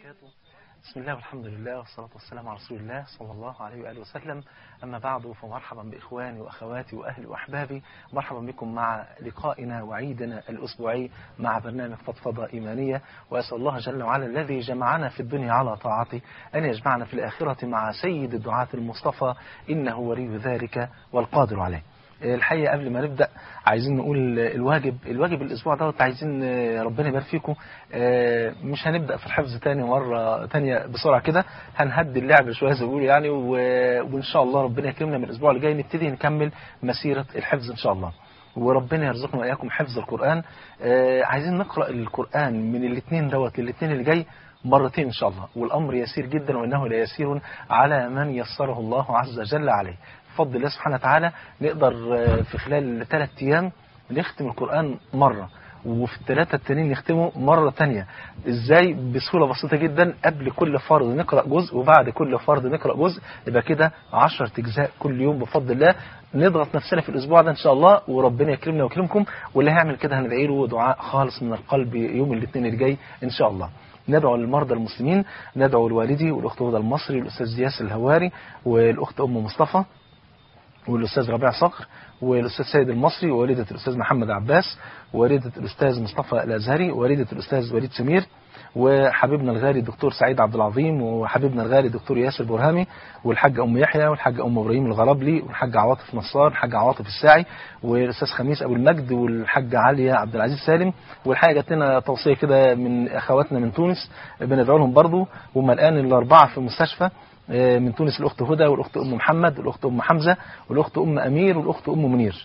وبركاته بسم الله والحمد لله والصلاة والسلام على رسول الله صلى الله عليه وآله وسلم أما بعد فمرحبا بإخواني وأخواتي وأهلي وأحبابي مرحبا بكم مع لقائنا وعيدنا الأسبوعي مع برنامج فضفضة إيمانية وأسأل الله جل وعلا الذي جمعنا في الدنيا على طاعته أن يجمعنا في الآخرة مع سيد الدعاة المصطفى إنه ولي ذلك والقادر عليه الحقيقة قبل ما نبدأ عايزين نقول الواجب الواجب الأسبوع دوت عايزين ربنا يبارك فيكم مش هنبدأ في الحفظ تاني مرة تانية بسرعة كده هنهدي اللعب شوية زي ما بيقولوا يعني وإن شاء الله ربنا يكرمنا من الأسبوع اللي جاي نبتدي نكمل مسيرة الحفظ إن شاء الله وربنا يرزقنا وإياكم حفظ القرآن عايزين نقرأ القرآن من الاثنين دوت للاثنين اللي جاي مرتين إن شاء الله والأمر يسير جدا وإنه ليسير على من يسره الله عز وجل عليه بفضل الله سبحانه وتعالى نقدر في خلال ثلاث أيام نختم القرآن مرة وفي الثلاثة التانيين نختمه مرة تانية ازاي بسهولة بسيطة جدا قبل كل فرض نقرأ جزء وبعد كل فرض نقرأ جزء يبقى كده 10 اجزاء كل يوم بفضل الله نضغط نفسنا في الاسبوع ده ان شاء الله وربنا يكرمنا ويكرمكم واللي هيعمل كده هندعي له دعاء خالص من القلب يوم الاثنين الجاي ان شاء الله ندعو للمرضى المسلمين ندعو لوالدي والاخت هدى المصري والاستاذ ياسر الهواري والاخت ام مصطفى والأستاذ ربيع صقر والأستاذ سيد المصري ووالدة الأستاذ محمد عباس ووالدة الأستاذ مصطفى الأزهري ووالدة الأستاذ وليد سمير وحبيبنا الغالي الدكتور سعيد عبد العظيم وحبيبنا الغالي الدكتور ياسر برهامي والحاجة أم يحيى والحاجة أم إبراهيم الغرابلي والحاجة عواطف نصار والحاجة عواطف الساعي والأستاذ خميس أبو المجد والحاجة عليا عبد العزيز سالم والحقيقة جات لنا توصية كده من أخواتنا من تونس بندعو لهم برضه هم الآن الأربعة في المستشفى من تونس الأخت هدى والأخت أم محمد والأخت أم حمزة والأخت أم أمير والأخت أم منير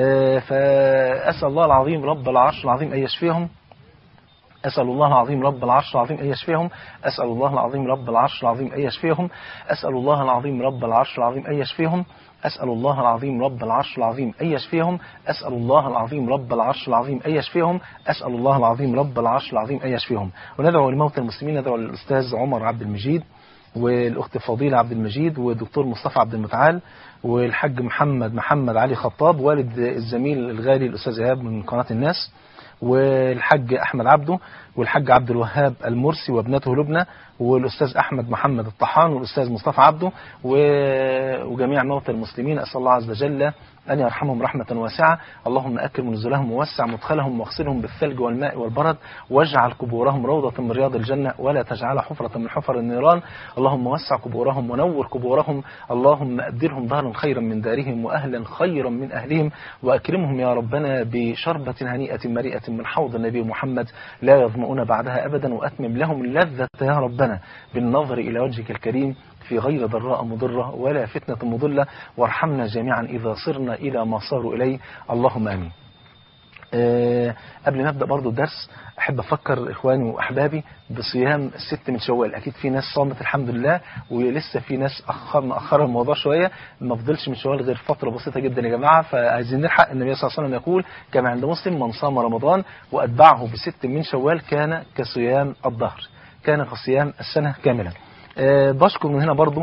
فأسأل الله العظيم رب العرش العظيم أن يشفيهم أسأل الله العظيم رب العرش العظيم أن يشفيهم أسأل الله العظيم رب العرش العظيم أن يشفيهم أسأل الله العظيم رب العرش العظيم أن يشفيهم أسأل الله العظيم رب العرش العظيم أن يشفيهم أسأل الله العظيم رب العرش العظيم أن يشفيهم أسأل الله العظيم رب العرش العظيم أن يشفيهم وندعو لموتى المسلمين ندعو للأستاذ عمر عبد المجيد والأخت فضيلة عبد المجيد والدكتور مصطفى عبد المتعال والحاج محمد محمد علي خطاب والد الزميل الغالي الأستاذ إيهاب من قناة الناس والحاج أحمد عبده والحاج عبد الوهاب المرسي وابنته لبنى والأستاذ أحمد محمد الطحان والأستاذ مصطفى عبده وجميع موتى المسلمين أسأل الله عز وجل أن يرحمهم رحمة واسعة اللهم أكرم نزلهم ووسع مدخلهم واغسلهم بالثلج والماء والبرد واجعل قبورهم روضة من رياض الجنة ولا تجعلها حفرة من حفر النيران اللهم وسع قبورهم ونور قبورهم اللهم أبدلهم دارا خيرا من دارهم وأهلا خيرا من أهلهم وأكرمهم يا ربنا بشربة هنيئة مريئة من حوض النبي محمد لا يظمؤون بعدها أبدا وأتمم لهم اللذة يا ربنا بالنظر إلى وجهك الكريم في غير ضراء مضرة ولا فتنة مضلة وارحمنا جميعا إذا صرنا إلى ما صاروا إليه اللهم آمين أه قبل ما ابدا برضو الدرس احب افكر اخواني واحبابي بصيام الست من شوال اكيد في ناس صامت الحمد لله ولسه في ناس اخر مأخر الموضوع شويه ما فضلش من شوال غير فتره بسيطه جدا يا جماعه فعايزين نلحق النبي صلى الله عليه وسلم يقول كما عند مسلم من صام رمضان واتبعه بست من شوال كان كصيام الظهر كان كصيام السنه كامله أه بشكر من هنا برضو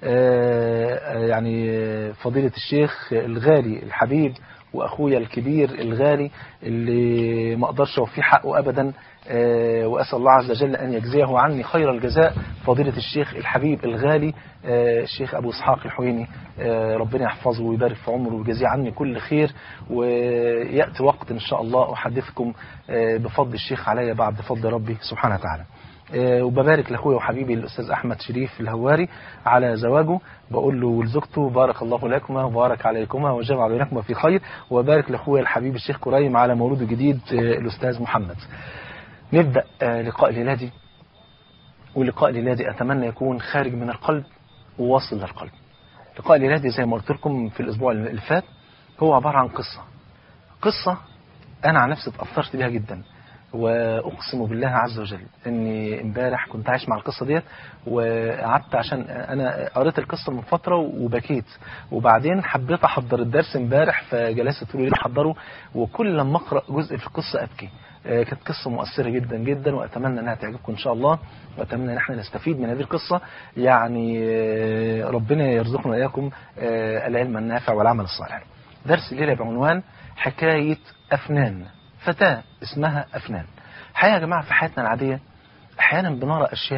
أه يعني فضيلة الشيخ الغالي الحبيب واخويا الكبير الغالي اللي ما اقدرش اوفيه حقه ابدا أه واسال الله عز وجل ان يجزيه عني خير الجزاء فضيله الشيخ الحبيب الغالي الشيخ ابو اسحاق الحويني ربنا يحفظه ويبارك في عمره ويجزيه عني كل خير وياتي وقت ان شاء الله احدثكم بفضل الشيخ علي بعد فضل ربي سبحانه وتعالى وببارك لاخويا وحبيبي الاستاذ احمد شريف الهواري على زواجه بقول له ولزوجته بارك الله لكما وبارك عليكما وجمع بينكما في خير وبارك لاخويا الحبيب الشيخ كريم على مولود جديد الاستاذ محمد نبدا لقاء ليلادي ولقاء ليلادي اتمنى يكون خارج من القلب وواصل للقلب لقاء ليلادي زي ما قلت لكم في الاسبوع اللي فات هو عباره عن قصه قصه انا عن نفسي اتاثرت بيها جدا واقسم بالله عز وجل اني امبارح كنت عايش مع القصه ديت وقعدت عشان انا قريت القصه من فتره وبكيت وبعدين حبيت احضر الدرس امبارح فجلست طول الليل احضره وكل لما اقرا جزء في القصه ابكي كانت قصة مؤثرة جدا جدا وأتمنى أنها تعجبكم إن شاء الله وأتمنى أن احنا نستفيد من هذه القصة يعني ربنا يرزقنا وإياكم العلم النافع والعمل الصالح درس الليلة بعنوان حكاية أفنان فتاة اسمها أفنان حقيقة يا جماعة في حياتنا العادية أحيانا بنرى أشياء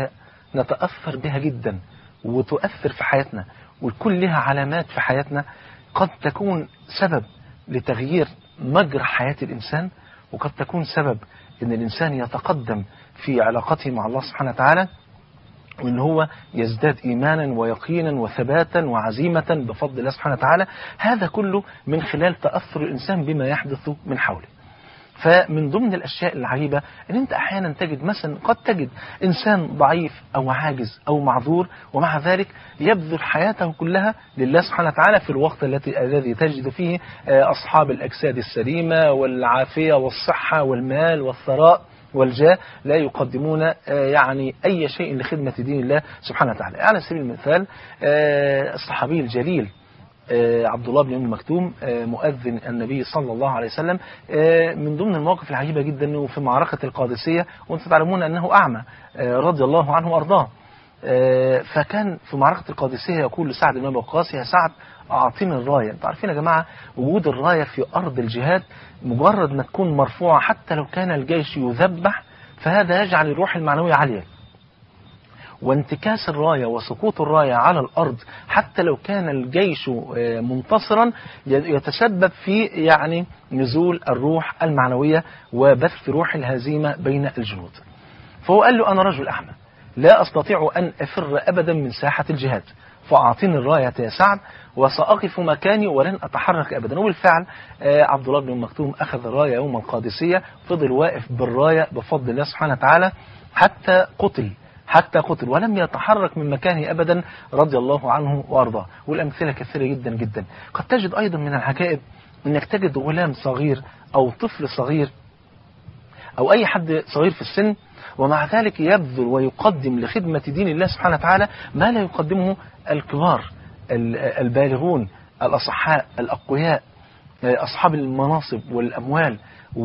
نتأثر بها جدا وتؤثر في حياتنا ويكون لها علامات في حياتنا قد تكون سبب لتغيير مجرى حياة الإنسان وقد تكون سبب ان الإنسان يتقدم في علاقته مع الله سبحانه وتعالى وان هو يزداد ايمانا ويقينا وثباتا وعزيمه بفضل الله سبحانه وتعالى هذا كله من خلال تاثر الانسان بما يحدث من حوله فمن ضمن الاشياء العجيبه ان انت احيانا تجد مثلا قد تجد انسان ضعيف او عاجز او معذور ومع ذلك يبذل حياته كلها لله سبحانه وتعالى في الوقت التي الذي تجد فيه اصحاب الاجساد السليمه والعافيه والصحه والمال والثراء والجاه لا يقدمون يعني أي شيء لخدمة دين الله سبحانه وتعالى على سبيل المثال الصحابي الجليل عبد الله بن ام مكتوم مؤذن النبي صلى الله عليه وسلم من ضمن المواقف العجيبة جدا انه في معركة القادسية وانتم تعلمون انه اعمى رضي الله عنه وارضاه فكان في معركة القادسية يقول لسعد بن ابي وقاص يا سعد أعطيني الراية انتوا عارفين يا جماعة وجود الراية في أرض الجهاد مجرد ما تكون مرفوعة حتى لو كان الجيش يذبح فهذا يجعل الروح المعنوية عالية وانتكاس الراية وسقوط الراية على الأرض حتى لو كان الجيش منتصرا يتسبب في يعني نزول الروح المعنوية وبث روح الهزيمة بين الجنود فهو قال له أنا رجل أعمى لا أستطيع أن أفر أبدا من ساحة الجهاد فأعطيني الراية يا سعد وسأقف مكاني ولن أتحرك أبدا وبالفعل عبد الله بن مكتوم أخذ الراية يوم القادسية فضل واقف بالراية بفضل الله سبحانه وتعالى حتى قتل حتى قتل ولم يتحرك من مكانه أبدا رضي الله عنه وأرضاه والأمثلة كثيرة جدا جدا قد تجد أيضا من العجائب أنك تجد غلام صغير أو طفل صغير أو أي حد صغير في السن ومع ذلك يبذل ويقدم لخدمة دين الله سبحانه وتعالى ما لا يقدمه الكبار البالغون الأصحاء الأقوياء أصحاب المناصب والأموال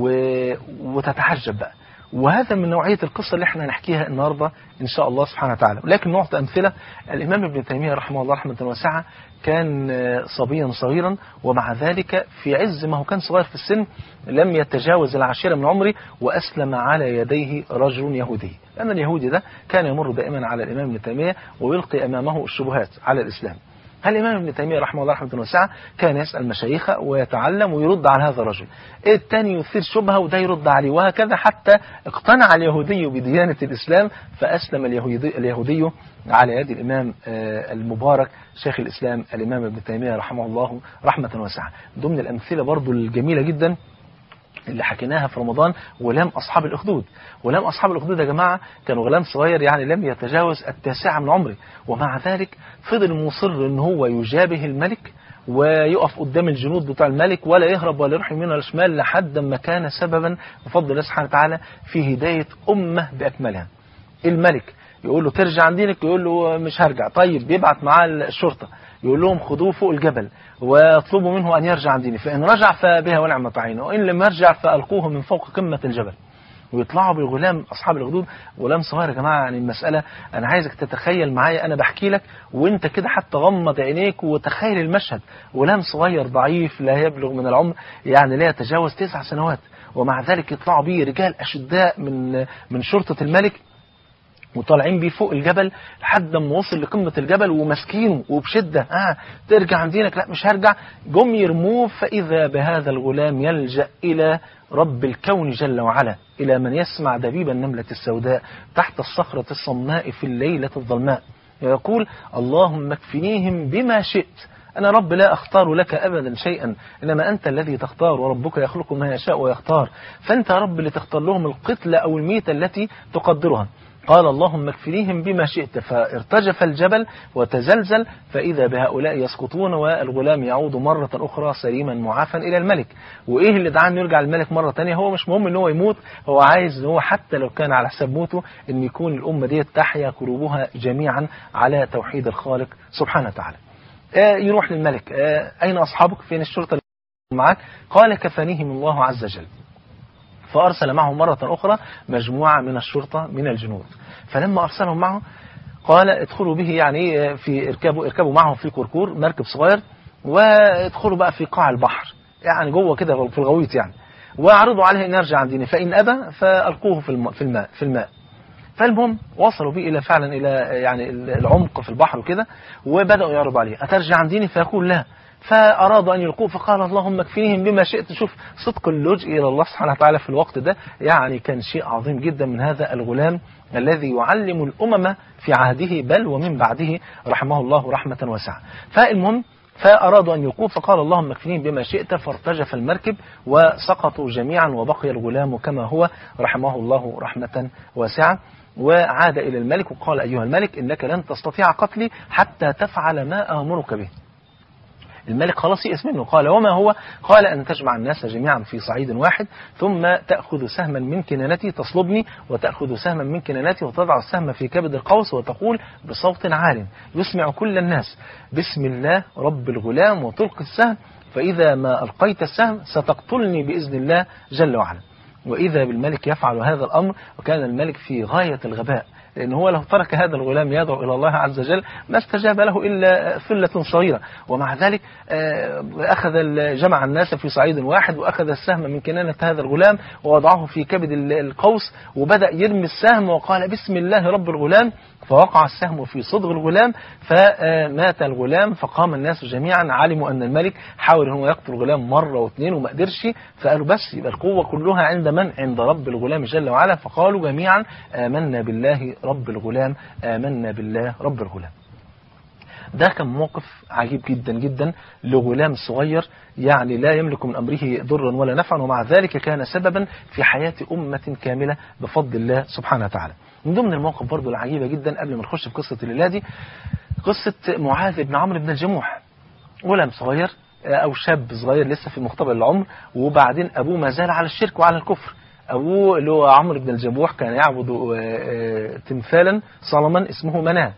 وتتحجب بقى وهذا من نوعية القصة اللي احنا نحكيها النهاردة إن شاء الله سبحانه وتعالى لكن نعطي أمثلة الإمام ابن تيمية رحمه الله رحمة واسعة كان صبيا صغيرا ومع ذلك في عز ما هو كان صغير في السن لم يتجاوز العاشرة من عمره وأسلم على يديه رجل يهودي لأن اليهودي ده كان يمر دائما على الإمام ابن تيمية ويلقي أمامه الشبهات على الإسلام هل الإمام ابن تيمية رحمه الله رحمة واسعة كان يسأل مشايخه ويتعلم ويرد على هذا الرجل الثاني يثير شبهة وده يرد عليه وهكذا حتى اقتنع اليهودي بديانة الإسلام فأسلم اليهودي, اليهودي على يد الإمام المبارك شيخ الإسلام الإمام ابن تيمية رحمه الله رحمة واسعة ضمن الأمثلة برضو الجميلة جدا اللي حكيناها في رمضان غلام أصحاب الأخدود غلام أصحاب الأخدود يا جماعة كان غلام صغير يعني لم يتجاوز التاسعة من عمره ومع ذلك فضل مصر ان هو يجابه الملك ويقف قدام الجنود بتاع الملك ولا يهرب ولا يروح يمين ولا شمال لحد ما كان سببا بفضل الله سبحانه وتعالى في هداية أمة بأكملها الملك يقول له ترجع عن دينك يقول له مش هرجع طيب بيبعت معاه الشرطة يقول لهم خذوه فوق الجبل واطلبوا منه أن يرجع عن دينه فإن رجع فبها ونعمة عينه وإن لم يرجع فألقوه من فوق قمة الجبل ويطلعوا بالغلام أصحاب الغدود غلام صغير يا جماعة يعني المسألة أنا عايزك تتخيل معايا أنا بحكي لك وأنت كده حتى غمض عينيك وتخيل المشهد غلام صغير ضعيف لا يبلغ من العمر يعني لا يتجاوز تسع سنوات ومع ذلك يطلعوا بيه رجال أشداء من من شرطة الملك وطالعين بيه فوق الجبل لحد ما وصل لقمة الجبل وماسكينه وبشدة آه ترجع عن دينك لا مش هرجع جم يرموه فإذا بهذا الغلام يلجأ إلى رب الكون جل وعلا إلى من يسمع دبيب النملة السوداء تحت الصخرة الصماء في الليلة الظلماء يقول اللهم اكفنيهم بما شئت أنا رب لا أختار لك أبدا شيئا إنما أنت الذي تختار وربك يخلق ما يشاء ويختار فأنت يا رب اللي تختار لهم القتلة أو الميتة التي تقدرها قال اللهم اكفنيهم بما شئت فارتجف الجبل وتزلزل فإذا بهؤلاء يسقطون والغلام يعود مرة أخرى سليما معافا إلى الملك وإيه اللي دعاه انه يرجع الملك مرة تانية هو مش مهم ان هو يموت هو عايز ان هو حتى لو كان على حساب موته ان يكون الأمة دي تحيا قلوبها جميعا على توحيد الخالق سبحانه وتعالى آه يروح للملك آه أين أصحابك فين الشرطة اللي معك قال كفانيهم الله عز وجل فأرسل معه مرة أخرى مجموعة من الشرطة من الجنود فلما أرسلهم معه قال ادخلوا به يعني في اركبوا اركبوا معه في كركور مركب صغير وادخلوا بقى في قاع البحر يعني جوه كده في الغويط يعني واعرضوا عليه ان يرجع عن دينه فان ابى فالقوه في في الماء في الماء فالمهم وصلوا بيه الى فعلا الى يعني العمق في البحر وكده وبداوا يعرضوا عليه اترجع عن ديني فيقول لا فأرادوا أن يلقوه فقال اللهم اكفنيهم بما شئت شوف صدق اللجء إلى الله سبحانه وتعالى في الوقت ده يعني كان شيء عظيم جدا من هذا الغلام الذي يعلم الأمم في عهده بل ومن بعده رحمه الله رحمة واسعة فالمهم فأرادوا أن يلقوه فقال اللهم اكفنيهم بما شئت فارتجف المركب وسقطوا جميعا وبقي الغلام كما هو رحمه الله رحمة واسعة وعاد إلى الملك وقال أيها الملك إنك لن تستطيع قتلي حتى تفعل ما آمرك به الملك خلاص يئس منه قال وما هو قال أن تجمع الناس جميعا في صعيد واحد ثم تأخذ سهما من كنانتي تصلبني وتأخذ سهما من كنانتي وتضع السهم في كبد القوس وتقول بصوت عال يسمع كل الناس بسم الله رب الغلام وتلقي السهم فإذا ما ألقيت السهم ستقتلني بإذن الله جل وعلا وإذا بالملك يفعل هذا الأمر وكان الملك في غاية الغباء لأن هو لو ترك هذا الغلام يدعو إلى الله عز وجل ما استجاب له إلا ثلة صغيرة ومع ذلك أخذ جمع الناس في صعيد واحد وأخذ السهم من كنانة هذا الغلام ووضعه في كبد القوس وبدأ يرمي السهم وقال بسم الله رب الغلام فوقع السهم في صدغ الغلام فمات الغلام فقام الناس جميعا علموا أن الملك حاول أنه يقتل الغلام مرة واثنين وما قدرش فقالوا بس يبقى القوة كلها عند من؟ عند رب الغلام جل وعلا فقالوا جميعا آمنا بالله رب الغلام آمنا بالله رب الغلام ده كان موقف عجيب جدا جدا لغلام صغير يعني لا يملك من أمره ضرا ولا نفعا ومع ذلك كان سببا في حياة أمة كاملة بفضل الله سبحانه وتعالى من ضمن المواقف برضو العجيبة جدا قبل ما نخش في قصة الليلة دي قصة معاذ بن عمرو بن الجموح غلام صغير أو شاب صغير لسه في مقتبل العمر وبعدين أبوه ما زال على الشرك وعلى الكفر أبوه اللي هو عمرو بن الجموح كان يعبد تمثالا صنما اسمه مناه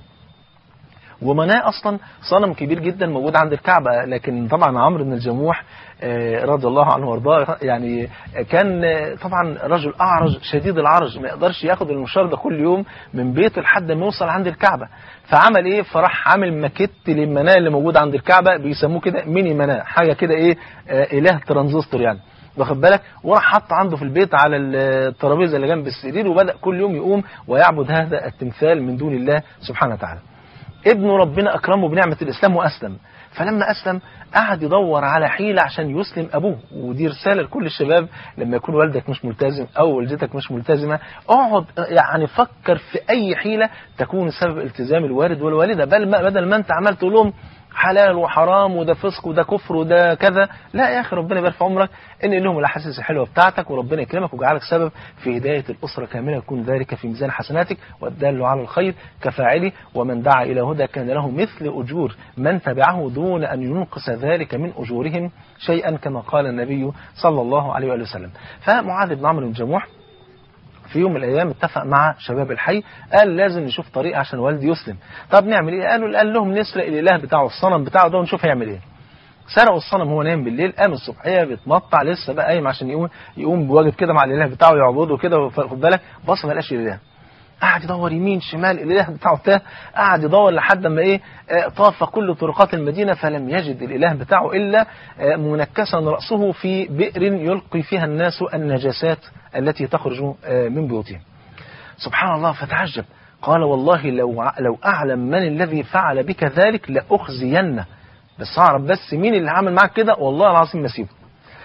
ومناه أصلا صنم كبير جدا موجود عند الكعبة لكن طبعا عمرو بن الجموح رضي الله عنه وارضاه يعني كان طبعا رجل أعرج شديد العرج ما يقدرش ياخد المشوار ده كل يوم من بيته لحد ما يوصل عند الكعبة فعمل ايه فراح عامل ماكيت للمناه اللي موجود عند الكعبة بيسموه كده ميني مناه حاجة كده ايه اله ترانزستور يعني واخد بالك وراح حط عنده في البيت على الترابيزه اللي جنب السرير وبدا كل يوم يقوم ويعبد هذا التمثال من دون الله سبحانه وتعالى ابنه ربنا أكرمه بنعمة الإسلام وأسلم فلما أسلم قعد يدور على حيلة عشان يسلم أبوه ودي رسالة لكل الشباب لما يكون والدك مش ملتزم أو والدتك مش ملتزمة اقعد يعني فكر في أي حيلة تكون سبب التزام الوالد والوالدة بل ما بدل ما أنت عمال تقول لهم حلال وحرام وده فسق وده كفر وده كذا لا يا أخي ربنا يبارك في عمرك ان لهم الأحاسيس الحلوة بتاعتك وربنا يكرمك ويجعلك سبب في هداية الأسرة كاملة يكون ذلك في ميزان حسناتك والدال على الخير كفاعله ومن دعا إلى هدى كان له مثل أجور من تبعه دون أن ينقص ذلك من أجورهم شيئا كما قال النبي صلى الله عليه وآله وسلم فمعاذ بن عمرو بن جموح في يوم من الايام اتفق مع شباب الحي قال لازم نشوف طريقه عشان والدي يسلم طب نعمل ايه قالوا قال لهم نسرق الاله بتاعه الصنم بتاعه ده ونشوف هيعمل ايه سرقوا الصنم هو نايم بالليل قام الصبحيه بيتمطع لسه بقى قايم عشان يقوم يقوم بواجب كده مع الاله بتاعه يعبده كده خد بالك بص ما لقاش الاله قعد يدور يمين شمال الاله بتاعه تاه قعد يدور لحد ما ايه طاف كل طرقات المدينه فلم يجد الاله بتاعه الا منكسا راسه في بئر يلقي فيها الناس النجاسات التي تخرج من بيوتهم سبحان الله فتعجب قال والله لو لو اعلم من الذي فعل بك ذلك لاخزينه بس اعرف بس مين اللي عمل معك كده والله العظيم ما سيبه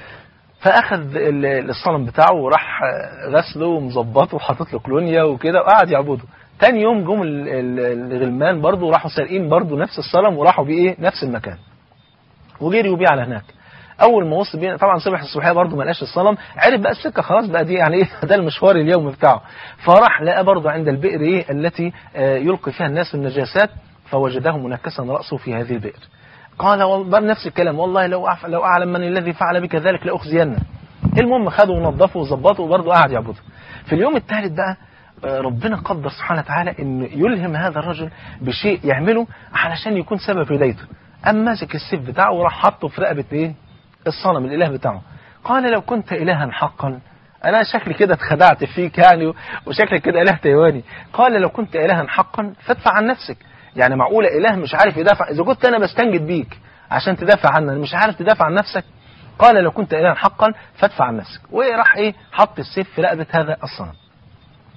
فاخذ الصنم بتاعه وراح غسله ومظبطه وحاطط له كلونيا وكده وقعد يعبده تاني يوم جم الغلمان برضه راحوا سارقين برضه نفس الصنم وراحوا بيه ايه نفس المكان وجريوا بيه على هناك اول ما وصل بينا طبعا صبح الصبحيه برضه ما لقاش الصنم عرف بقى السكه خلاص بقى دي يعني ايه ده المشوار اليومي بتاعه فراح لقى برضه عند البئر ايه التي يلقي فيها الناس النجاسات فوجده منكسا راسه في هذه البئر قال بر نفس الكلام والله لو لو اعلم من الذي فعل بك ذلك لاخزينه المهم خده ونظفه وظبطه وبرضه قعد يعبده في اليوم الثالث بقى ربنا قدر سبحانه وتعالى انه يلهم هذا الرجل بشيء يعمله علشان يكون سبب هدايته قام ماسك السيف بتاعه وراح حاطه في رقبه ايه الصنم الاله بتاعه قال لو كنت الها حقا انا شكلي كده اتخدعت فيك يعني وشكلك كده اله تايواني قال لو كنت الها حقا فادفع عن نفسك يعني معقولة إله مش عارف يدافع إذا كنت أنا بستنجد بيك عشان تدافع عني مش عارف تدافع عن نفسك قال لو كنت إلها حقا فادفع عن نفسك وراح إيه حط السيف في رقبة هذا الصنم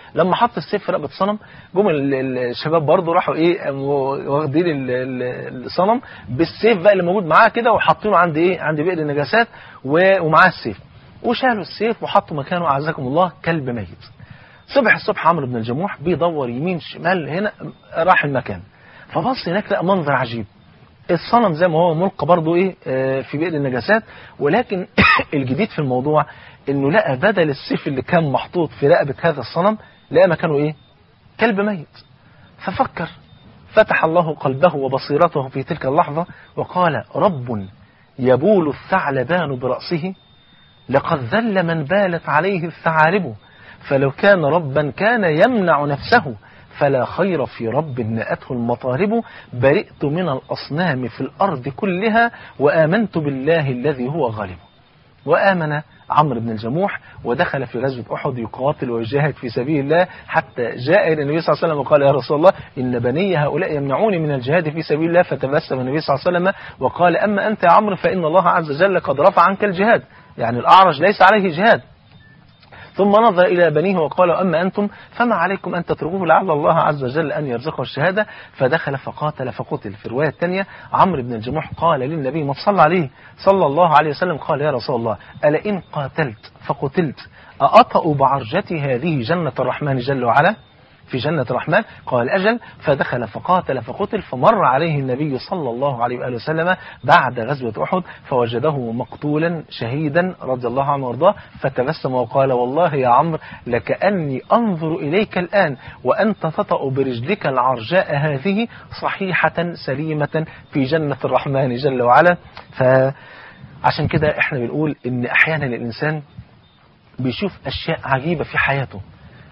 لما حط السيف في رقبه الصنم جم ال- ال- الشباب برضه راحوا ايه قاموا واخدين ال- ال- الصنم بالسيف بقى اللي موجود معاه كده وحاطينه عند ايه عند بئر النجاسات و- ومعاه السيف وشالوا السيف وحطوا مكانه اعزكم الله كلب ميت صبح الصبح عمرو بن الجموح بيدور يمين شمال هنا راح المكان فبص هناك لقى منظر عجيب الصنم زي ما هو ملقى برضه ايه آه، في بئر النجاسات ولكن الجديد في الموضوع انه لقى بدل السيف اللي كان محطوط في رقبه هذا الصنم لقى مكانه ايه كلب ميت ففكر فتح الله قلبه وبصيرته في تلك اللحظة وقال رب يبول الثعلبان برأسه لقد ذل من بالت عليه الثعالب فلو كان ربا كان يمنع نفسه فلا خير في رب نأته المطالب برئت من الأصنام في الأرض كلها وآمنت بالله الذي هو غالب وآمن عمرو بن الجموح ودخل في غزوة أحد يقاتل ويجاهد في سبيل الله حتى جاء إلى النبي صلى الله عليه وسلم وقال يا رسول الله إن بني هؤلاء يمنعوني من الجهاد في سبيل الله فتبسم النبي صلى الله عليه وسلم وقال أما أنت يا عمرو فإن الله عز وجل قد رفع عنك الجهاد يعني الأعرج ليس عليه جهاد ثم نظر إلى بنيه وقال أما أنتم فما عليكم أن تتركوه لعل الله عز وجل أن يرزقه الشهادة فدخل فقاتل فقتل في الرواية الثانية عمرو بن الجموح قال للنبي ما صلى عليه صلى الله عليه وسلم قال يا رسول الله ألا إن قاتلت فقتلت أأطأ بعرجتي هذه جنة الرحمن جل وعلا في جنة الرحمن قال أجل فدخل فقاتل فقتل فمر عليه النبي صلى الله عليه وآله وسلم بعد غزوة أحد فوجده مقتولا شهيدا رضي الله عنه وارضاه فتبسم وقال والله يا عمرو لكأني أنظر إليك الآن وأنت تطأ برجلك العرجاء هذه صحيحة سليمة في جنة الرحمن جل وعلا فعشان كده احنا بنقول ان احيانا الانسان بيشوف اشياء عجيبة في حياته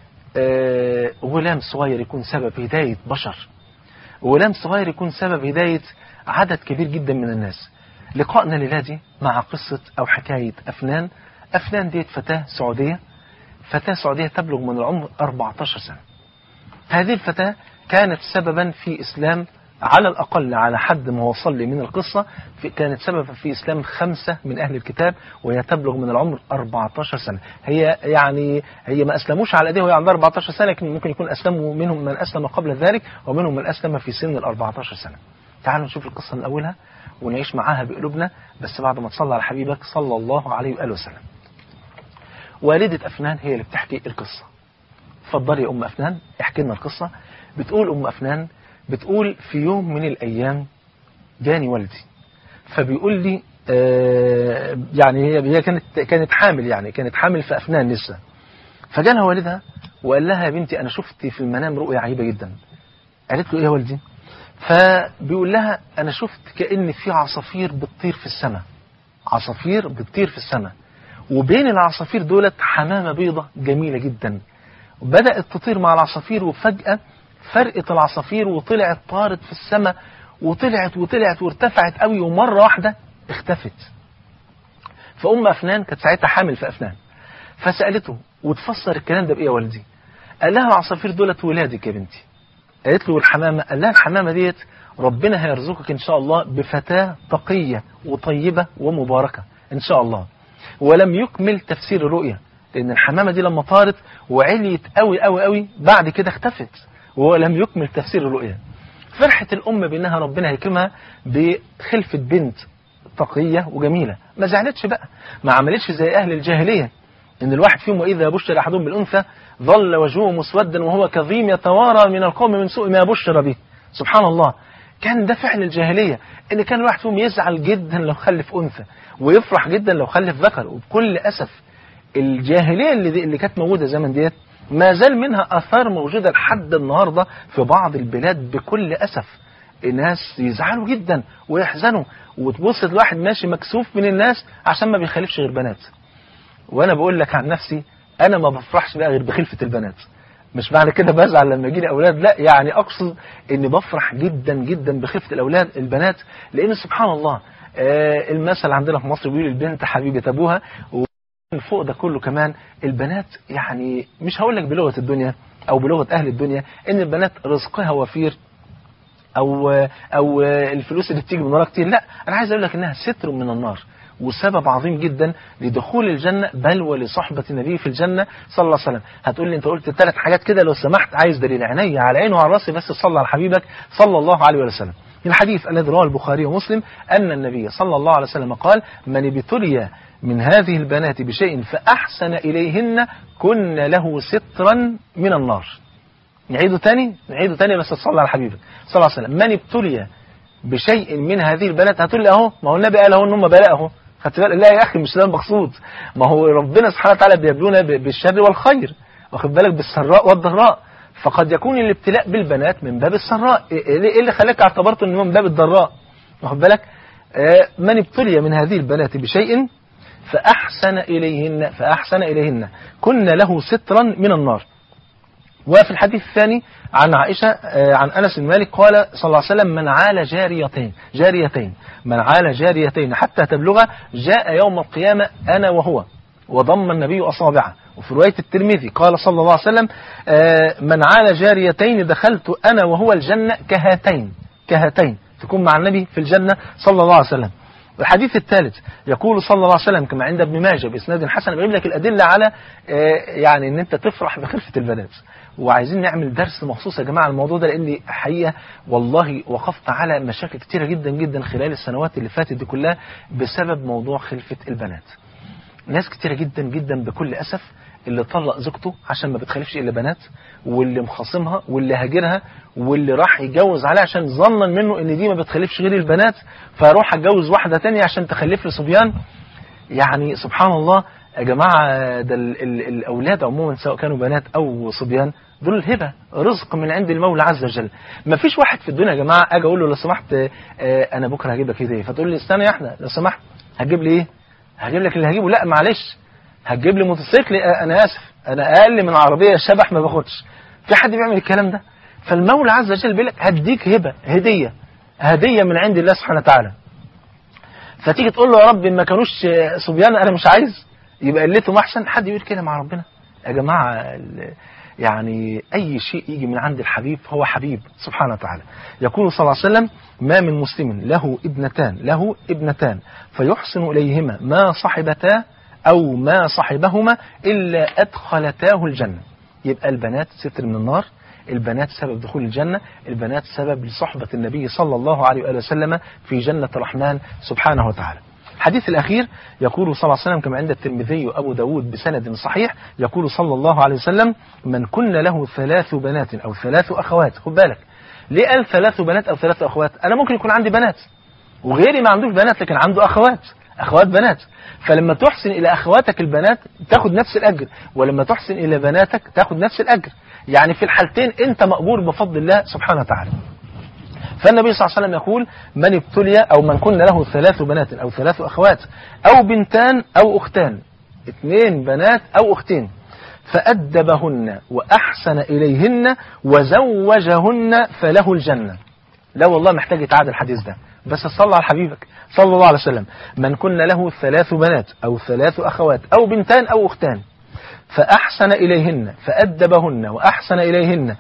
آه، غلام صغير يكون سبب هداية بشر غلام صغير يكون سبب هداية عدد كبير جدا من الناس لقائنا ليلادي مع قصة أو حكاية أفنان أفنان ديت فتاة سعودية فتاة سعودية تبلغ من العمر 14 سنة هذه الفتاة كانت سببا في إسلام على الأقل على حد ما وصل لي من القصة في كانت سببا في إسلام خمسة من أهل الكتاب وهي تبلغ من العمر 14 سنة هي يعني هي ما أسلموش على أيديها وهي عندها 14 سنة لكن ممكن يكون أسلموا منهم من أسلم قبل ذلك ومنهم من أسلم في سن ال 14 سنة تعالوا نشوف القصة من أولها ونعيش معاها بقلوبنا بس بعد ما تصلى على حبيبك صلى الله عليه وآله وسلم والدة أفنان هي اللي بتحكي القصة اتفضلي يا أم أفنان احكي لنا القصة بتقول أم أفنان بتقول في يوم من الأيام جاني والدي فبيقول لي آه يعني هي هي كانت كانت حامل يعني كانت حامل في أفنان لسه فجالها والدها وقال لها يا بنتي أنا شفت في المنام رؤية عجيبة جدا قالت له إيه يا والدي فبيقول لها أنا شفت كأن في عصافير بتطير في السماء عصافير بتطير في السماء وبين العصافير دولت حمامة بيضة جميلة جدا بدأت تطير مع العصافير وفجأة فرقت العصافير وطلعت طارت في السماء وطلعت وطلعت وارتفعت قوي ومرة واحدة اختفت فأم أفنان كانت ساعتها حامل في أفنان فسألته وتفسر الكلام ده بإيه يا والدي قال لها العصافير دولت ولادك يا بنتي قالت له والحمامة قال لها الحمامة ديت ربنا هيرزقك إن شاء الله بفتاة تقية وطيبة ومباركة إن شاء الله ولم يكمل تفسير الرؤية لأن الحمامة دي لما طارت وعليت قوي قوي قوي بعد كده اختفت ولم يكمل تفسير الرؤية فرحت الأم بأنها ربنا هيكرمها بخلفة بنت تقية وجميلة ما زعلتش بقى ما عملتش زي أهل الجاهلية إن الواحد فيهم وإذا بشر أحدهم بالأنثى ظل وجهه مسودا وهو كظيم يتوارى من القوم من سوء ما بشر به سبحان الله كان ده فعل الجاهلية إن كان الواحد فيهم يزعل جدا لو خلف أنثى ويفرح جدا لو خلف ذكر وبكل أسف الجاهلية اللي, دي اللي كانت موجودة زمن ديت ما زال منها آثار موجودة لحد النهاردة في بعض البلاد بكل أسف الناس يزعلوا جدا ويحزنوا وتبص الواحد ماشي مكسوف من الناس عشان ما بيخلفش غير بنات وانا بقول لك عن نفسي انا ما بفرحش بقى غير بخلفة البنات مش معنى كده بزعل لما يجي لي اولاد لا يعني اقصد اني بفرح جدا جدا بخلفة الاولاد البنات لان سبحان الله آه المثل عندنا في مصر بيقول البنت حبيبة ابوها فوق ده كله كمان البنات يعني مش هقول لك بلغة الدنيا او بلغة اهل الدنيا ان البنات رزقها وفير او او الفلوس اللي بتيجي من وراها كتير لا انا عايز اقول لك انها ستر من النار وسبب عظيم جدا لدخول الجنة بل ولصحبة النبي في الجنة صلى الله عليه وسلم هتقول لي انت قلت ثلاث حاجات كده لو سمحت عايز دليل عيني على عينه وعلى راسي بس صلى على حبيبك صلى الله عليه وسلم الحديث الذي رواه البخاري ومسلم أن النبي صلى الله عليه وسلم قال من ابتلي من هذه البنات بشيء فأحسن إليهن كن له سترا من النار نعيده تاني نعيده تاني بس تصلى على حبيبك صلى الله عليه وسلم من ابتلي بشيء من هذه البنات هتقول لي اهو ما هو النبي قال اهو ان هم بلاء اهو خدت بالك لا يا اخي مش ده المقصود ما هو ربنا سبحانه وتعالى بيبلونا بالشر والخير واخد بالك بالسراء والضراء فقد يكون الابتلاء بالبنات من باب السراء ايه اللي خلاك اعتبرت انه من باب الضراء واخد بالك آه من ابتلي من هذه البنات بشيء فأحسن إليهن فأحسن إليهن كن له سترا من النار وفي الحديث الثاني عن عائشة عن أنس بن مالك قال صلى الله عليه وسلم من عال جاريتين جاريتين من عال جاريتين حتى تبلغ جاء يوم القيامة أنا وهو وضم النبي أصابعه وفي رواية الترمذي قال صلى الله عليه وسلم من عال جاريتين دخلت أنا وهو الجنة كهاتين كهاتين تكون مع النبي في الجنة صلى الله عليه وسلم الحديث الثالث يقول صلى الله عليه وسلم كما عند ابن ماجه بإسناد حسن بيجيب لك الأدلة على يعني ان انت تفرح بخلفة البنات وعايزين نعمل درس مخصوص يا جماعة الموضوع ده لأن حقيقة والله وقفت على مشاكل كتيرة جدا جدا خلال السنوات اللي فاتت دي كلها بسبب موضوع خلفة البنات ناس كتيرة جدا جدا بكل أسف اللي طلق زوجته عشان ما بتخلفش إلا بنات واللي مخاصمها واللي هاجرها واللي راح يتجوز عليها عشان ظنا منه ان دي ما بتخلفش غير البنات فاروح اتجوز واحدة تانية عشان تخلف لي صبيان يعني سبحان الله يا جماعة ده ال ال الأولاد عموما سواء كانوا بنات أو صبيان دول الهبة رزق من عند المولى عز وجل ما فيش واحد في الدنيا يا جماعة أجي أقول له لو سمحت أنا بكرة هجيب لك هدية فتقول لي استنى يا احنا لو سمحت هتجيب لي إيه هجيب لك اللي هجيبه لا معلش هتجيب لي موتوسيكل أنا آسف أنا أقل من عربية شبح ما باخدش في حد بيعمل الكلام ده فالمولى عز وجل بيقول لك هديك هبة هدية هدية من عند الله سبحانه وتعالى فتيجي تقول له يا رب ما كانوش صبيان أنا مش عايز يبقى قلتهم أحسن حد يقول كده مع ربنا يا جماعة يعني أي شيء يجي من عند الحبيب هو حبيب سبحانه وتعالى يقول صلى الله عليه وسلم ما من مسلم له ابنتان له ابنتان فيحسن إليهما ما صحبتا أو ما صحبهما إلا أدخلتاه الجنة يبقى البنات ستر من النار البنات سبب دخول الجنة البنات سبب لصحبة النبي صلى الله عليه وآله وسلم في جنة الرحمن سبحانه وتعالى الحديث الأخير يقول صلى الله عليه وسلم كما عند الترمذي وأبو داود بسند صحيح يقول صلى الله عليه وسلم من كن له ثلاث بنات أو ثلاث أخوات خد بالك ليه قال ثلاث بنات أو ثلاث أخوات أنا ممكن يكون عندي بنات وغيري ما عندوش بنات لكن عنده أخوات أخوات بنات فلما تحسن إلى أخواتك البنات تاخد نفس الأجر ولما تحسن إلى بناتك تاخد نفس الأجر يعني في الحالتين أنت مأجور بفضل الله سبحانه وتعالى فالنبي صلى الله عليه وسلم يقول من ابتلي أو من كن له ثلاث بنات أو ثلاث أخوات أو بنتان أو أختان اثنين بنات أو أختين فأدبهن وأحسن إليهن وزوجهن فله الجنة لا والله محتاج يتعاد الحديث ده بس صلى على حبيبك صلى الله عليه وسلم من كن له ثلاث بنات أو ثلاث أخوات أو بنتان أو أختان فأحسن إليهن فأدبهن وأحسن إليهن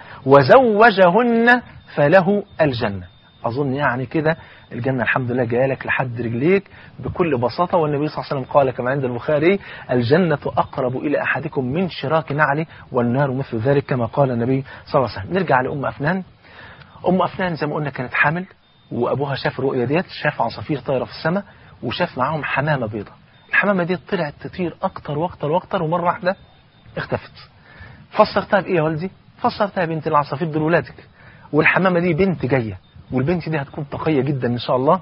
وزوجهن فله الجنة أظن يعني كده الجنة الحمد لله جايه لك لحد رجليك بكل بساطة والنبي صلى الله عليه وسلم قال كما عند البخاري الجنة أقرب إلى أحدكم من شراك نعله والنار مثل ذلك كما قال النبي صلى الله عليه وسلم نرجع لأم أفنان أم أفنان زي ما قلنا كانت حامل وأبوها شاف الرؤية ديت شاف عصافير طايرة في السماء وشاف معاهم حمامة بيضة الحمامة دي طلعت تطير أكتر وأكتر وأكتر ومرة واحدة اختفت فسرتها بإيه يا والدي فسرتها بنت العصافير دول ولادك والحمامة دي بنت جاية والبنت دي هتكون تقية جدا إن شاء الله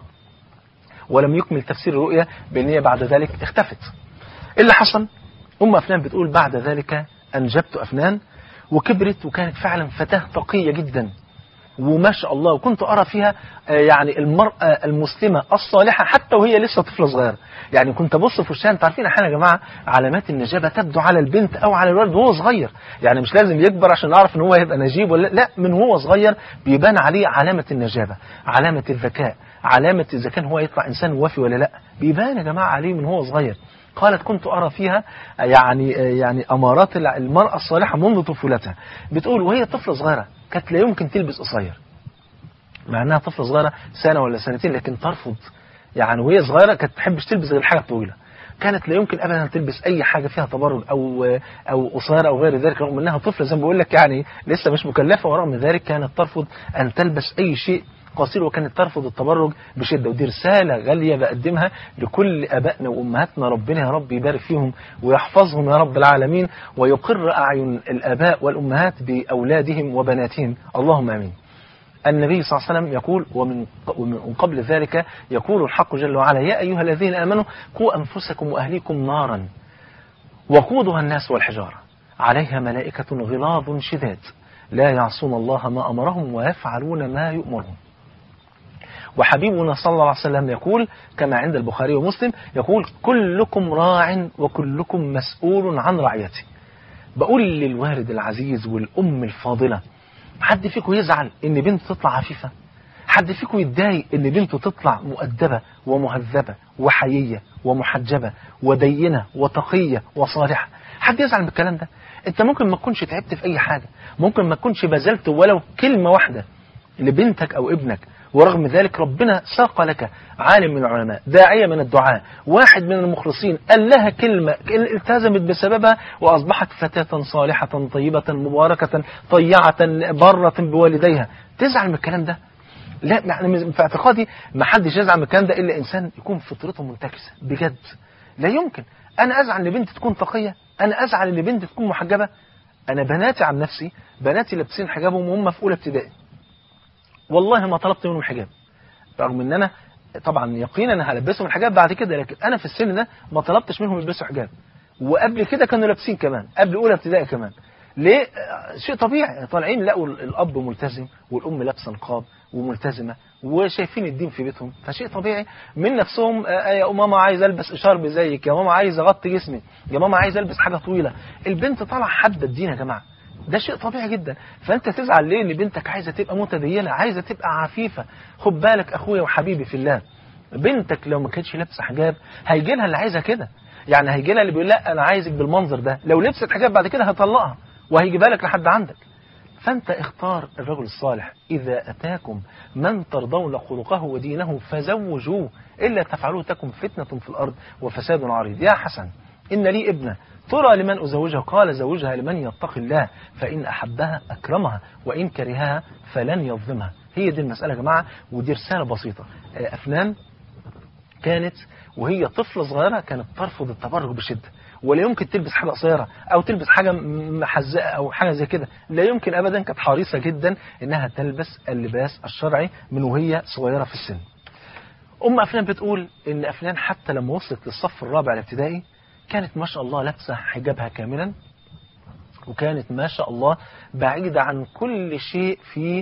ولم يكمل تفسير الرؤية بأن هي بعد ذلك اختفت اللي حصل أم أفنان بتقول بعد ذلك أنجبت أفنان وكبرت وكانت فعلا فتاة تقية جدا وما شاء الله وكنت أرى فيها يعني المرأة المسلمة الصالحة حتى وهي لسه طفلة صغيرة يعني كنت أبص في وشها انتوا عارفين أحيانا يا جماعة علامات النجابة تبدو على البنت أو على الولد وهو صغير يعني مش لازم يكبر عشان نعرف إن هو يبقى نجيب ولا لا من هو صغير بيبان عليه علامة النجابة علامة الذكاء علامة إذا كان هو يطلع إنسان وافي ولا لا بيبان يا جماعة عليه من هو صغير قالت كنت أرى فيها يعني يعني أمارات المرأة الصالحة منذ طفولتها بتقول وهي طفلة صغيرة كانت لا يمكن تلبس قصير مع انها طفله صغيره سنه ولا سنتين لكن ترفض يعني وهي صغيره كانت تحبش تلبس غير الحاجه الطويله كانت لا يمكن ابدا تلبس اي حاجه فيها تبرج او او قصيره او غير ذلك رغم انها طفله زي ما بقول لك يعني لسه مش مكلفه ورغم ذلك كانت ترفض ان تلبس اي شيء قصير وكانت ترفض التبرج بشده ودي رساله غاليه بقدمها لكل ابائنا وامهاتنا ربنا يا رب يبارك فيهم ويحفظهم يا رب العالمين ويقر اعين الاباء والامهات باولادهم وبناتهم اللهم امين. النبي صلى الله عليه وسلم يقول ومن ومن قبل ذلك يقول الحق جل وعلا يا أيها الذين آمنوا قوا أنفسكم وأهليكم نارا وقودها الناس والحجارة عليها ملائكة غلاظ شداد لا يعصون الله ما أمرهم ويفعلون ما يؤمرون وحبيبنا صلى الله عليه وسلم يقول كما عند البخاري ومسلم يقول كلكم راع وكلكم مسؤول عن رعيته بقول للوالد العزيز والأم الفاضلة حد فيكم يزعل ان بنته تطلع عفيفة حد فيكم يتضايق ان بنته تطلع مؤدبة ومهذبة وحيية ومحجبة ودينة وتقية وصالحة حد يزعل من الكلام ده انت ممكن ما تكونش تعبت في اي حاجة ممكن ما تكونش بذلت ولو كلمة واحدة لبنتك او ابنك ورغم ذلك ربنا ساق لك عالم من العلماء داعية من الدعاء واحد من المخلصين قال لها كلمة التزمت بسببها وأصبحت فتاة صالحة طيبة مباركة طيعة برة بوالديها تزعل من الكلام ده لا يعني في اعتقادي ما حدش يزعل من الكلام ده إلا إنسان يكون فطرته منتكسة بجد لا يمكن أنا أزعل إن بنتي تكون تقية أنا أزعل إن بنتي تكون محجبة أنا بناتي عن نفسي بناتي لابسين حجابهم وهم في أولى ابتدائي والله ما طلبت منهم حجاب رغم ان انا طبعا يقينا هلبسهم الحجاب بعد كده لكن انا في السن ده ما طلبتش منهم يلبسوا حجاب وقبل كده كانوا لابسين كمان قبل اولى ابتدائي كمان ليه شيء طبيعي طالعين لقوا الاب ملتزم والام لابسه نقاب وملتزمه وشايفين الدين في بيتهم فشيء طبيعي من نفسهم آه يا ماما عايز البس اشارب زيك يا ماما عايز اغطي جسمي يا ماما عايز البس حاجه طويله البنت طالعه حابه الدين يا جماعه ده شيء طبيعي جدا فانت تزعل ليه ان بنتك عايزه تبقى متدينه عايزه تبقى عفيفه خد بالك اخويا وحبيبي في الله بنتك لو ما كانتش لابسه حجاب هيجي لها اللي عايزها كده يعني هيجي لها اللي بيقول لا انا عايزك بالمنظر ده لو لبست حجاب بعد كده هطلقها وهيجيبها لك لحد عندك فانت اختار الرجل الصالح اذا اتاكم من ترضون خلقه ودينه فزوجوه الا تفعلوه تكن فتنه في الارض وفساد عريض يا حسن ان لي ابنه ترى لمن أزوجها قال زوجها لمن يتقي الله فإن أحبها أكرمها وإن كرهها فلن يظلمها هي دي المسألة يا جماعة ودي رسالة بسيطة أفنان كانت وهي طفلة صغيرة كانت ترفض التبرج بشدة ولا يمكن تلبس حاجة قصيرة أو تلبس حاجة محزقة أو حاجة زي كده لا يمكن أبدا كانت حريصة جدا إنها تلبس اللباس الشرعي من وهي صغيرة في السن أم أفنان بتقول إن أفنان حتى لما وصلت للصف الرابع الابتدائي كانت ما شاء الله لابسة حجابها كاملا وكانت ما شاء الله بعيدة عن كل شيء في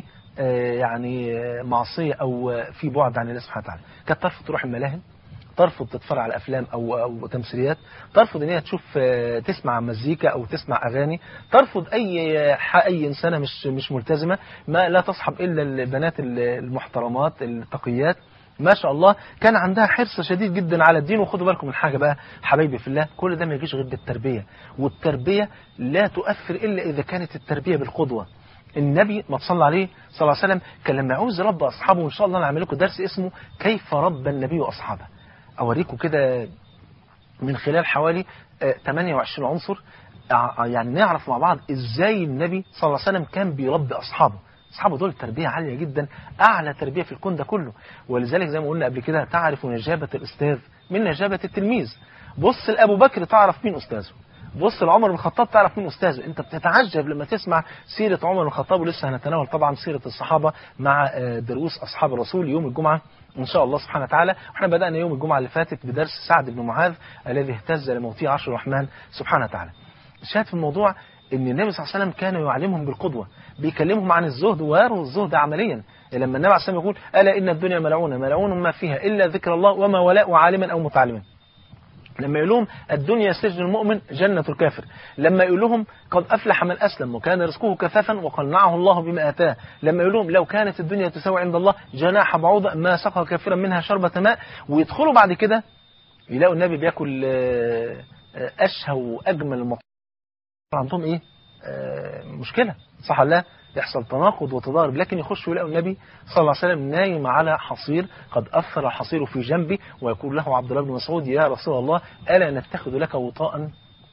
يعني معصية أو في بعد عن الله سبحانه وتعالى كانت ترفض تروح الملاهي ترفض تتفرج على أفلام أو, أو تمثيليات ترفض إن هي تشوف تسمع مزيكا أو تسمع أغاني ترفض أي أي إنسانة مش مش ملتزمة ما لا تصحب إلا البنات المحترمات التقيات ما شاء الله كان عندها حرص شديد جدا على الدين وخدوا بالكم من حاجة بقى حبايبي في الله كل ده ما يجيش غير بالتربية والتربية لا تؤثر إلا إذا كانت التربية بالقدوة النبي ما تصلى عليه صلى الله عليه وسلم كان لما يعوز رب أصحابه وإن شاء الله نعمل لكم درس اسمه كيف رب النبي وأصحابه أوريكم كده من خلال حوالي 28 عنصر يعني نعرف مع بعض إزاي النبي صلى الله عليه وسلم كان بيربي أصحابه أصحابه دول تربية عالية جدا أعلى تربية في الكون ده كله ولذلك زي ما قلنا قبل كده تعرف نجابة الأستاذ من نجابة التلميذ بص لأبو بكر تعرف مين أستاذه بص لعمر بن الخطاب تعرف مين أستاذه أنت بتتعجب لما تسمع سيرة عمر بن الخطاب ولسه هنتناول طبعا سيرة الصحابة مع دروس أصحاب الرسول يوم الجمعة إن شاء الله سبحانه وتعالى احنا بدأنا يوم الجمعة اللي فاتت بدرس سعد بن معاذ الذي اهتز لموته عرش الرحمن سبحانه وتعالى الشاهد في الموضوع ان النبي صلى الله عليه وسلم كان يعلمهم بالقدوة بيكلمهم عن الزهد ويروا الزهد عمليا لما النبي عليه الصلاة والسلام يقول ألا إن الدنيا ملعونة ملعون ما فيها إلا ذكر الله وما ولاء عالما أو متعلما لما يقول لهم الدنيا سجن المؤمن جنة الكافر لما يقول لهم قد أفلح من أسلم وكان رزقه كفافا وقنعه الله بما آتاه لما يقول لهم لو كانت الدنيا تساوي عند الله جناح بعوضة ما سقى كافرا منها شربة ماء ويدخلوا بعد كده يلاقوا النبي بياكل أشهى وأجمل المطعم عندهم إيه آه مشكلة صح ولا يحصل تناقض وتضارب لكن يخشوا يلاقوا النبي صلى الله عليه وسلم نايم على حصير قد أثر الحصير في جنبي ويقول له عبد الله بن مسعود يا رسول الله ألا نتخذ لك وطاء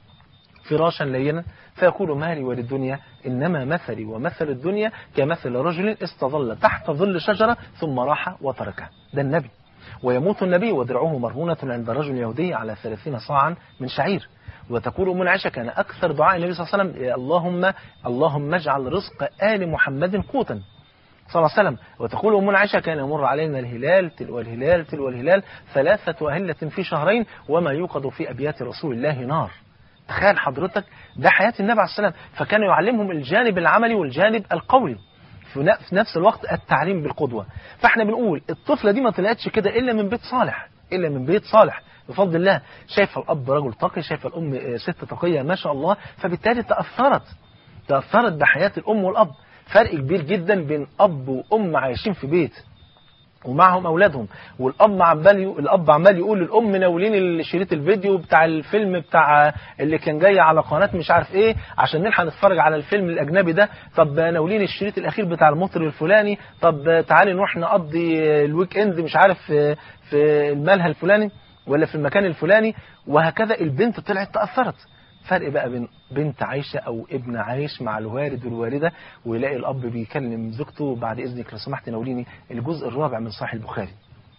فراشا لينا فيقول مالي وللدنيا إنما مثلي ومثل الدنيا كمثل رجل استظل تحت ظل شجرة ثم راح وتركها ده النبي ويموت النبي ودرعه مرهونة عند رجل يهودي على ثلاثين صاعا من شعير وتقول أم عائشة كان أكثر دعاء النبي صلى الله عليه وسلم اللهم اللهم اجعل رزق آل محمد قوتا صلى الله عليه وسلم وتقول أم عائشة كان يمر علينا الهلال تلو الهلال تلو الهلال ثلاثة أهلة في شهرين وما يوقد في أبيات رسول الله نار تخيل حضرتك ده حياة النبي عليه السلام فكان يعلمهم الجانب العملي والجانب القولي في نفس الوقت التعليم بالقدوة فاحنا بنقول الطفلة دي ما طلعتش كده إلا من بيت صالح إلا من بيت صالح بفضل الله شايفه الأب رجل تقي شايفه الأم ست تقية ما شاء الله فبالتالي تأثرت تأثرت بحياة الأم والأب فرق كبير جدا بين أب وأم عايشين في بيت ومعهم اولادهم والاب عمال الاب عمال يقول للام ناولين شريط الفيديو بتاع الفيلم بتاع اللي كان جاي على قناه مش عارف ايه عشان نلحق نتفرج على الفيلم الاجنبي ده طب ناولين الشريط الاخير بتاع المطرب الفلاني طب تعالي نروح نقضي الويك اند مش عارف في, في الملهى الفلاني ولا في المكان الفلاني وهكذا البنت طلعت تاثرت فرق بقى بين بنت عايشة أو ابن عايش مع الوالد والوالدة ويلاقي الأب بيكلم زوجته بعد إذنك لو سمحت ناوليني الجزء الرابع من صحيح البخاري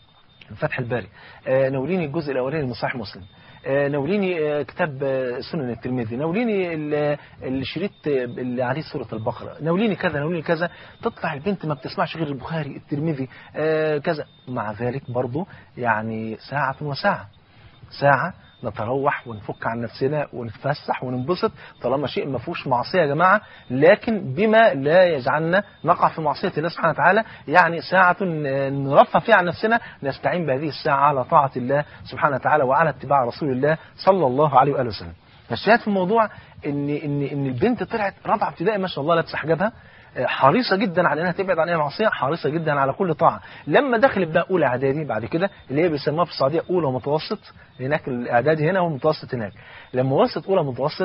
فتح الباري آه ناوليني الجزء الأولاني من صحيح مسلم آه ناوليني آه كتاب سنن الترمذي ناوليني الشريط اللي عليه سورة البقرة ناوليني كذا ناوليني كذا تطلع البنت ما بتسمعش غير البخاري الترمذي كذا مع ذلك برضه يعني ساعة وساعة ساعة نتروح ونفك عن نفسنا ونتفسح وننبسط طالما شيء ما فيهوش معصيه يا جماعه لكن بما لا يجعلنا نقع في معصيه الله سبحانه وتعالى يعني ساعه نرفه فيها عن نفسنا نستعين بهذه الساعه على طاعه الله سبحانه وتعالى وعلى اتباع رسول الله صلى الله عليه واله وسلم. فالشاهد في الموضوع ان ان ان البنت طلعت رابعه ابتدائي ما شاء الله لابسه حجابها حريصة جدا على انها تبعد عن اي معصيه حريصة جدا على كل طاعة لما دخلت بقى اولى اعدادي بعد كده اللي هي بيسموها في السعودية اولى متوسط هناك الاعدادي هنا والمتوسط هناك لما وصلت اولى متوسط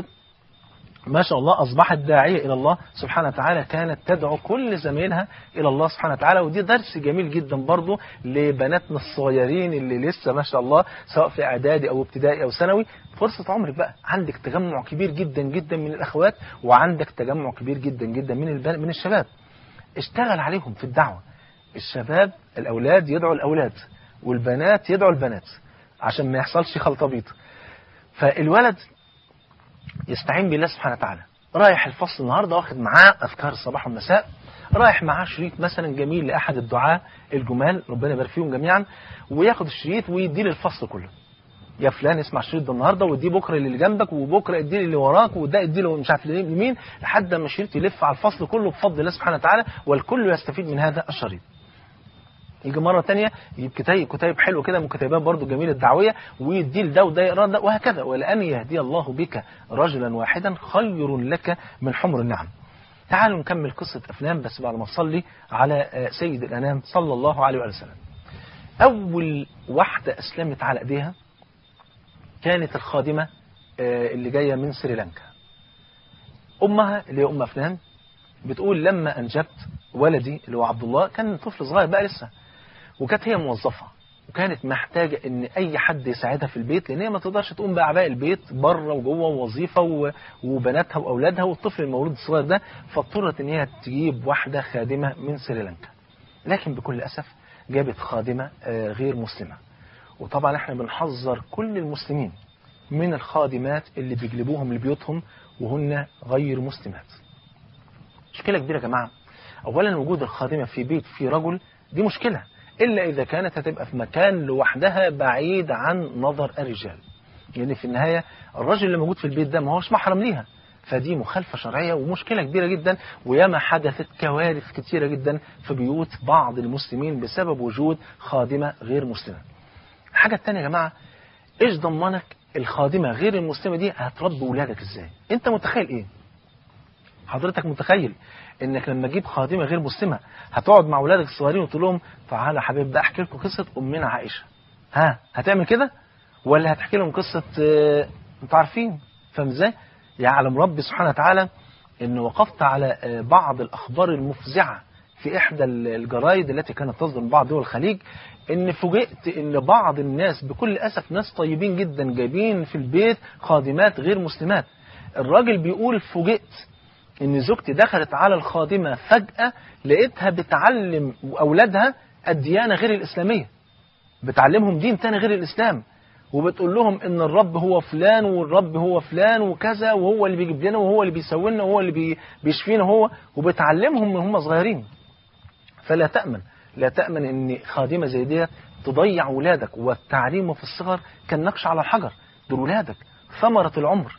ما شاء الله أصبحت داعية إلى الله سبحانه وتعالى كانت تدعو كل زميلها إلى الله سبحانه وتعالى ودي درس جميل جدا برضه لبناتنا الصغيرين اللي لسه ما شاء الله سواء في إعدادي أو ابتدائي أو ثانوي فرصة عمرك بقى عندك تجمع كبير جدا جدا من الأخوات وعندك تجمع كبير جدا جدا من البن... من الشباب اشتغل عليهم في الدعوة الشباب الأولاد يدعوا الأولاد والبنات يدعوا البنات عشان ما يحصلش خلطبيط فالولد يستعين بالله سبحانه وتعالى رايح الفصل النهارده واخد معاه اذكار الصباح والمساء رايح معاه شريط مثلا جميل لاحد الدعاة الجمال ربنا يبارك فيهم جميعا وياخد الشريط ويديه للفصل كله يا فلان اسمع الشريط ده النهارده واديه بكره للي جنبك وبكره اديه للي وراك وده اديه له مش عارف لمين لحد ما الشريط يلف على الفصل كله بفضل الله سبحانه وتعالى والكل يستفيد من هذا الشريط يجي مرة تانية يجيب كتيب كتيب حلو كده من كتيبات برضه جميلة الدعوية ويدي لده وده يقرا ده وهكذا ولأن يهدي الله بك رجلا واحدا خير لك من حمر النعم. تعالوا نكمل قصة أفلام بس بعد ما نصلي على سيد الأنام صلى الله عليه وسلم. أول واحدة أسلمت على إيديها كانت الخادمة اللي جاية من سريلانكا. أمها اللي هي أم أفلام بتقول لما أنجبت ولدي اللي هو عبد الله كان طفل صغير بقى لسه وكانت هي موظفة وكانت محتاجة ان اي حد يساعدها في البيت لان هي ما تقدرش تقوم باعباء البيت بره وجوه ووظيفة وبناتها واولادها والطفل المولود الصغير ده فاضطرت ان هي تجيب واحدة خادمة من سريلانكا لكن بكل اسف جابت خادمة غير مسلمة وطبعا احنا بنحذر كل المسلمين من الخادمات اللي بيجلبوهم لبيوتهم وهن غير مسلمات مشكلة كبيرة يا جماعة اولا وجود الخادمة في بيت في رجل دي مشكلة إلا إذا كانت هتبقى في مكان لوحدها بعيد عن نظر الرجال لأن في النهاية الرجل اللي موجود في البيت ده ما هوش محرم ليها فدي مخالفة شرعية ومشكلة كبيرة جدا وياما حدثت كوارث كتيرة جدا في بيوت بعض المسلمين بسبب وجود خادمة غير مسلمة الحاجة الثانية يا جماعة إيش ضمنك الخادمة غير المسلمة دي هتربي ولادك إزاي أنت متخيل إيه حضرتك متخيل انك لما تجيب خادمه غير مسلمه هتقعد مع اولادك الصغيرين وتقول لهم تعالى يا حبيبي بقى احكي لكم قصه امنا عائشه ها هتعمل كده ولا هتحكي لهم قصه اه انتوا عارفين فاهم ازاي يعلم ربي سبحانه وتعالى ان وقفت على بعض الاخبار المفزعه في احدى الجرايد التي كانت تصدر من بعض دول الخليج ان فوجئت ان بعض الناس بكل اسف ناس طيبين جدا جايبين في البيت خادمات غير مسلمات الراجل بيقول فوجئت ان زوجتي دخلت على الخادمه فجاه لقيتها بتعلم اولادها الديانه غير الاسلاميه بتعلمهم دين تاني غير الاسلام وبتقول لهم ان الرب هو فلان والرب هو فلان وكذا وهو اللي بيجيب لنا وهو اللي بيسوي لنا وهو اللي بي بيشفينا هو وبتعلمهم من هم صغيرين فلا تأمن لا تأمن ان خادمة زي دي تضيع ولادك والتعليم في الصغر كالنقش على الحجر دول ولادك ثمرة العمر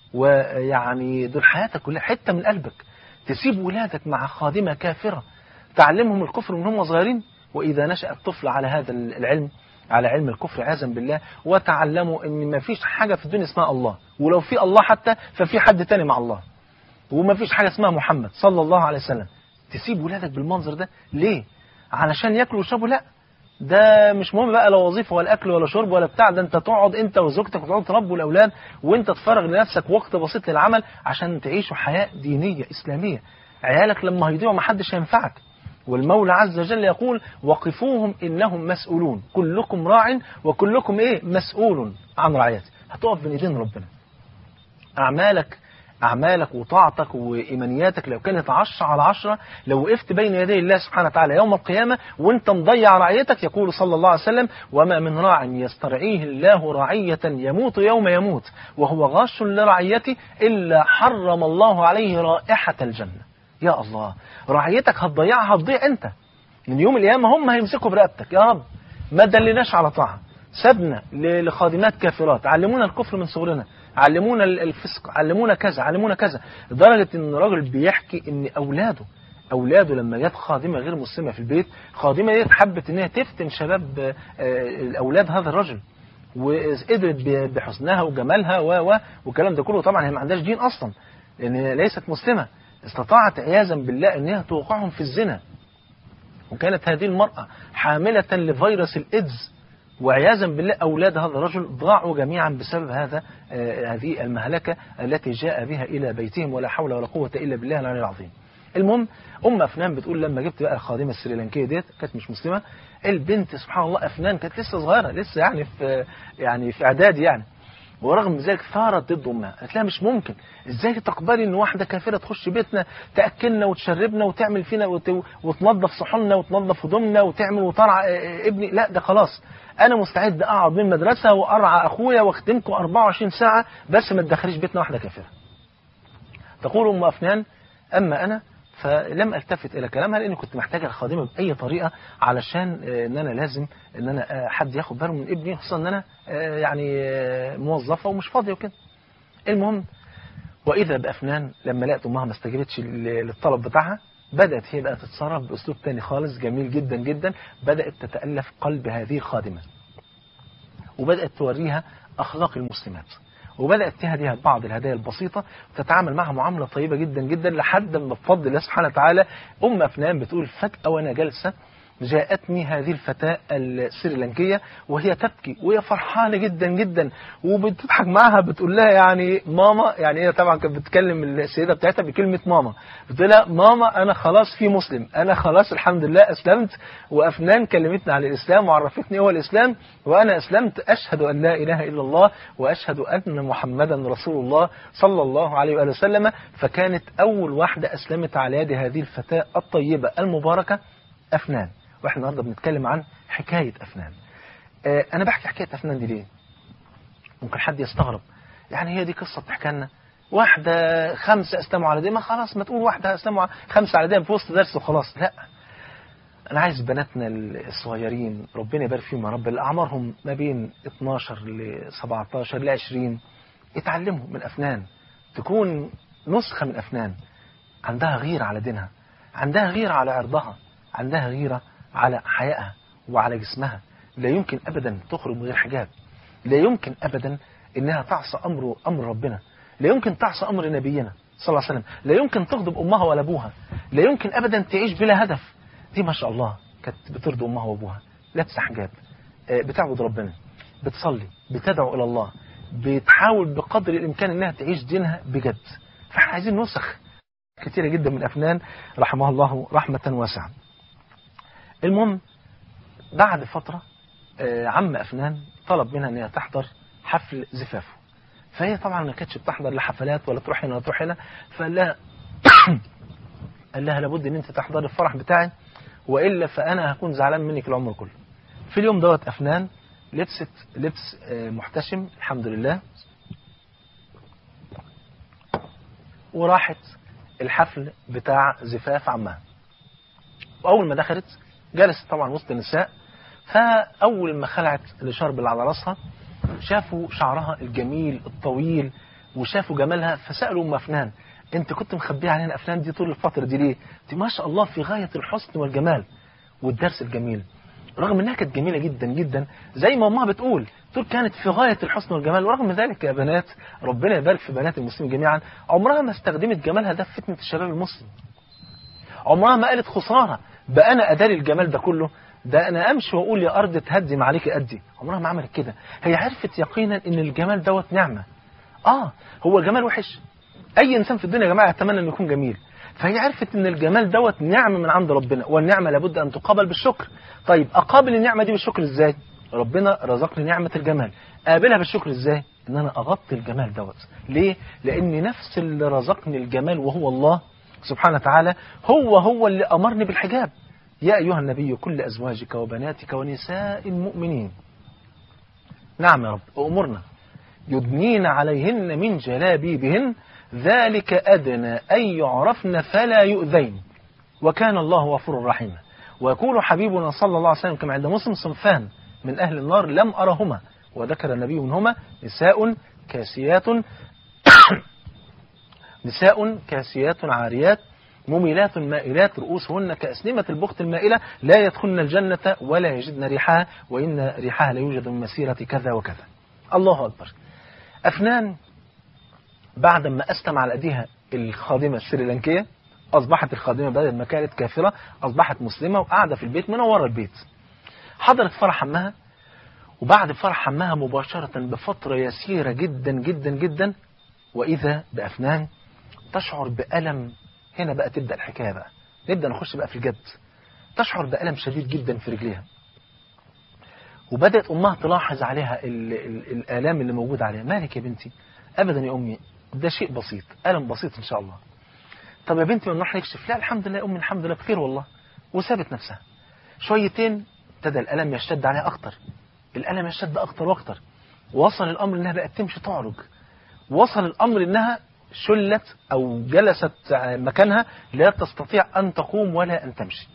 ويعني دول حياتك كلها حتة من قلبك تسيب ولادك مع خادمة كافرة تعلمهم الكفر من هم صغيرين وإذا نشأ الطفل على هذا العلم على علم الكفر عياذا بالله وتعلموا ان ما فيش حاجة في الدنيا اسمها الله ولو في الله حتى ففي حد تاني مع الله وما فيش حاجة اسمها محمد صلى الله عليه وسلم تسيب ولادك بالمنظر ده ليه علشان ياكلوا ويشربوا لا ده مش مهم بقى لا وظيفه ولا اكل ولا شرب ولا بتاع ده انت تقعد انت وزوجتك وتقعدوا تربوا الاولاد وانت تفرغ لنفسك وقت بسيط للعمل عشان تعيشوا حياه دينيه اسلاميه عيالك لما هيضيعوا ما حدش هينفعك والمولى عز وجل يقول وقفوهم انهم مسؤولون كلكم راع وكلكم ايه مسؤول عن رعيته هتقف بين ايدين ربنا اعمالك أعمالك وطاعتك وإيمانياتك لو كانت عشرة على عشرة لو وقفت بين يدي الله سبحانه وتعالى يوم القيامة وانت مضيع رعيتك يقول صلى الله عليه وسلم وما من راع يسترعيه الله رعية يموت يوم يموت وهو غاش لرعيته إلا حرم الله عليه رائحة الجنة يا الله رعيتك هتضيعها هتضيع انت من يوم القيامة هم هيمسكوا برقبتك يا رب ما دلناش على طاعة سبنا لخادمات كافرات علمونا الكفر من صغرنا علمونا الفسق علمونا كذا علمونا كذا لدرجة ان الراجل بيحكي ان اولاده اولاده لما جت خادمه غير مسلمه في البيت خادمه دي حبت ان هي تفتن شباب الاولاد هذا الرجل وقدرت بحسنها وجمالها و و والكلام ده كله طبعا هي ما عندهاش دين اصلا لان هي ليست مسلمه استطاعت عياذا بالله ان هي توقعهم في الزنا وكانت هذه المراه حامله لفيروس الايدز وعياذا بالله أولاد هذا الرجل ضاعوا جميعا بسبب هذا آه هذه المهلكة التي جاء بها إلى بيتهم ولا حول ولا قوة إلا بالله العلي العظيم المهم أم أفنان بتقول لما جبت بقى الخادمة السريلانكية ديت كانت مش مسلمة البنت سبحان الله أفنان كانت لسه صغيرة لسه يعني في يعني في إعداد يعني ورغم ذلك ثارت ضد امها قالت لها مش ممكن ازاي تقبلي ان واحده كافره تخش بيتنا تاكلنا وتشربنا وتعمل فينا وت... وتنظف صحوننا وتنظف هدومنا وتعمل وترعى ابني لا ده خلاص انا مستعد اقعد من المدرسه وارعى اخويا واخدمكم 24 ساعه بس ما تدخليش بيتنا واحده كافره تقول ام افنان اما انا فلم التفت الى كلامها لاني كنت محتاجه الخادمه باي طريقه علشان ان انا لازم ان انا حد ياخد باله من ابني خصوصا ان انا يعني موظفه ومش فاضيه وكده. المهم واذا بافنان لما لقت امها ما استجابتش للطلب بتاعها بدات هي بقى تتصرف باسلوب تاني خالص جميل جدا جدا بدات تتالف قلب هذه الخادمه. وبدات توريها اخلاق المسلمات. وبدأت تهديها بعض الهدايا البسيطة وتتعامل معها معاملة طيبة جدا جدا لحد ما بفضل الله سبحانه وتعالى أم أفنان بتقول فجأة وأنا جالسة جاءتني هذه الفتاة السريلانكية وهي تبكي وهي فرحانة جدا جدا وبتضحك معها بتقول لها يعني ماما يعني هي طبعا كانت بتكلم السيدة بتاعتها بكلمة ماما بتقول لها ماما أنا خلاص في مسلم أنا خلاص الحمد لله أسلمت وأفنان كلمتني عن الإسلام وعرفتني هو الإسلام وأنا أسلمت أشهد أن لا إله إلا الله وأشهد أن محمدا رسول الله صلى الله عليه وآله وسلم فكانت أول واحدة أسلمت على يد هذه الفتاة الطيبة المباركة أفنان واحنا النهارده بنتكلم عن حكاية أفنان آه أنا بحكي حكاية أفنان دي ليه ممكن حد يستغرب يعني هي دي قصة بتحكي لنا واحدة خمسة أسلموا على دي ما خلاص ما تقول واحدة أسلموا خمسة على دي في وسط درس وخلاص لا أنا عايز بناتنا الصغيرين ربنا يبارك فيهم يا رب اللي أعمارهم ما بين 12 ل 17 ل 20 يتعلموا من أفنان تكون نسخة من أفنان عندها غيرة على دينها عندها غيرة على عرضها عندها غيرة على حيائها وعلى جسمها لا يمكن أبدا تخرج من غير حجاب لا يمكن أبدا إنها تعصى أمر أمر ربنا لا يمكن تعصى أمر نبينا صلى الله عليه وسلم لا يمكن تغضب أمها ولا أبوها لا يمكن أبدا تعيش بلا هدف دي ما شاء الله كانت بترضي أمها وأبوها لابسة حجاب بتعبد ربنا بتصلي بتدعو إلى الله بتحاول بقدر الإمكان إنها تعيش دينها بجد فاحنا عايزين نسخ كثيرة جدا من أفنان رحمه الله رحمة واسعة المهم بعد فترة آه، عم أفنان طلب منها أن هي تحضر حفل زفافه فهي طبعا ما كانتش بتحضر لحفلات ولا تروح هنا ولا تروح هنا فقال لها قال لها لابد ان انت تحضري الفرح بتاعي والا فانا هكون زعلان منك العمر كله في اليوم دوت افنان لبست لبس آه، محتشم الحمد لله وراحت الحفل بتاع زفاف عمها واول ما دخلت جلست طبعا وسط النساء فاول ما خلعت الشرب اللي على راسها شافوا شعرها الجميل الطويل وشافوا جمالها فسالوا ام افنان انت كنت مخبيه علينا افلام دي طول الفتره دي ليه؟ انت ما شاء الله في غايه الحسن والجمال والدرس الجميل رغم انها كانت جميله جدا جدا زي ما امها بتقول تقول كانت في غايه الحسن والجمال ورغم ذلك يا بنات ربنا يبارك في بنات المسلمين جميعا عمرها ما استخدمت جمالها ده في فتنه الشباب المسلم عمرها ما قالت خساره بقى انا اداري الجمال ده كله ده انا امشي واقول يا ارض تهدي ما عليك ادي عمرها ما عملت كده هي عرفت يقينا ان الجمال دوت نعمه اه هو الجمال وحش اي انسان في الدنيا يا جماعه يتمنى انه يكون جميل فهي عرفت ان الجمال دوت نعمه من عند ربنا والنعمه لابد ان تقابل بالشكر طيب اقابل النعمه دي بالشكر ازاي ربنا رزقني نعمه الجمال اقابلها بالشكر ازاي ان انا اغطي الجمال دوت ليه لان نفس اللي رزقني الجمال وهو الله سبحانه وتعالى هو هو اللي امرني بالحجاب يا ايها النبي كل ازواجك وبناتك ونساء المؤمنين نعم يا رب امرنا يدنين عليهن من جلابيبهن ذلك أدنى أن يعرفن فلا يؤذين وكان الله غفورا رحيما ويقول حبيبنا صلى الله عليه وسلم كما عند مسلم صنفان من أهل النار لم أرهما وذكر النبي منهما نساء كاسيات نساء كاسيات عاريات مميلات مائلات رؤوسهن كأسنمة البخت المائلة لا يدخلن الجنة ولا يجدن ريحها وإن ريحها لا يوجد من مسيرة كذا وكذا الله أكبر أفنان بعد ما أسلم على أيديها الخادمة السريلانكية أصبحت الخادمة بدل ما كانت كافرة أصبحت مسلمة وقاعدة في البيت منورة البيت حضرت فرح عمها وبعد فرح عمها مباشرة بفترة يسيرة جدا جدا جدا وإذا بأفنان تشعر بألم هنا بقى تبدأ الحكاية بقى نبدأ نخش بقى في الجد تشعر بألم شديد جدا في رجليها وبدأت أمها تلاحظ عليها ال ال الآلام اللي موجودة عليها مالك يا بنتي أبدا يا أمي ده شيء بسيط ألم بسيط إن شاء الله طب يا بنتي ما نروح نكشف لا الحمد لله يا أمي الحمد لله بخير والله وسابت نفسها شويتين ابتدى الألم يشتد عليها أكتر الألم يشتد أكتر وأكتر وصل الأمر إنها بقت تمشي تعرج وصل الأمر إنها شلت أو جلست مكانها لا تستطيع أن تقوم ولا أن تمشي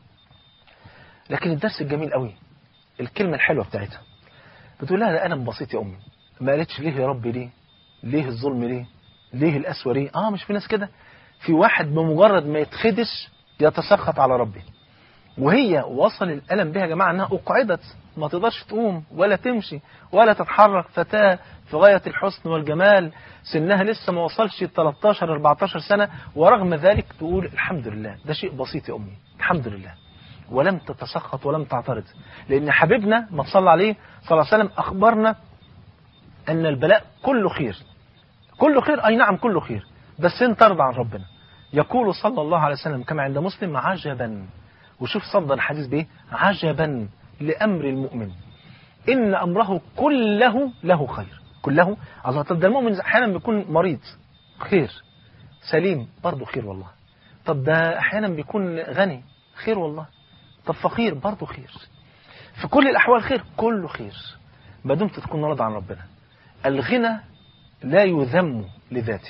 لكن الدرس الجميل قوي الكلمة الحلوة بتاعتها بتقول لها ده ألم بسيط يا أمي ما قالتش ليه يا رب ليه ليه الظلم ليه ليه القسوة ليه اه مش في ناس كده في واحد بمجرد ما يتخدش يتسخط على ربه وهي وصل الألم بها يا جماعة أنها أقعدت ما تقدرش تقوم ولا تمشي ولا تتحرك فتاة في غاية الحسن والجمال سنها لسه ما وصلش 13 14 سنة ورغم ذلك تقول الحمد لله ده شيء بسيط يا أمي الحمد لله ولم تتسخط ولم تعترض لأن حبيبنا ما صلى عليه صلى الله عليه وسلم أخبرنا أن البلاء كله خير كله خير أي نعم كله خير بس انت ترضى عن ربنا يقول صلى الله عليه وسلم كما عند مسلم عجبا وشوف صدر الحديث بايه عجبا لأمر المؤمن إن أمره كله له خير كله الله طب ده المؤمن أحيانا بيكون مريض خير سليم برضه خير والله طب ده أحيانا بيكون غني خير والله طب فقير برضه خير في كل الأحوال خير كله خير ما دمت تكون راضي عن ربنا الغنى لا يذم لذاته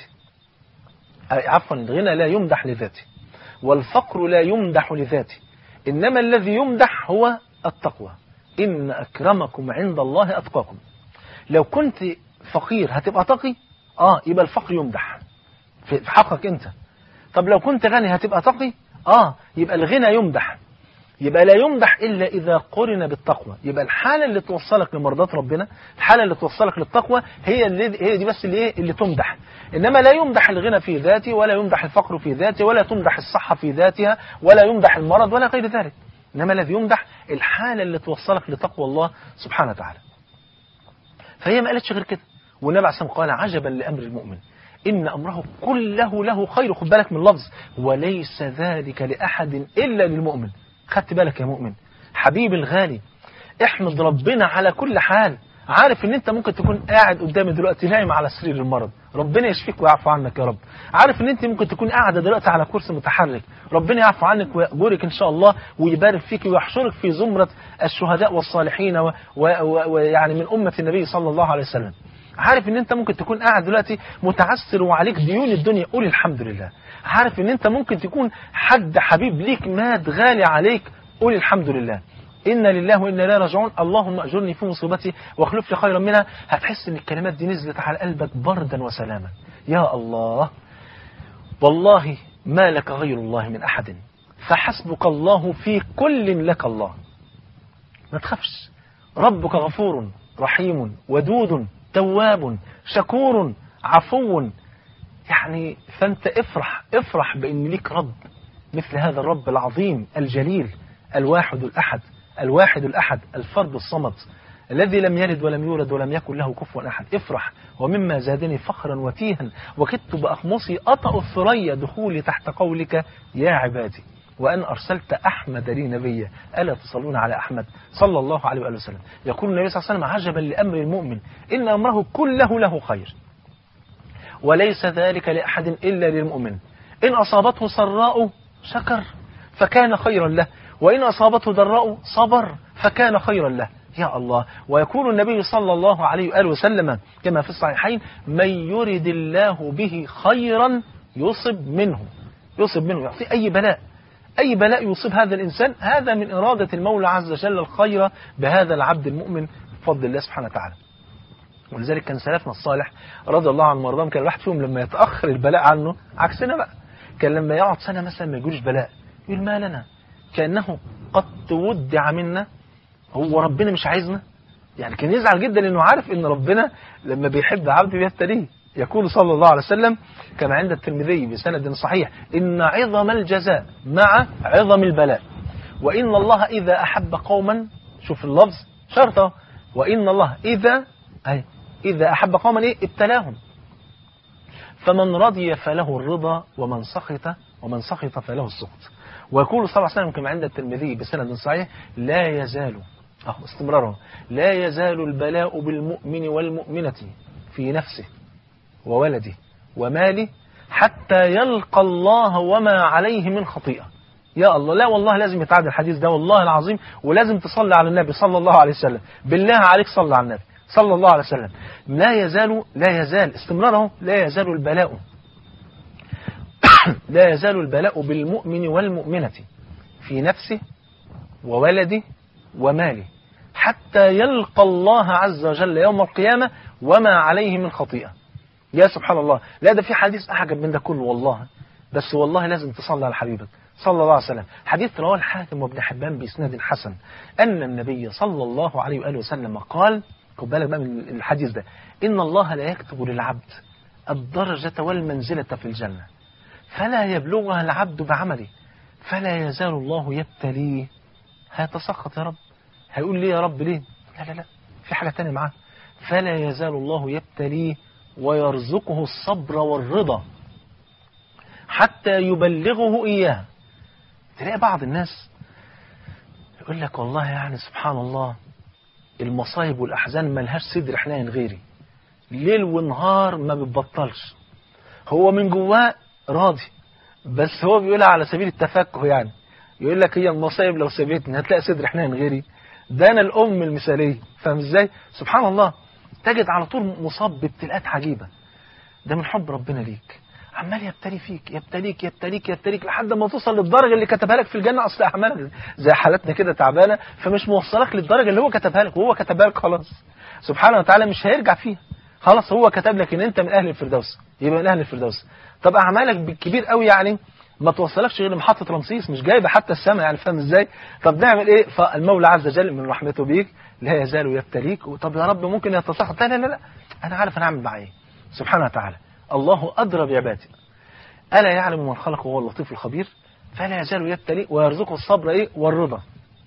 عفوا الغنى لا يمدح لذاته والفقر لا يمدح لذاته إنما الذي يمدح هو التقوى إن أكرمكم عند الله أتقاكم لو كنت فقير هتبقى تقي آه يبقى الفقر يمدح في حقك أنت طب لو كنت غني هتبقى تقي آه يبقى الغنى يمدح يبقى لا يمدح إلا إذا قرن بالتقوى يبقى الحالة اللي توصلك لمرضاة ربنا الحالة اللي توصلك للتقوى هي اللي هي دي بس اللي ايه اللي تمدح إنما لا يمدح الغنى في ذاته ولا يمدح الفقر في ذاته ولا تمدح الصحة في ذاتها ولا يمدح المرض ولا غير ذلك إنما الذي يمدح الحالة اللي توصلك لتقوى الله سبحانه وتعالى فهي ما قالتش غير كده والنبي عليه الصلاة والسلام قال عجبا لأمر المؤمن إن أمره كله له خير خد بالك من اللفظ وليس ذلك لأحد إلا للمؤمن خدت بالك يا مؤمن حبيبي الغالي احمد ربنا على كل حال عارف ان انت ممكن تكون قاعد قدامي دلوقتي نايم على سرير المرض ربنا يشفيك ويعفو عنك يا رب عارف ان انت ممكن تكون قاعده دلوقتي على كرسي متحرك ربنا يعفو عنك ويأجرك ان شاء الله ويبارك فيك ويحشرك في زمره الشهداء والصالحين ويعني و... و... يعني من امه النبي صلى الله عليه وسلم عارف ان انت ممكن تكون قاعد دلوقتي متعسر وعليك ديون الدنيا قول الحمد لله عارف ان انت ممكن تكون حد حبيب ليك مات غالي عليك قول الحمد لله إن لله وإنا لا راجعون اللهم أجرني في مصيبتي واخلف لي خيرا منها هتحس إن الكلمات دي نزلت على قلبك بردا وسلاما يا الله والله ما لك غير الله من أحد فحسبك الله في كل لك الله ما تخافش ربك غفور رحيم ودود تواب شكور عفو يعني فأنت افرح افرح بأن ليك رب مثل هذا الرب العظيم الجليل الواحد الأحد الواحد الأحد الفرد الصمد الذي لم يلد ولم يولد ولم يكن له كفوا أحد افرح ومما زادني فخرا وتيها وكدت بأخمصي أطأ الثريا دخولي تحت قولك يا عبادي وأن أرسلت أحمد لي نبيا ألا تصلون على أحمد صلى الله عليه وآله وسلم يقول النبي صلى الله عليه وسلم عجبا لأمر المؤمن إن أمره كله له خير وليس ذلك لأحد إلا للمؤمن إن أصابته سراء شكر فكان خيرا له وإن أصابته ضراء صبر فكان خيرا له يا الله ويكون النبي صلى الله عليه وآله وسلم كما في الصحيحين من يرد الله به خيرا يصب منه يصب منه يعطيه أي بلاء أي بلاء يصيب هذا الإنسان هذا من إرادة المولى عز وجل الخير بهذا العبد المؤمن بفضل الله سبحانه وتعالى ولذلك كان سلفنا الصالح رضي الله عنه وارضاهم كان الواحد فيهم لما يتأخر البلاء عنه عكسنا بقى كان لما يقعد سنة مثلا ما يجولش بلاء يقول ما لنا كأنه قد تودع منا هو ربنا مش عايزنا يعني كان يزعل جدا لأنه عارف أن ربنا لما بيحب عبده بيبتليه يقول صلى الله عليه وسلم كما عند الترمذي بسند صحيح إن عظم الجزاء مع عظم البلاء وإن الله إذا أحب قوما شوف اللفظ شرطه وإن الله إذا أي إذا أحب قوما إيه ابتلاهم فمن رضي فله الرضا ومن سخط ومن سخط فله السخط ويقول صلى الله عليه وسلم كما عند الترمذي بسند صحيح لا يزال أهو استمراره لا يزال البلاء بالمؤمن والمؤمنة في نفسه وولده وماله حتى يلقى الله وما عليه من خطيئة يا الله لا والله لازم يتعاد الحديث ده والله العظيم ولازم تصلي على النبي صلى الله عليه وسلم بالله عليك صلى على النبي صلى الله عليه وسلم لا يزال لا يزال استمراره لا يزال البلاء لا يزال البلاء بالمؤمن والمؤمنة في نفسه وولده وماله حتى يلقى الله عز وجل يوم القيامة وما عليه من خطيئة يا سبحان الله لا ده في حديث أحجب من ده كله والله بس والله لازم تصلي على حبيبك صلى الله عليه وسلم حديث رواه الحاكم وابن حبان بإسناد حسن أن النبي صلى الله عليه وآله وسلم قال خد بالك بقى من الحديث ده إن الله لا يكتب للعبد الدرجة والمنزلة في الجنة فلا يبلغها العبد بعمله فلا يزال الله يبتليه هيتسخط يا رب هيقول ليه يا رب ليه لا لا لا في حاجة تانية معاه فلا يزال الله يبتليه ويرزقه الصبر والرضا حتى يبلغه إياه تلاقي بعض الناس يقول لك والله يعني سبحان الله المصايب والأحزان ملهاش صدر حنين غيري ليل ونهار ما بتبطلش هو من جواه راضي بس هو بيقولها على سبيل التفكه يعني يقول لك هي المصايب لو سابتني هتلاقي صدر حنين غيري ده انا الام المثاليه فاهم ازاي سبحان الله تجد على طول مصاب بابتلاءات عجيبه ده من حب ربنا ليك عمال يبتلي فيك يبتليك يبتليك يبتليك لحد ما توصل للدرجه اللي كتبها لك في الجنه اصل اعمالك زي حالتنا كده تعبانه فمش موصلك للدرجه اللي هو كتبها لك وهو كتبها لك خلاص سبحانه وتعالى مش هيرجع فيها خلاص هو كتب لك ان انت من اهل الفردوس يبقى من اهل الفردوس طب اعمالك بالكبير قوي يعني ما توصلكش غير لمحطه رمسيس مش جايبه حتى السماء يعني فاهم ازاي طب نعمل ايه فالمولى عز وجل من رحمته بيك لا يزال يبتليك طب يا رب ممكن يتسخط لا لا لا, لا. انا عارف انا اعمل معاه ايه سبحانه وتعالى الله ادرى بعباده الا يعلم من خلق وهو اللطيف الخبير فلا يزال يبتلي ويرزقه الصبر ايه والرضا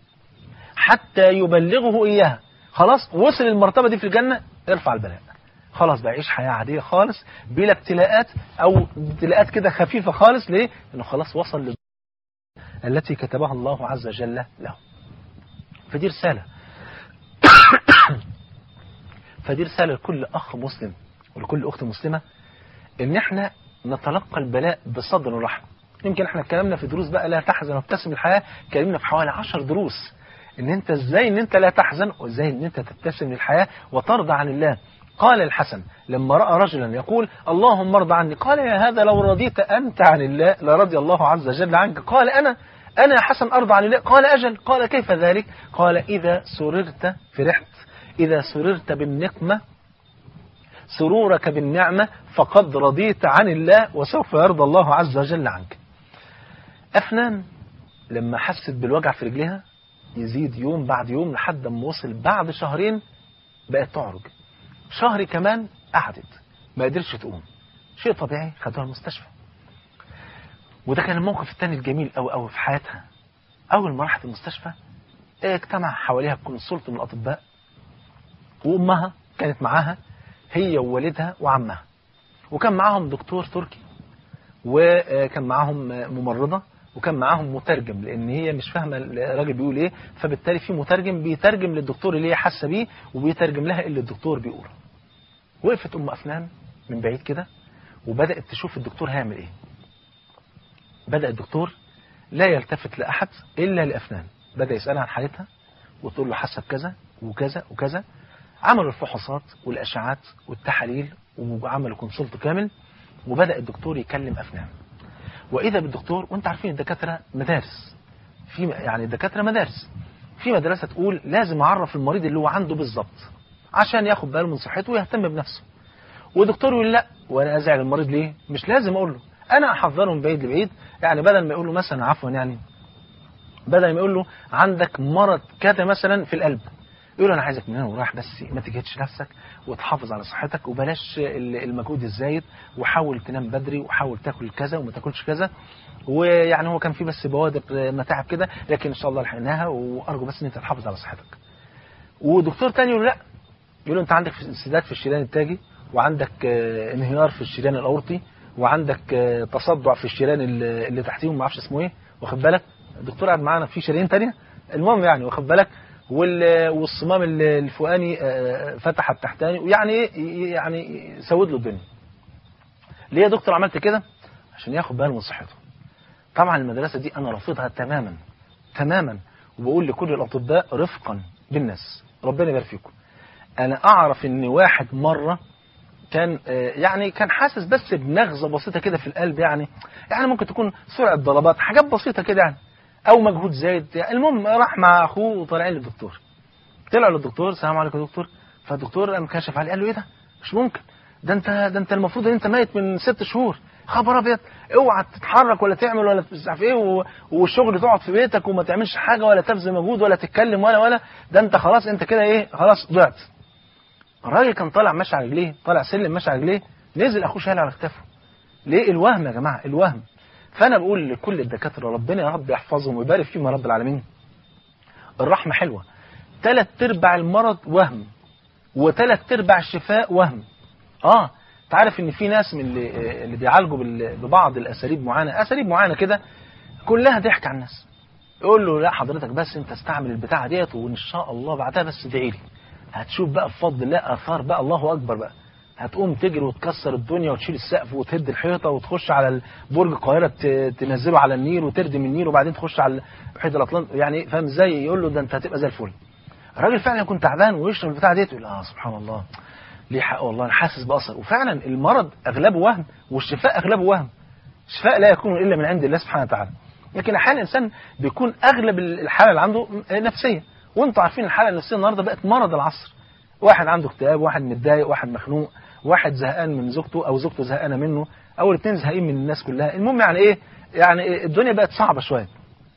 حتى يبلغه اياها خلاص وصل المرتبه دي في الجنه ارفع البلاء خلاص بقى يعيش حياة عادية خالص بلا ابتلاءات أو ابتلاءات كده خفيفة خالص ليه؟ لأنه خلاص وصل لل التي كتبها الله عز وجل له فدي رسالة فدي رسالة لكل أخ مسلم ولكل أخت مسلمة إن إحنا نتلقى البلاء بصدر رحب يمكن إحنا اتكلمنا في دروس بقى لا تحزن وابتسم الحياة اتكلمنا في حوالي عشر دروس إن أنت إزاي إن أنت لا تحزن وإزاي إن أنت تبتسم للحياة وترضى عن الله قال الحسن لما رأى رجلا يقول اللهم ارضى عني قال يا هذا لو رضيت أنت عن الله لرضي الله عز وجل عنك قال أنا أنا يا حسن أرضى عن الله قال أجل قال كيف ذلك قال إذا سررت فرحت إذا سررت بالنقمة سرورك بالنعمة فقد رضيت عن الله وسوف يرضى الله عز وجل عنك أفنان لما حست بالوجع في رجلها يزيد يوم بعد يوم لحد ما وصل بعد شهرين بقت تعرج شهر كمان قعدت ما قدرتش تقوم شيء طبيعي خدوها المستشفى وده كان الموقف الثاني الجميل أو أو في حياتها أول ما راحت المستشفى اجتمع حواليها كونسلت من الأطباء وأمها كانت معاها هي ووالدها وعمها وكان معاهم دكتور تركي وكان معاهم ممرضة وكان معاهم مترجم لان هي مش فاهمه الراجل بيقول ايه فبالتالي في مترجم بيترجم للدكتور اللي هي حاسه بيه وبيترجم لها اللي الدكتور بيقوله وقفت ام افنان من بعيد كده وبدات تشوف الدكتور هيعمل ايه بدا الدكتور لا يلتفت لاحد الا لافنان بدا يسالها عن حالتها وتقول له حاسه بكذا وكذا وكذا عملوا الفحوصات والاشعات والتحاليل وعملوا كونسلت كامل وبدا الدكتور يكلم افنان واذا بالدكتور وانت عارفين الدكاتره مدارس في يعني الدكاتره مدارس في مدرسه تقول لازم اعرف المريض اللي هو عنده بالظبط عشان ياخد باله من صحته ويهتم بنفسه ودكتور يقول لا وانا ازعل المريض ليه مش لازم اقول له انا احذره من بعيد لبعيد يعني بدل ما يقول له مثلا عفوا يعني بدل ما يقول له عندك مرض كذا مثلا في القلب يقول له انا عايزك من هنا ورايح بس ما تجهدش نفسك وتحافظ على صحتك وبلاش المجهود الزايد وحاول تنام بدري وحاول تاكل كذا وما تاكلش كذا ويعني هو كان في بس بوادر متاعب كده لكن ان شاء الله لحقناها وارجو بس ان انت تحافظ على صحتك ودكتور تاني يقول لا يقول له انت عندك انسداد في الشريان التاجي وعندك انهيار في الشريان الاورطي وعندك تصدع في الشريان اللي تحتيهم ما اعرفش اسمه ايه واخد بالك الدكتور قاعد معانا في شرايين تانية المهم يعني واخد بالك والصمام الفوقاني فتح التحتاني ويعني ايه يعني سود له الدنيا ليه يا دكتور عملت كده عشان ياخد باله من صحته طبعا المدرسة دي انا رافضها تماما تماما وبقول لكل الاطباء رفقا بالناس ربنا يبارك فيكم انا اعرف ان واحد مرة كان يعني كان حاسس بس بنغزة بسيطة كده في القلب يعني يعني ممكن تكون سرعة ضربات حاجات بسيطة كده يعني او مجهود زايد المهم راح مع اخوه وطالعين للدكتور طلع للدكتور السلام عليكم يا دكتور فالدكتور قام كشف عليه قال له ايه ده مش ممكن ده انت ده انت المفروض ان انت ميت من ست شهور خبر ابيض اوعى تتحرك ولا تعمل ولا مش عارف ايه والشغل تقعد في بيتك وما تعملش حاجه ولا تبذل مجهود ولا تتكلم ولا ولا ده انت خلاص انت كده ايه خلاص ضعت الراجل كان طالع ماشي على رجليه طالع سلم ماشي على رجليه نزل اخوه شايل على كتافه ليه الوهم يا جماعه الوهم فانا بقول لكل الدكاتره ربنا يا رب يحفظهم ويبارك فيهم يا رب العالمين الرحمه حلوه ثلاث ارباع المرض وهم وثلاث ارباع الشفاء وهم اه تعرف ان في ناس من اللي, اللي بيعالجوا ببعض الاساليب معينه اساليب معينه كده كلها ضحك على الناس يقول له لا حضرتك بس انت استعمل البتاعه ديت وان شاء الله بعدها بس ادعي لي هتشوف بقى بفضل الله اثار بقى الله اكبر بقى هتقوم تجري وتكسر الدنيا وتشيل السقف وتهد الحيطه وتخش على برج القاهره تنزله على النيل وتردم النيل وبعدين تخش على محيط الاطلنطي يعني فاهم ازاي يقول له ده انت هتبقى زي الفل الراجل فعلا يكون تعبان ويشرب البتاع ديت يقول اه سبحان الله ليه حق والله انا حاسس باثر وفعلا المرض اغلبه وهم والشفاء اغلبه وهم الشفاء لا يكون الا من عند الله سبحانه وتعالى لكن احيانا الانسان بيكون اغلب الحاله اللي عنده نفسيه وانتم عارفين الحاله النفسيه النهارده بقت مرض العصر واحد عنده اكتئاب واحد متضايق واحد مخنوق واحد زهقان من زوجته او زوجته زهقانه منه او الاثنين زهقين من الناس كلها المهم يعني ايه يعني الدنيا بقت صعبه شويه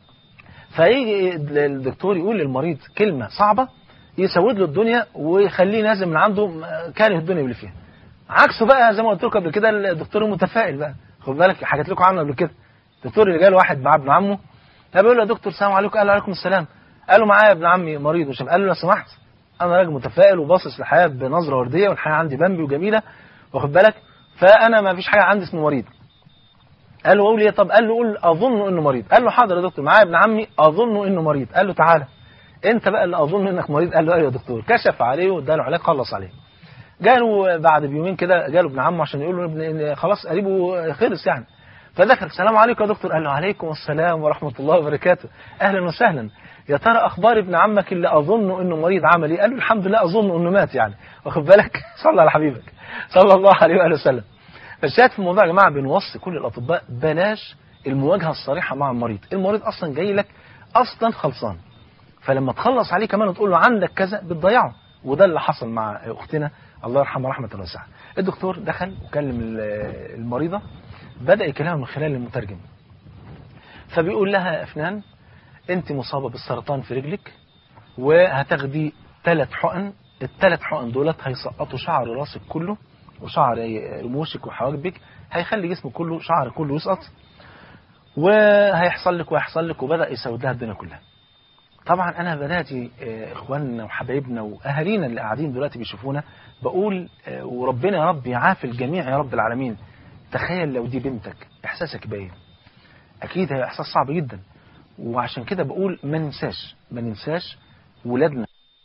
فيجي الدكتور يقول للمريض كلمه صعبه يسود له الدنيا ويخليه نازل من عنده كاره الدنيا اللي فيها عكسه بقى زي ما قلت لكم قبل كده الدكتور المتفائل بقى خد بالك حكيت لكم عنه قبل كده الدكتور اللي جاله واحد مع ابن عمه فبيقول له يا دكتور السلام عليكم قال له عليكم السلام قال له معايا ابن عمي مريض وشاب قال له لو سمحت انا راجل متفائل وباصص للحياه بنظره ورديه والحياه عندي بامبي وجميله واخد بالك فانا ما فيش حاجه عندي اسمه مريض قال له قول ايه طب قال له قول اظن انه مريض قال له حاضر يا دكتور معايا ابن عمي اظن انه مريض قال له تعالى انت بقى اللي اظن انك مريض قال له ايوه يا دكتور كشف عليه واداله علاج خلص عليه جاله بعد بيومين كده جاله ابن عمه عشان يقول له ابن إن خلاص قريبه خلص يعني فدخل السلام عليكم يا دكتور قال له عليكم السلام ورحمه الله وبركاته اهلا وسهلا يا ترى اخبار ابن عمك اللي اظن انه مريض عمل ايه قال له الحمد لله اظن انه مات يعني واخد بالك صلى على حبيبك صلى الله عليه واله وسلم فالشاهد في الموضوع يا جماعه بنوصي كل الاطباء بلاش المواجهه الصريحه مع المريض المريض اصلا جاي لك اصلا خلصان فلما تخلص عليه كمان وتقول له عندك كذا بتضيعه وده اللي حصل مع اختنا الله يرحمها رحمه واسعه الدكتور دخل وكلم ال- المريضه بدا يكلمها من خلال المترجم فبيقول لها يا افنان انت مصابه بالسرطان في رجلك وهتاخدي ثلاث حقن الثلاث حقن دولت هيسقطوا شعر راسك كله وشعر رموشك وحواجبك هيخلي جسمك كله شعر كله يسقط وهيحصل لك وهيحصل لك وبدا يسود لها الدنيا كلها طبعا انا بنادي آه، اخواننا وحبايبنا واهالينا اللي قاعدين دلوقتي بيشوفونا بقول آه، وربنا يا رب يعافي الجميع يا رب العالمين تخيل لو دي بنتك احساسك باين اكيد هي احساس صعب جدا وعشان كده بقول ما ننساش ما ننساش ولادنا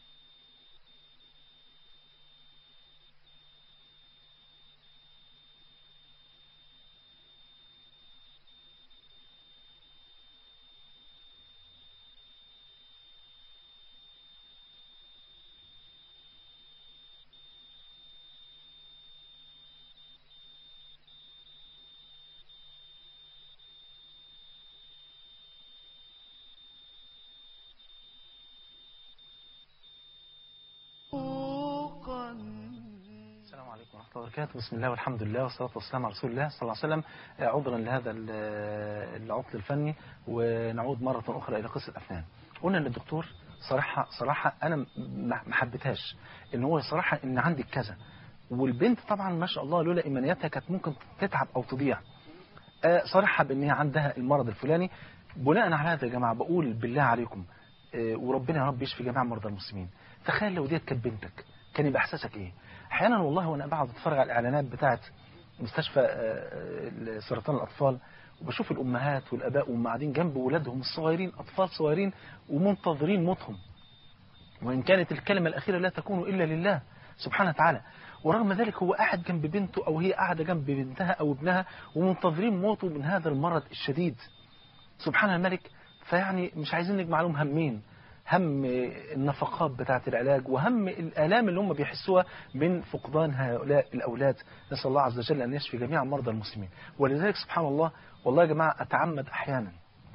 السلام عليكم ورحمة الله وبركاته بسم الله والحمد لله والصلاة والسلام على رسول الله صلى الله عليه وسلم آه، عذرا لهذا ال- العطل الفني ونعود مرة أخرى إلى قصة أفنان قلنا ان الدكتور صراحة صراحة أنا م- ما ما حبيتهاش إن هو صراحة إن عندك كذا والبنت طبعا ما شاء الله لولا إيمانياتها كانت ممكن تتعب أو تضيع آه، صرحها بان هي عندها المرض الفلاني بناء على هذا يا جماعه بقول بالله عليكم آه، وربنا يا رب يشفي جميع مرضى المسلمين تخيل لو ديت كانت بنتك كان يبقى احساسك ايه احيانا والله وانا بقعد اتفرج على الاعلانات بتاعه مستشفى آه، آه، سرطان الاطفال وبشوف الامهات والاباء وهم قاعدين جنب ولادهم الصغيرين اطفال صغيرين ومنتظرين موتهم وإن كانت الكلمة الأخيرة لا تكون إلا لله سبحانه وتعالى ورغم ذلك هو قاعد جنب بنته أو هي قاعدة جنب بنتها أو ابنها ومنتظرين موته من هذا المرض الشديد سبحان الملك فيعني مش عايزين نجمع لهم همين هم النفقات بتاعة العلاج وهم الآلام اللي هم بيحسوها من فقدان هؤلاء الأولاد نسأل الله عز وجل أن يشفي جميع مرضى المسلمين ولذلك سبحان الله والله يا جماعة أتعمد أحيانا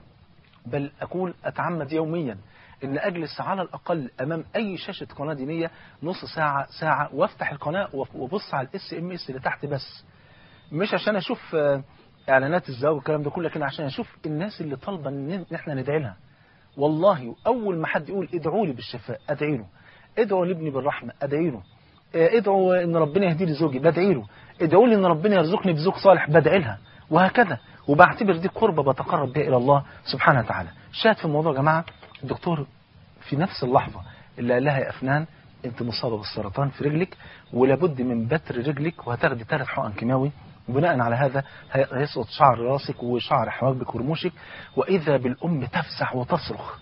بل أقول أتعمد يوميا ان اجلس على الاقل امام اي شاشه قناه دينيه نص ساعه ساعه وافتح القناه وابص على الاس ام اس اللي تحت بس مش عشان اشوف آه، اعلانات الزواج والكلام ده كله لكن عشان اشوف الناس اللي طالبه ان احنا ندعي لها والله اول ما حد يقول ادعوا لي بالشفاء ادعي له ادعوا لابني بالرحمه ادعي له آه، ادعوا ان ربنا يهدي لي زوجي بدعي له ادعوا لي ان ربنا يرزقني بزوج صالح بدعي لها وهكذا وبعتبر دي قربة بتقرب بها إلى الله سبحانه وتعالى شاهد في الموضوع يا جماعة الدكتور في نفس اللحظة اللي قال لها يا أفنان أنت مصابة بالسرطان في رجلك ولابد من بتر رجلك وهتاخدي ثلاث حقن كيماوي وبناء على هذا هي- هيسقط شعر راسك وشعر حواجبك ورموشك وإذا بالأم تفزع وتصرخ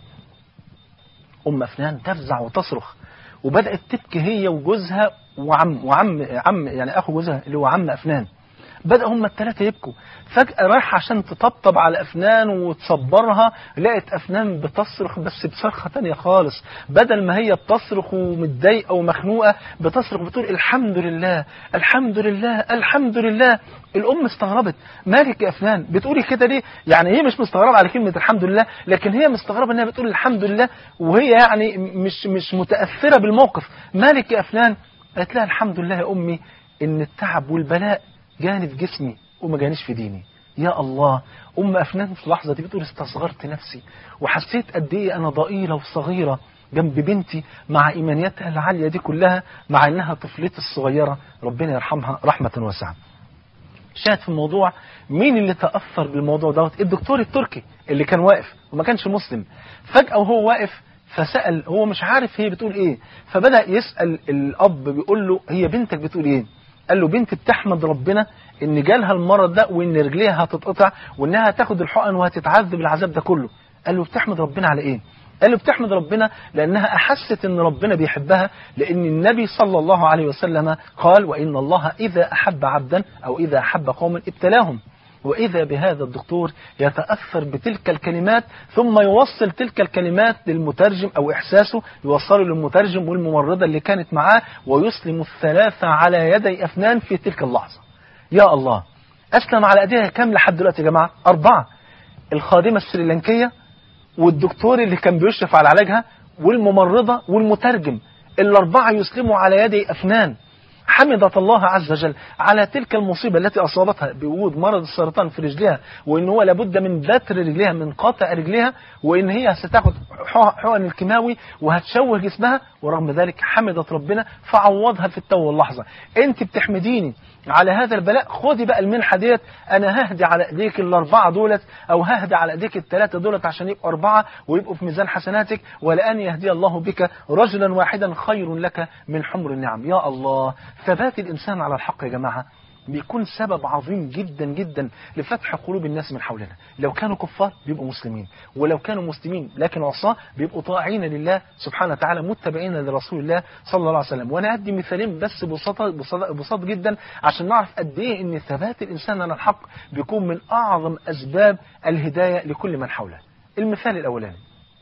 أم أفنان تفزع وتصرخ وبدأت تبكي هي وجوزها وعم وعم عم يعني أخو جوزها اللي هو عم أفنان بدأ هم الثلاثة يبكوا فجأة رايح عشان تطبطب على أفنان وتصبرها لقت أفنان بتصرخ بس بصرخة تانية خالص بدل ما هي بتصرخ ومتضايقة ومخنوقة بتصرخ بتقول الحمد لله الحمد لله الحمد لله الأم استغربت مالك يا أفنان بتقولي كده ليه يعني هي مش مستغربة على كلمة الحمد لله لكن هي مستغربة إنها بتقول الحمد لله وهي يعني مش مش متأثرة بالموقف مالك يا أفنان قالت لها الحمد لله يا أمي إن التعب والبلاء جاني في جسمي وما جانيش في ديني يا الله أم أفنان في اللحظة دي بتقول استصغرت نفسي وحسيت قد إيه أنا ضئيلة وصغيرة جنب بنتي مع إيمانياتها العالية دي كلها مع إنها طفلتي الصغيرة ربنا يرحمها رحمة واسعة شاهد في الموضوع مين اللي تأثر بالموضوع دوت الدكتور التركي اللي كان واقف وما كانش مسلم فجأة وهو واقف فسأل هو مش عارف هي بتقول ايه فبدأ يسأل الأب بيقول له هي بنتك بتقول ايه قال له بنتي بتحمد ربنا ان جالها المرض ده وان رجليها هتتقطع وانها هتاخد الحقن وهتتعذب العذاب ده كله قال له بتحمد ربنا على ايه قال له بتحمد ربنا لأنها أحست أن ربنا بيحبها لأن النبي صلى الله عليه وسلم قال وإن الله إذا أحب عبدا أو إذا أحب قوما ابتلاهم وإذا بهذا الدكتور يتأثر بتلك الكلمات ثم يوصل تلك الكلمات للمترجم أو إحساسه يوصله للمترجم والممرضة اللي كانت معاه ويسلم الثلاثة على يدي أفنان في تلك اللحظة يا الله أسلم على أيديها كام لحد دلوقتي يا جماعة أربعة الخادمة السريلانكية والدكتور اللي كان بيشرف على علاجها والممرضة والمترجم الأربعة يسلموا على يدي أفنان حمدت الله عز وجل على تلك المصيبة التي أصابتها بوجود مرض السرطان في رجلها وإن هو لابد من بتر رجلها من قطع رجلها وإن هي ستاخد حقن الكيماوي وهتشوه جسمها ورغم ذلك حمدت ربنا فعوضها في التو اللحظة أنت بتحمديني على هذا البلاء خدي بقى المنحة ديت أنا ههدي على إيديك الأربعة دولت أو ههدي على إيديك الثلاثة دولت عشان يبقوا أربعة ويبقوا في ميزان حسناتك ولأن يهدي الله بك رجلا واحدا خير لك من حمر النعم يا الله ثبات الإنسان على الحق يا جماعة بيكون سبب عظيم جدا جدا لفتح قلوب الناس من حولنا لو كانوا كفار بيبقوا مسلمين ولو كانوا مسلمين لكن عصاه بيبقوا طاعين لله سبحانه وتعالى متبعين لرسول الله صلى الله عليه وسلم وانا ادي مثالين بس بساطه بساط جدا عشان نعرف قد ايه ان ثبات الانسان على الحق بيكون من اعظم اسباب الهدايه لكل من حوله المثال الاولاني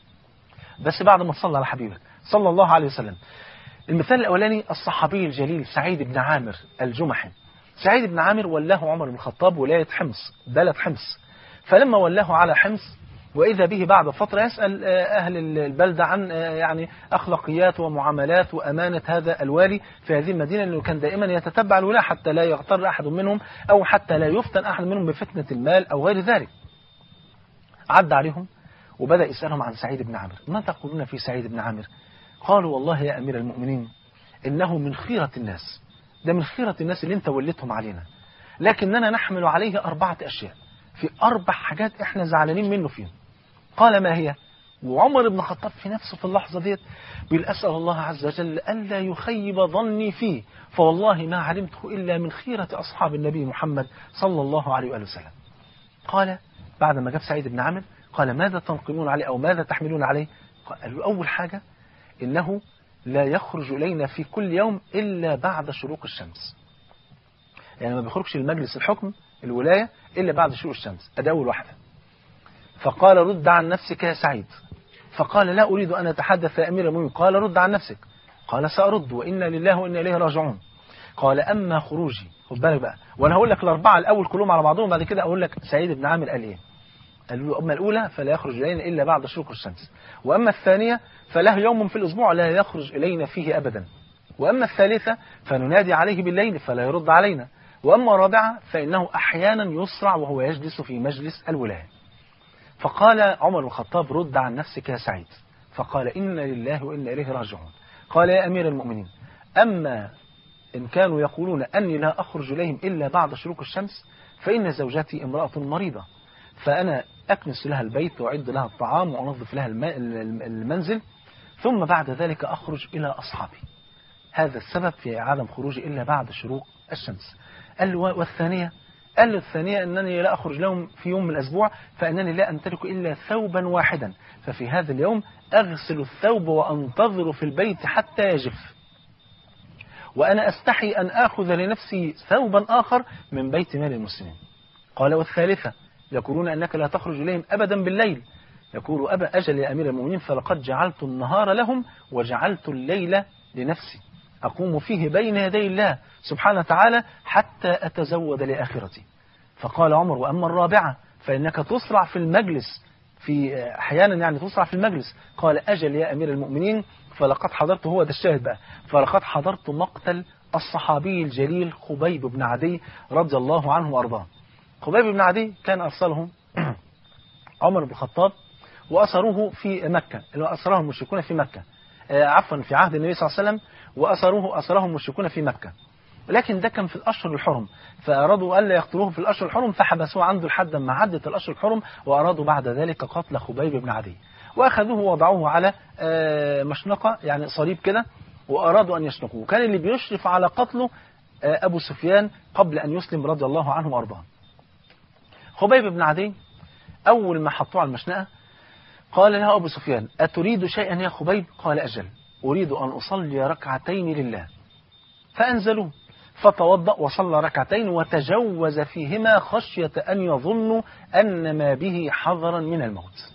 بس بعد ما تصلى على حبيبك صلى الله عليه وسلم المثال الاولاني الصحابي الجليل سعيد بن عامر الجمحي سعيد بن عامر ولاه عمر بن الخطاب ولاية حمص بلد حمص فلما ولاه على حمص وإذا به بعد فترة يسأل أهل البلدة عن يعني أخلاقيات ومعاملات وأمانة هذا الوالي في هذه المدينة لأنه كان دائما يتتبع الولاة حتى لا يغتر أحد منهم أو حتى لا يفتن أحد منهم بفتنة المال أو غير ذلك عد عليهم وبدأ يسألهم عن سعيد بن عامر ما تقولون في سعيد بن عامر قالوا والله يا أمير المؤمنين إنه من خيرة الناس ده من خيرة الناس اللي انت وليتهم علينا لكننا نحمل عليه أربعة أشياء في أربع حاجات احنا زعلانين منه فيهم قال ما هي وعمر بن الخطاب في نفسه في اللحظة ديت بيقول أسأل الله عز وجل ألا يخيب ظني فيه فوالله ما علمته إلا من خيرة أصحاب النبي محمد صلى الله عليه وآله وسلم قال بعد ما جاب سعيد بن عامر قال ماذا تنقمون عليه أو ماذا تحملون عليه قال له أول حاجة إنه لا يخرج إلينا في كل يوم إلا بعد شروق الشمس يعني ما بيخرجش المجلس الحكم الولاية إلا بعد شروق الشمس أدي أول واحدة فقال رد عن نفسك يا سعيد فقال لا أريد أن أتحدث يا أمير المؤمنين قال رد عن نفسك قال سأرد وإنا لله وإنا إليه راجعون قال أما خروجي خد بالك بقى وأنا هقول لك الأربعة الأول كلهم على بعضهم بعد كده أقول لك سعيد بن عامر قال إيه قال له أما الأولى فلا يخرج إلينا إلا بعد شروق الشمس وأما الثانية فله يوم في الأسبوع لا يخرج إلينا فيه أبدا وأما الثالثة فننادي عليه بالليل فلا يرد علينا وأما الرابعة فإنه أحيانا يصرع وهو يجلس في مجلس الولاية فقال عمر بن الخطاب رد عن نفسك يا سعيد فقال إنا لله وإنا إليه راجعون قال يا أمير المؤمنين أما إن كانوا يقولون أني لا أخرج إليهم إلا بعد شروق الشمس فإن زوجتي امرأة مريضة فأنا أكنس لها البيت وأعد لها الطعام وأنظف لها المنزل ثم بعد ذلك أخرج إلى أصحابي هذا السبب في عدم خروجي إلا بعد شروق الشمس قال له والثانية قال له الثانية أنني لا أخرج لهم في يوم من الأسبوع فأنني لا أمتلك إلا ثوبا واحدا ففي هذا اليوم أغسل الثوب وأنتظر في البيت حتى يجف وأنا أستحي أن آخذ لنفسي ثوبا آخر من بيت مال المسلمين قال والثالثة يقولون أنك لا تخرج إليهم أبدا بالليل يقول أبا أجل يا أمير المؤمنين فلقد جعلت النهار لهم وجعلت الليل لنفسي أقوم فيه بين يدي الله سبحانه وتعالى حتى أتزود لآخرتي فقال عمر وأما الرابعة فإنك تصرع في المجلس في أحيانا يعني تصرع في المجلس قال أجل يا أمير المؤمنين فلقد حضرت هو ده الشاهد بقى فلقد حضرت مقتل الصحابي الجليل خبيب بن عدي رضي الله عنه وأرضاه خبيب بن عدي كان أرسله عمر بن الخطاب وأسروه في مكة اللي أسرهم المشركون في مكة عفوا في عهد النبي صلى الله عليه وسلم وأسروه أسرهم المشركون في مكة لكن ده كان في الأشهر الحرم فأرادوا ألا يقتلوه في الأشهر الحرم فحبسوه عنده لحد ما عدت الأشهر الحرم وأرادوا بعد ذلك قتل خبيب بن عدي وأخذوه ووضعوه على مشنقة يعني صليب كده وأرادوا أن يشنقوه كان اللي بيشرف على قتله أبو سفيان قبل أن يسلم رضي الله عنه وأرضاه خبيب بن عدي أول ما حطوه على المشنقة قال له أبو سفيان أتريد شيئا يا خبيب قال أجل أريد أن أصلي ركعتين لله فأنزلوه فتوضأ وصلى ركعتين وتجوز فيهما خشية أن يظنوا أن ما به حذرا من الموت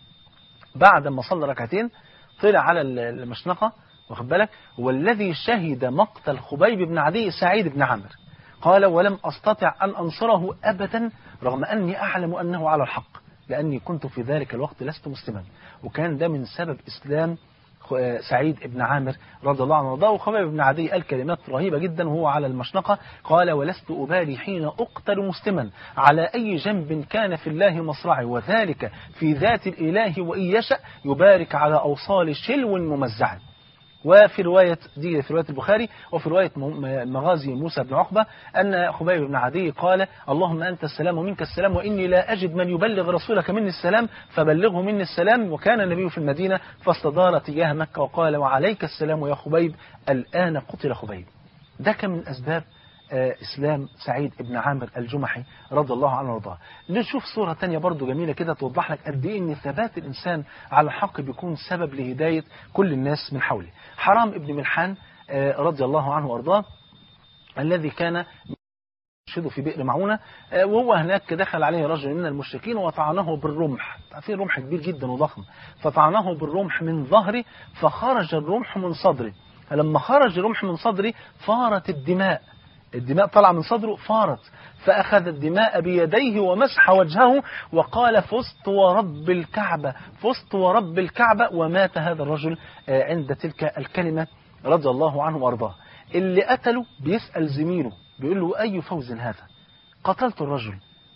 بعد ما صلى ركعتين طلع على المشنقة واخد بالك والذي شهد مقتل خبيب بن عدي سعيد بن عمرو قال ولم أستطع أن أنصره أبدا رغم أني أعلم أنه على الحق لأني كنت في ذلك الوقت لست مسلما وكان ده من سبب إسلام سعيد بن عامر رضي الله عنه وارضاه وخبيب بن عدي قال كلمات رهيبة جدا وهو على المشنقة قال ولست أبالي حين أقتل مسلما على أي جنب كان في الله مصرعي وذلك في ذات الإله وإن يشأ يبارك على أوصال شلو ممزع وفي رواية دي في رواية البخاري وفي رواية مغازي موسى بن عقبة أن خبيب بن عدي قال اللهم أنت السلام ومنك السلام وإني لا أجد من يبلغ رسولك مني السلام فبلغه مني السلام وكان النبي في المدينة فاستدار تجاه مكة وقال وعليك السلام يا خبيب الآن قتل خبيب ده كان من أسباب إسلام سعيد بن عامر الجمحي رضي الله عنه وارضاه نشوف صورة تانية برضو جميلة كده توضح لك قد إيه إن ثبات الإنسان على الحق بيكون سبب لهداية كل الناس من حوله حرام ابن ملحان رضي الله عنه وارضاه الذي كان يشهد في بئر معونة وهو هناك دخل عليه رجل من المشركين وطعنه بالرمح في رمح كبير جدا وضخم فطعنه بالرمح من ظهره فخرج الرمح من صدره فلما خرج الرمح من صدره فارت الدماء الدماء طلع من صدره فارت فأخذ الدماء بيديه ومسح وجهه وقال فزت ورب الكعبة فزت ورب الكعبة ومات هذا الرجل عند تلك الكلمة رضي الله عنه وارضاه اللي قتله بيسأل زميله بيقول له أي فوز هذا قتلت الرجل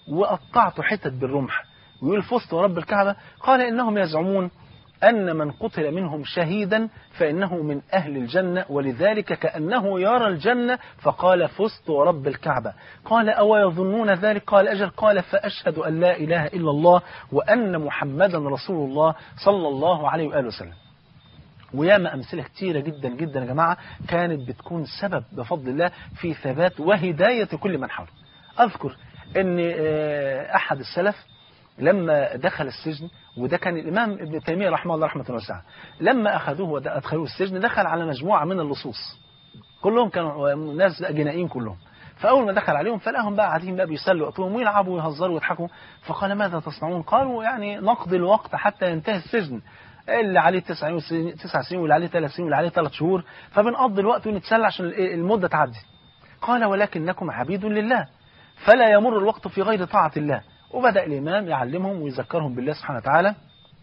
وقطعت حتت بالرمح ويقول فزت ورب الكعبة قال إنهم يزعمون أن من قتل منهم شهيدا فإنه من أهل الجنة ولذلك كأنه يرى الجنة فقال فزت ورب الكعبة قال أو يظنون ذلك قال أجل قال فأشهد أن لا إله إلا الله وأن محمدا رسول الله صلى الله عليه وآله وسلم وياما أمثلة كتيرة جدا جدا يا جماعة كانت بتكون سبب بفضل الله في ثبات وهداية كل من حوله أذكر أن أحد السلف لما دخل السجن وده كان الإمام ابن تيمية رحمه الله رحمة واسعة لما أخذوه وأدخلوه السجن دخل على مجموعة من اللصوص كلهم كانوا ناس جنائين كلهم فأول ما دخل عليهم فلاهم بقى قاعدين بقى بيسلوا وقتهم ويلعبوا ويهزروا ويضحكوا فقال ماذا تصنعون قالوا يعني نقضي الوقت حتى ينتهي السجن اللي عليه تسع سنين تسع سنين واللي عليه ثلاث سنين واللي عليه ثلاث شهور فبنقضي الوقت ونتسلى عشان المدة تعدي قال ولكنكم عبيد لله فلا يمر الوقت في غير طاعة الله وبدأ الإمام يعلمهم ويذكرهم بالله سبحانه وتعالى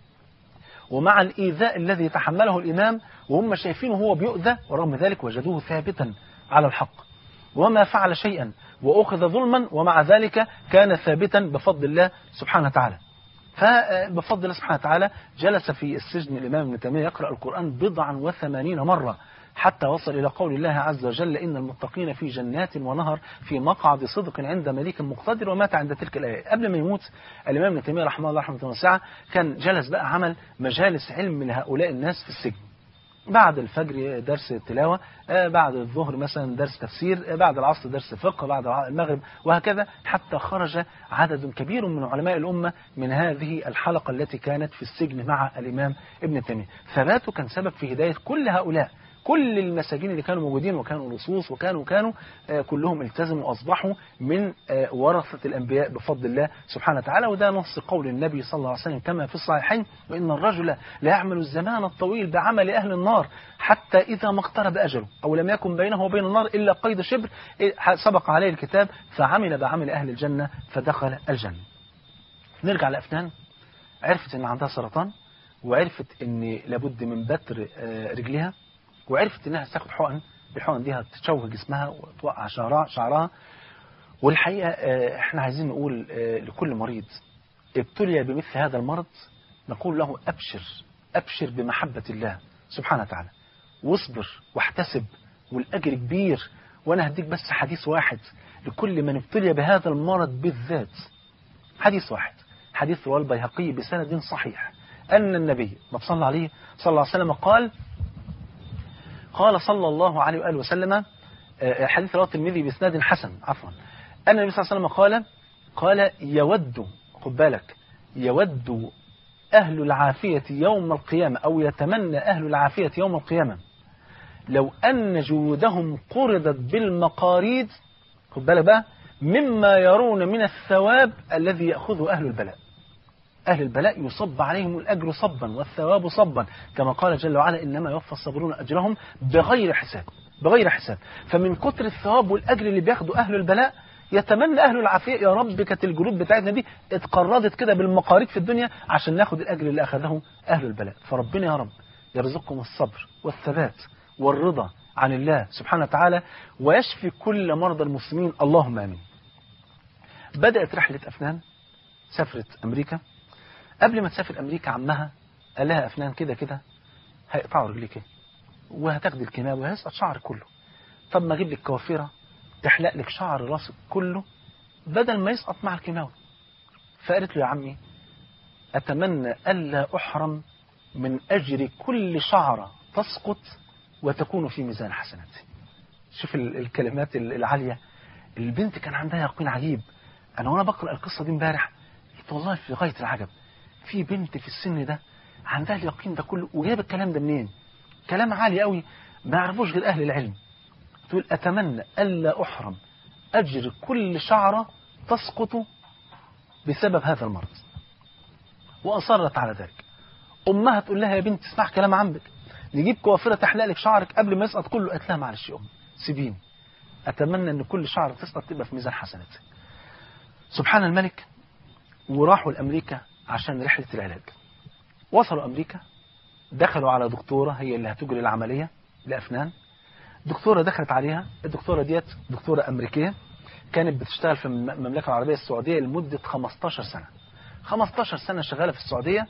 ومع الإيذاء الذي يتحمله الإمام وهم شايفينه هو بيؤذى ورغم ذلك وجدوه ثابتا على الحق وما فعل شيئا وأخذ ظلما ومع ذلك كان ثابتا بفضل الله سبحانه وتعالى فبفضل الله سبحانه وتعالى جلس في السجن الإمام ابن تيمية يقرأ القرآن بضعا وثمانين مرة حتى وصل إلى قول الله عز وجل إن المتقين في جنات ونهر في مقعد صدق عند مليك مقتدر ومات عند تلك الآية قبل ما يموت الإمام ابن تيمية رحمه الله رحمه واسعة كان جلس بقى عمل مجالس علم لهؤلاء الناس في السجن بعد الفجر درس تلاوة بعد الظهر مثلا درس تفسير بعد العصر درس فقه بعد المغرب وهكذا حتى خرج عدد كبير من علماء الأمة من هذه الحلقة التي كانت في السجن مع الإمام ابن تيمية ثباته كان سبب في هداية كل هؤلاء كل المساجين اللي كانوا موجودين وكانوا لصوص وكانوا كانوا كلهم التزموا وأصبحوا من ورثة الأنبياء بفضل الله سبحانه وتعالى وده نص قول النبي صلى الله عليه وسلم كما في الصحيحين وإن الرجل لا يعمل الزمان الطويل بعمل أهل النار حتى إذا ما اقترب أجله أو لم يكن بينه وبين النار إلا قيد شبر سبق عليه الكتاب فعمل بعمل أهل الجنة فدخل الجنة نرجع لأفنان عرفت أن عندها سرطان وعرفت أن لابد من بتر رجلها وعرفت انها تاخد حقن الحقن دي هتشوه جسمها وتوقع شعرها شعرها والحقيقه احنا عايزين نقول لكل مريض ابتلي بمثل هذا المرض نقول له ابشر ابشر بمحبه الله سبحانه وتعالى واصبر واحتسب والاجر كبير وانا هديك بس حديث واحد لكل من ابتلي بهذا المرض بالذات حديث واحد حديث رواه البيهقي بسند صحيح أن النبي ما صلى عليه صلى الله عليه وسلم قال قال صلى الله عليه وآله وسلم آه، حديث رواه الترمذي بإسناد حسن عفوا أن النبي صلى الله عليه وسلم قال قال يود خد بالك يود أهل العافية يوم القيامة أو يتمنى أهل العافية يوم القيامة لو أن جهودهم قرضت بالمقاريد خد بالك بقى مما يرون من الثواب الذي يأخذه أهل البلاء أهل البلاء يصب عليهم الأجر صبا والثواب صبا كما قال جل وعلا إنما يوفى الصابرون أجرهم بغير حساب بغير حساب فمن كتر الثواب والأجر اللي بياخده أهل البلاء يتمنى أهل العافية يا رب كانت الجلود بتاعتنا دي اتقرضت كده بالمقاريد في الدنيا عشان ناخد الأجر اللي أخذه أهل البلاء فربنا يا رب يرزقكم الصبر والثبات والرضا عن الله سبحانه وتعالى ويشفي كل مرضى المسلمين اللهم آمين بدأت رحلة أفنان سافرت أمريكا قبل ما تسافر أمريكا عمها قال لها أفنان كده كده هيقطعوا رجليك وهتاخدي الكمام وهيسقط شعرك كله طب ما أجيب لك كوافيرة تحلق لك شعر راسك كله بدل ما يسقط مع الكيماوي فقالت له يا عمي أتمنى ألا أحرم من أجر كل شعرة تسقط وتكون في ميزان حسناتي شوف ال- الكلمات ال- العالية البنت كان عندها يقين عجيب أنا وأنا بقرأ القصة دي امبارح قلت والله في غاية العجب في بنت في السن ده عندها اليقين ده كله وجايب الكلام ده منين كلام عالي قوي ما يعرفوش غير أهل العلم تقول أتمنى ألا أحرم أجر كل شعرة تسقط بسبب هذا المرض وأصرت على ذلك أمها تقول لها يا بنت اسمع كلام عمك نجيب كوافرة تحلق لك شعرك قبل ما يسقط كله قالت لها معلش يا أم سيبيني أتمنى أن كل شعرة تسقط تبقى في ميزان حسناتك سبحان الملك وراحوا لأمريكا عشان رحلة العلاج وصلوا أمريكا دخلوا على دكتورة هي اللي هتجري العملية لأفنان دكتورة دخلت عليها الدكتورة ديت دكتورة أمريكية كانت بتشتغل في الم- المملكة العربية السعودية لمدة 15 سنة 15 سنة شغالة في السعودية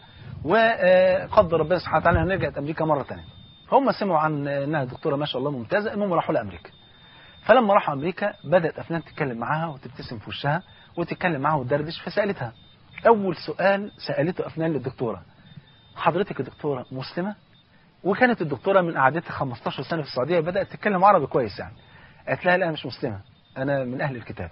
وقدر ربنا سبحانه وتعالى انها رجعت أمريكا مرة ثانيه هم سمعوا عن انها دكتورة ما شاء الله ممتازة المهم راحوا لأمريكا فلما راحوا أمريكا بدأت أفنان تتكلم معاها وتبتسم في وشها وتتكلم معاها وتدردش فسألتها أول سؤال سألته أفنان للدكتورة حضرتك دكتورة مسلمة وكانت الدكتورة من قعدتها 15 سنة في السعودية بدأت تتكلم عربي كويس يعني قالت لها لا مش مسلمة أنا من أهل الكتاب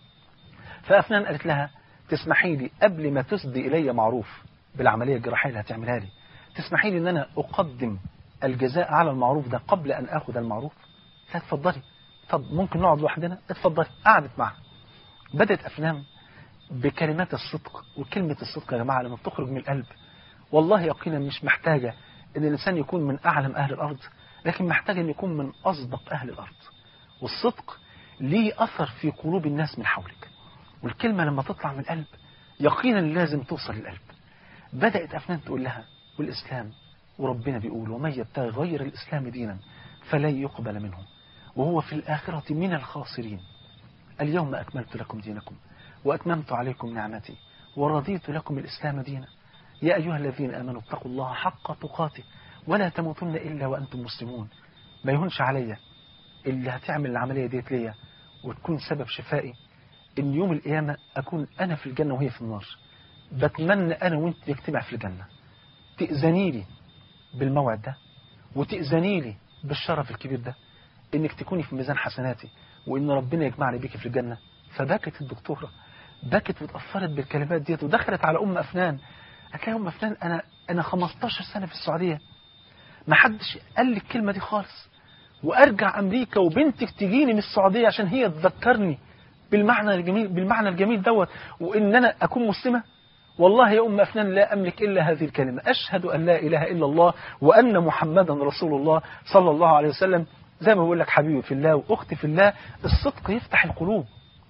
فأفنان قالت لها تسمحي لي قبل ما تسدي إلي معروف بالعملية الجراحية اللي هتعملها لي تسمحي لي أن أنا أقدم الجزاء على المعروف ده قبل أن أخذ المعروف لا اتفضلي طب ممكن نقعد لوحدنا اتفضلي قعدت معها بدأت أفلام بكلمات الصدق وكلمة الصدق يا جماعة لما بتخرج من القلب والله يقينا مش محتاجة ان الانسان يكون من اعلم اهل الارض لكن محتاج ان يكون من اصدق اهل الارض والصدق ليه اثر في قلوب الناس من حولك والكلمة لما تطلع من القلب يقينا لازم توصل للقلب بدأت افنان تقول لها والاسلام وربنا بيقول ومن يبتغي غير الاسلام دينا فلن يقبل منه وهو في الاخرة من الخاسرين اليوم اكملت لكم دينكم واتممت عليكم نعمتي ورضيت لكم الاسلام دينا يا أيها الذين آمنوا اتقوا الله حق تقاته ولا تموتن إلا وأنتم مسلمون ما يهونش عليا اللي هتعمل العملية ديت ليا وتكون سبب شفائي إن يوم القيامة أكون أنا في الجنة وهي في النار بتمنى أنا وأنت نجتمع في الجنة تأذني لي بالموعد ده وتأذني لي بالشرف الكبير ده إنك تكوني في ميزان حسناتي وإن ربنا يجمعني بيك في الجنة فبكت الدكتورة بكت واتأثرت بالكلمات ديت ودخلت على أم أفنان هتلاقي أم فلان أنا أنا 15 سنة في السعودية ما حدش قال لي الكلمة دي خالص وأرجع أمريكا وبنتك تجيني من السعودية عشان هي تذكرني بالمعنى الجميل بالمعنى الجميل دوت وإن أنا أكون مسلمة والله يا أم أفنان لا أملك إلا هذه الكلمة أشهد أن لا إله إلا الله وأن محمدا رسول الله صلى الله عليه وسلم زي ما بقول لك حبيبي في الله وأختي في الله الصدق يفتح القلوب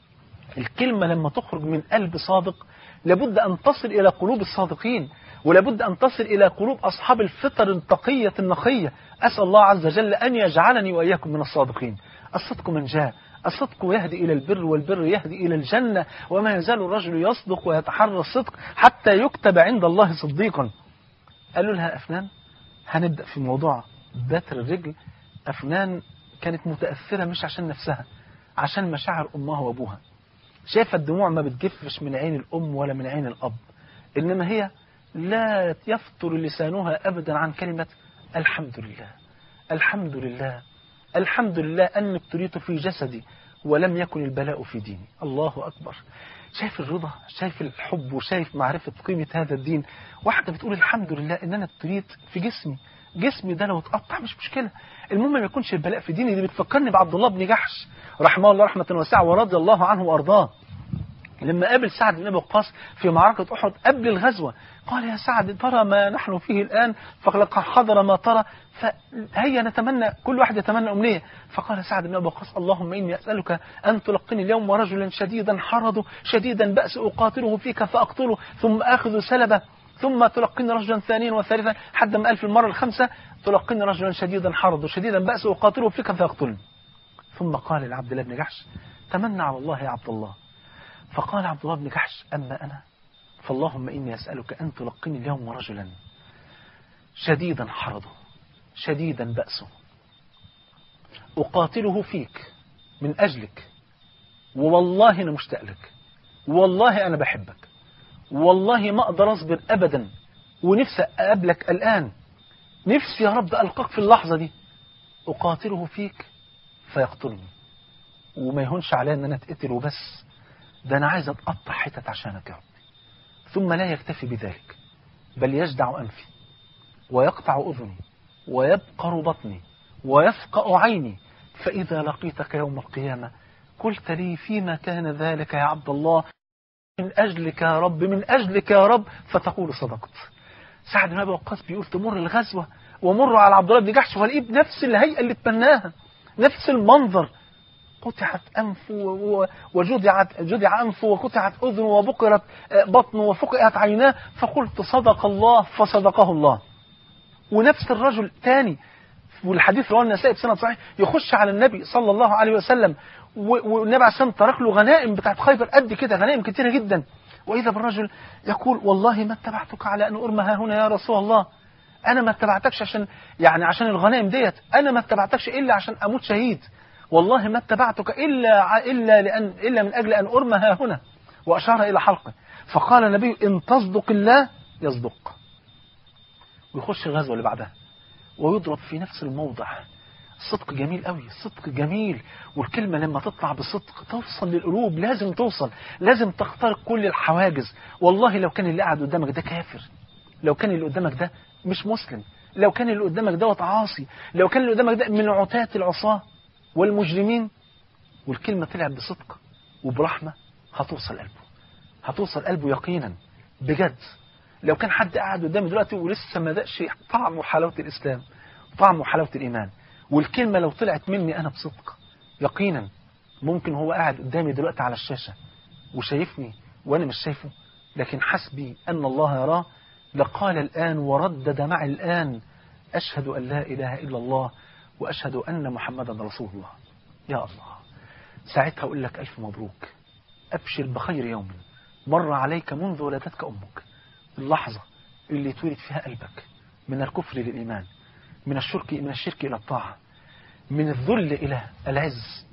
الكلمة لما تخرج من قلب صادق لابد أن تصل إلى قلوب الصادقين ولابد أن تصل إلى قلوب أصحاب الفطر التقية النقية أسأل الله عز وجل أن يجعلني وإياكم من الصادقين الصدق من جاء الصدق يهدي إلى البر والبر يهدي إلى الجنة وما يزال الرجل يصدق ويتحرى الصدق حتى يكتب عند الله صديقا قالوا لها أفنان هنبدأ في موضوع بتر الرجل أفنان كانت متأثرة مش عشان نفسها عشان مشاعر أمها وأبوها شايفة الدموع ما بتجفش من عين الأم ولا من عين الأب إنما هي لا يفطر لسانها أبدا عن كلمة الحمد لله الحمد لله الحمد لله أني ابتليت في جسدي ولم يكن البلاء في ديني الله أكبر شايف الرضا شايف الحب وشايف معرفة قيمة هذا الدين واحدة بتقول الحمد لله ان انا ابتليت في جسمي جسمي ده لو اتقطع مش مشكلة المهم ما يكونش البلاء في ديني دي بتفكرني بعبد الله بن جحش رحمه الله رحمة واسعة ورضي الله عنه وارضاه لما قابل سعد بن ابي وقاص في معركة احد قبل الغزوة قال يا سعد ترى ما نحن فيه الآن فلقد حضر ما ترى فهيا نتمنى كل واحد يتمنى أمنية فقال سعد بن أبي وقاص اللهم إني أسألك أن تلقني اليوم رجلا شديدا حرض شديدا بأس أقاتله فيك فأقتله ثم آخذ سلبه ثم تلقني رجلا ثانيا وثالثا حتى ما ألف المرة الخمسة تلقني رجلا شديدا حرض شديدا بأس أقاتله فيك فأقتله ثم قال لعبد الله بن جحش تمنى على الله يا عبد الله فقال عبد الله بن جحش أما أنا فاللهم إني أسألك أن تلقني اليوم رجلا شديدا حرضه شديدا بأسه أقاتله فيك من أجلك والله أنا مشتاق لك والله أنا بحبك والله ما أقدر أصبر أبدا ونفسي أقابلك الآن نفسي يا رب ألقاك في اللحظة دي أقاتله فيك فيقتلني وما يهونش عليا أن أنا أتقتل وبس ده أنا عايز أتقطع حتت عشانك يا رب ثم لا يكتفي بذلك بل يجدع أنفي ويقطع أذني ويبقر بطني ويفقأ عيني فإذا لقيتك يوم القيامة قلت لي فيما كان ذلك يا عبد الله من أجلك يا رب من أجلك يا رب فتقول صدقت سعد بن أبي وقاص بيقول تمر الغزوة ومر على عبد الله بن جحش والاقيه بنفس الهيئة اللي تمناها نفس المنظر قطعت أنفه وجدعت جدع أنفه وقطعت أذنه وبقرت بطنه وفقئت عيناه فقلت صدق الله فصدقه الله ونفس الرجل تاني والحديث رواه النسائي بسند صحيح يخش على النبي صلى الله عليه وسلم والنبي عليه الصلاه ترك له غنائم بتاعت خيبر قد كده غنائم كتيره جدا واذا بالرجل يقول والله ما اتبعتك على ان ارمى ها هنا يا رسول الله انا ما اتبعتكش عشان يعني عشان الغنائم ديت انا ما اتبعتكش الا عشان اموت شهيد والله ما اتبعتك الا الا لان الا من اجل ان ارمى ها هنا واشار الى حلقه فقال النبي ان تصدق الله يصدق ويخش الغزوه اللي بعدها ويضرب في نفس الموضع الصدق جميل قوي الصدق جميل والكلمة لما تطلع بصدق توصل للقلوب لازم توصل لازم تخترق كل الحواجز والله لو كان اللي قاعد قدامك ده كافر لو كان اللي قدامك ده مش مسلم لو كان اللي قدامك دوت عاصي لو كان اللي قدامك ده من عتاة العصاة والمجرمين والكلمة طلعت بصدق وبرحمة هتوصل قلبه هتوصل قلبه يقينا بجد لو كان حد قاعد قدامي دلوقتي ولسه ما دقش طعم وحلاوة الإسلام طعم وحلاوة الإيمان والكلمة لو طلعت مني أنا بصدق يقينا ممكن هو قاعد قدامي دلوقتي على الشاشة وشايفني وأنا مش شايفه لكن حسبي أن الله يراه لقال الآن وردد معي الآن أشهد أن لا إله إلا الله وأشهد أن محمدا رسول الله يا الله ساعتها أقول لك ألف مبروك أبشر بخير يوم مر عليك منذ ولدتك أمك اللحظة اللي تولد فيها قلبك من الكفر للإيمان من الشرك من الشرك إلى الطاعة من الذل إلى العز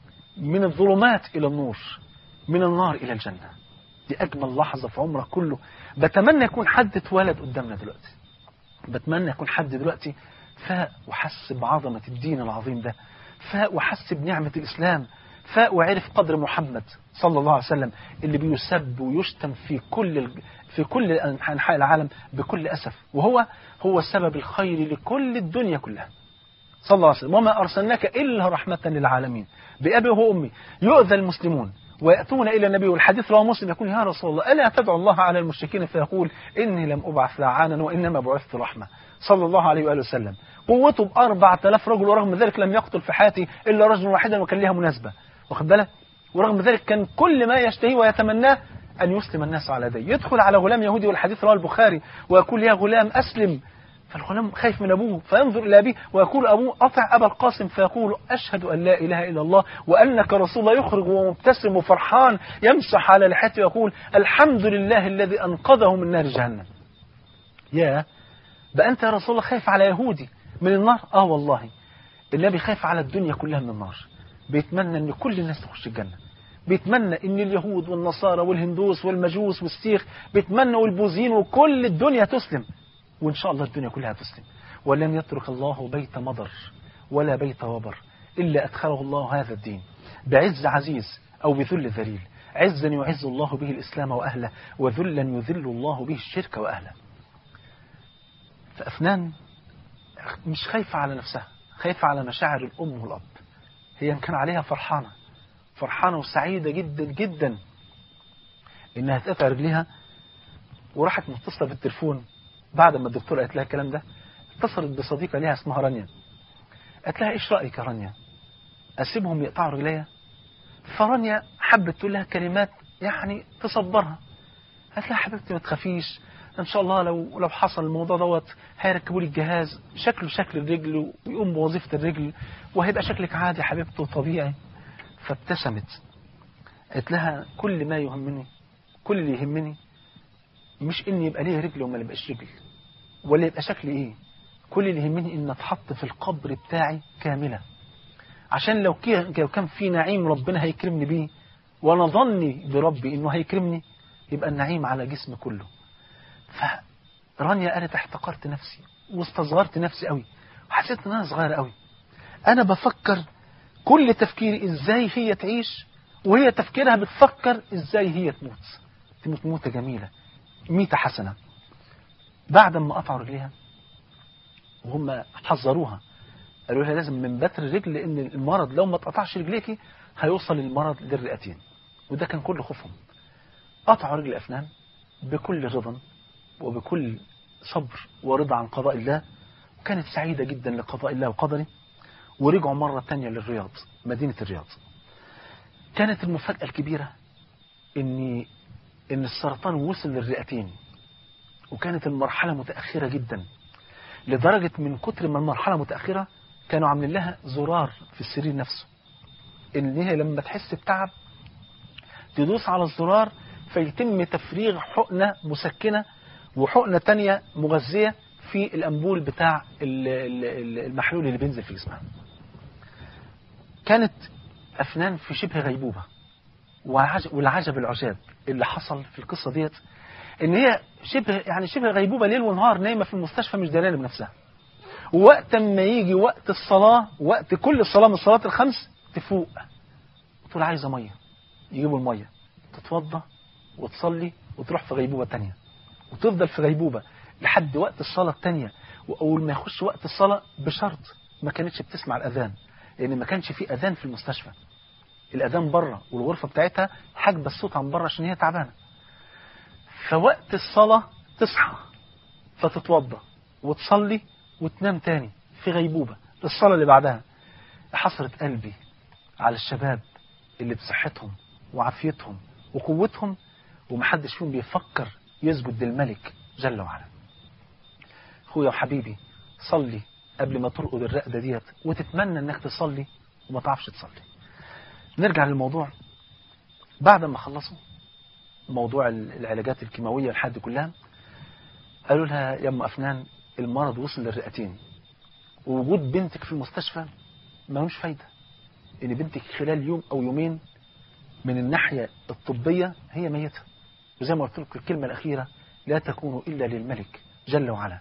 من الظلمات إلى النور من النار إلى الجنة دي أجمل لحظة في عمرك كله بتمنى يكون حد اتولد قدامنا دلوقتي بتمنى يكون حد دلوقتي فاق وحس بعظمة الدين العظيم ده فاق وحس بنعمة الإسلام فاق وعرف قدر محمد صلى الله عليه وسلم اللي بيسب ويشتم في كل في كل أنحاء العالم بكل أسف وهو هو سبب الخير لكل الدنيا كلها صلى الله عليه وسلم وما أرسلناك إلا رحمة للعالمين بأبي وأمي يؤذى المسلمون ويأتون إلى النبي والحديث رواه مسلم يقول يا رسول الله ألا تدعو الله على المشركين فيقول إني لم أبعث لعانا وإنما بعثت رحمة صلى الله عليه وآله وسلم قوته بأربعة آلاف رجل ورغم ذلك لم يقتل في حياته إلا رجل واحدا وكان لها مناسبة واخد بالك ورغم ذلك كان كل ما يشتهيه ويتمناه أن يسلم الناس على يديه يدخل على غلام يهودي والحديث رواه البخاري ويقول يا غلام أسلم فالغلام خايف من أبوه فينظر إلى أبيه ويقول أبوه أطع أبا القاسم فيقول أشهد أن لا إله إلا الله وأنك رسول الله يخرج ومبتسم وفرحان يمسح على لحيته ويقول الحمد لله الذي أنقذه من نار جهنم يا بقى أنت يا رسول الله خايف على يهودي من النار آه والله النبي خايف على الدنيا كلها من النار بيتمنى أن كل الناس تخش الجنة بيتمنى ان اليهود والنصارى والهندوس والمجوس والسيخ بيتمنوا والبوذيين وكل الدنيا تسلم وان شاء الله الدنيا كلها تسلم ولن يترك الله بيت مضر ولا بيت وبر إلا أدخله الله هذا الدين بعز عزيز أو بذل ذليل عزا يعز الله به الإسلام وأهله وذلا يذل الله به الشرك وأهله فأفنان مش خايفة على نفسها خايفة على مشاعر الأم والأب هي إن كان عليها فرحانة فرحانة وسعيدة جدا جدا إنها تقطع رجليها وراحت متصلة بالتليفون بعد ما الدكتور قالت لها الكلام ده اتصلت بصديقة ليها اسمها رانيا قالت لها ايش رأيك يا رانيا اسيبهم يقطعوا رجليا فرانيا حبت تقول لها كلمات يعني تصبرها قالت لها حبيبتي ما تخافيش ان شاء الله لو لو حصل الموضوع دوت هيركبوا لي الجهاز شكله شكل الرجل ويقوم بوظيفة الرجل وهيبقى شكلك عادي يا حبيبتي وطبيعي فابتسمت قالت لها كل ما يهمني كل اللي يهمني مش ان يبقى ليه رجل وما يبقاش رجل ولا يبقى شكلي ايه كل اللي يهمني ان اتحط في القبر بتاعي كاملة عشان لو لو كان في نعيم ربنا هيكرمني بيه وانا ظني بربي انه هيكرمني يبقى النعيم على جسمي كله فرانيا قالت احتقرت نفسي واستصغرت نفسي قوي وحسيت ان انا صغير قوي انا بفكر كل تفكيري ازاي هي تعيش وهي تفكيرها بتفكر ازاي هي تموت تموت موتة جميلة ميتة حسنة بعد ما قطعوا رجليها وهم حذروها قالوا لها لازم من بتر الرجل لان المرض لو ما اتقطعش رجليكي هيوصل المرض للرئتين وده كان كل خوفهم قطعوا رجل افنان بكل رضا وبكل صبر ورضا عن قضاء الله وكانت سعيدة جدا لقضاء الله وقدره ورجعوا مرة تانية للرياض مدينة الرياض كانت المفاجأة الكبيرة ان ان السرطان وصل للرئتين وكانت المرحلة متأخرة جدا لدرجة من كتر ما المرحلة متأخرة كانوا عاملين لها زرار في السرير نفسه ان هي لما تحس بتعب تدوس على الزرار فيتم تفريغ حقنة مسكنة وحقنة تانية مغذية في الأنبول بتاع المحلول اللي بينزل في جسمها كانت أفنان في شبه غيبوبة والعجب العجاب اللي حصل في القصة ديت ان هي شبه يعني شبه غيبوبة ليل ونهار نايمة في المستشفى مش دلالة بنفسها ووقت ما يجي وقت الصلاة وقت كل صلاة من الصلاة الخمس تفوق تقول عايزة مية يجيبوا المية تتوضى وتصلي وتروح في غيبوبة تانية وتفضل في غيبوبة لحد وقت الصلاة التانية وأول ما يخش وقت الصلاة بشرط ما كانتش بتسمع الأذان لأن ما كانش في أذان في المستشفى الأذان بره والغرفة بتاعتها حاجبة الصوت عن بره عشان هي تعبانة فوقت الصلاة تصحى فتتوضى وتصلي وتنام تاني في غيبوبة للصلاة اللي بعدها حصرة قلبي على الشباب اللي بصحتهم وعافيتهم وقوتهم ومحدش فيهم بيفكر يسجد للملك جل وعلا اخويا وحبيبي صلي قبل ما ترقد الرقدة ديت وتتمنى انك تصلي وما تعرفش تصلي نرجع للموضوع بعد ما خلصوا موضوع العلاجات الكيماوية الحد كلها قالوا لها يا ام أفنان المرض وصل للرئتين ووجود بنتك في المستشفى ما هوش فايدة ان بنتك خلال يوم او يومين من الناحية الطبية هي ميتة وزي ما قلت لكم الكلمة الأخيرة لا تكون إلا للملك جل وعلا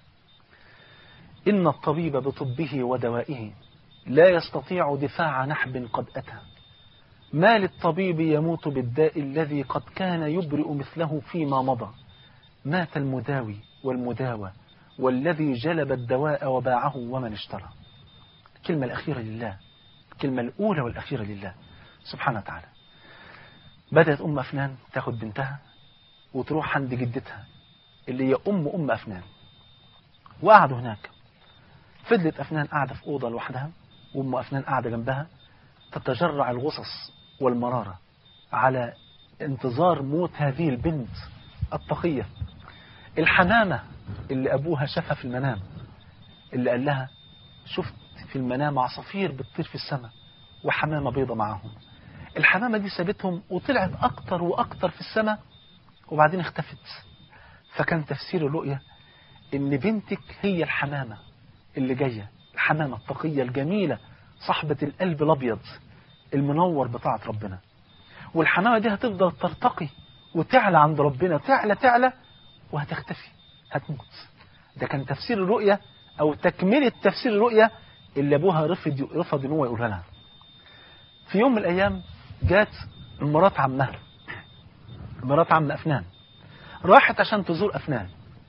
إن الطبيب بطبه ودوائه لا يستطيع دفاع نحب قد أتى ما للطبيب يموت بالداء الذي قد كان يبرئ مثله فيما مضى مات المداوي والمداوى والذي جلب الدواء وباعه ومن اشترى الكلمة الأخيرة لله الكلمة الأولى والأخيرة لله سبحانه وتعالى بدأت أم أفنان تاخد بنتها وتروح عند جدتها اللي هي أم أم أفنان وقعدوا هناك فضلت أفنان قاعدة في أوضة لوحدها وأم أفنان قاعدة جنبها تتجرع الغصص والمرارة على انتظار موت هذه البنت التقية الحمامة اللي أبوها شافها في المنام اللي قال لها شفت في المنام عصافير بتطير في السماء وحمامة بيضة معاهم الحمامة دي سابتهم وطلعت أكتر وأكتر في السماء وبعدين اختفت فكان تفسير الرؤية ان بنتك هي الحمامة اللي جاية الحمامة التقية الجميلة صاحبة القلب الأبيض المنور بطاعة ربنا والحمامة دي هتفضل ترتقي وتعلى عند ربنا تعلى تعلى وهتختفي هتموت ده كان تفسير الرؤية أو تكملة تفسير الرؤية اللي أبوها رفض رفض إن هو يقولها لها في يوم من الأيام جات مرات عمها مرات عم أفنان راحت عشان تزور أفنان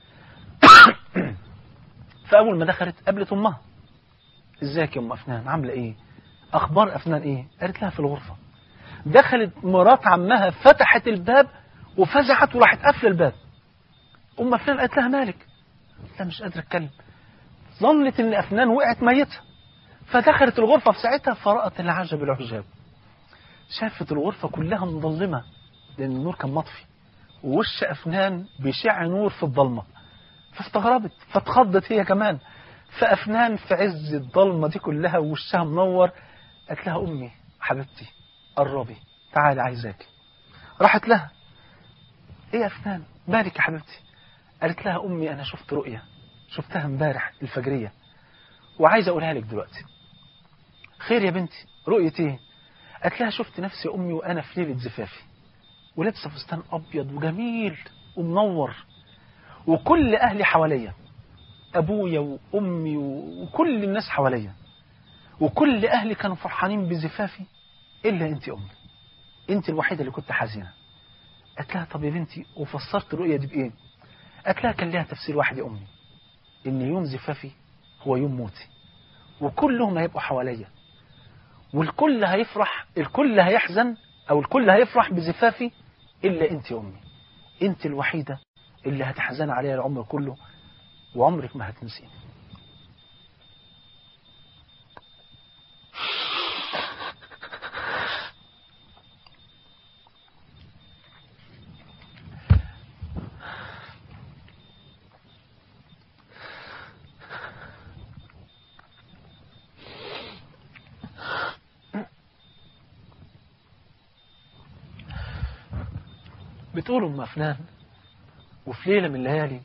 فأول ما دخلت قابلت أمها ازيك يا أم أفنان عاملة إيه أخبار أفنان إيه قالت لها في الغرفة دخلت مرات عمها فتحت الباب وفزعت وراحت قافله الباب أم أفنان قالت لها مالك لا مش قادرة أتكلم ظنت إن أفنان وقعت ميتة فدخلت الغرفة في ساعتها فرأت العجب العجاب شافت الغرفة كلها مظلمة لأن النور كان مطفي ووش أفنان بيشع نور في الضلمة فاستغربت فاتخضت هي كمان فأفنان في عز الضلمة دي كلها ووشها منور قالت لها أمي حبيبتي قربي تعالي عايزاك راحت لها ايه يا أفنان مالك يا حبيبتي قالت لها أمي أنا شفت رؤية شفتها امبارح الفجرية وعايز أقولها لك دلوقتي خير يا بنتي رؤية ايه قالت لها شفت نفسي أمي وأنا في ليلة زفافي ولابسه فستان أبيض وجميل ومنور وكل أهلي حواليا أبويا وأمي وكل الناس حواليا وكل أهلي كانوا فرحانين بزفافي إلا أنت أمي أنت الوحيدة اللي كنت حزينة قالت لها طب يا بنتي وفسرت الرؤية دي بإيه قالت لها كان لها تفسير واحد يا أمي إن يوم زفافي هو يوم موتي وكلهم هيبقوا حواليا والكل هيفرح الكل هيحزن أو الكل هيفرح بزفافي إلا أنت يا أمي أنت الوحيدة اللي هتحزن عليها العمر كله وعمرك ما هتنسيني بتقول أم أفنان وفي ليلة من الليالي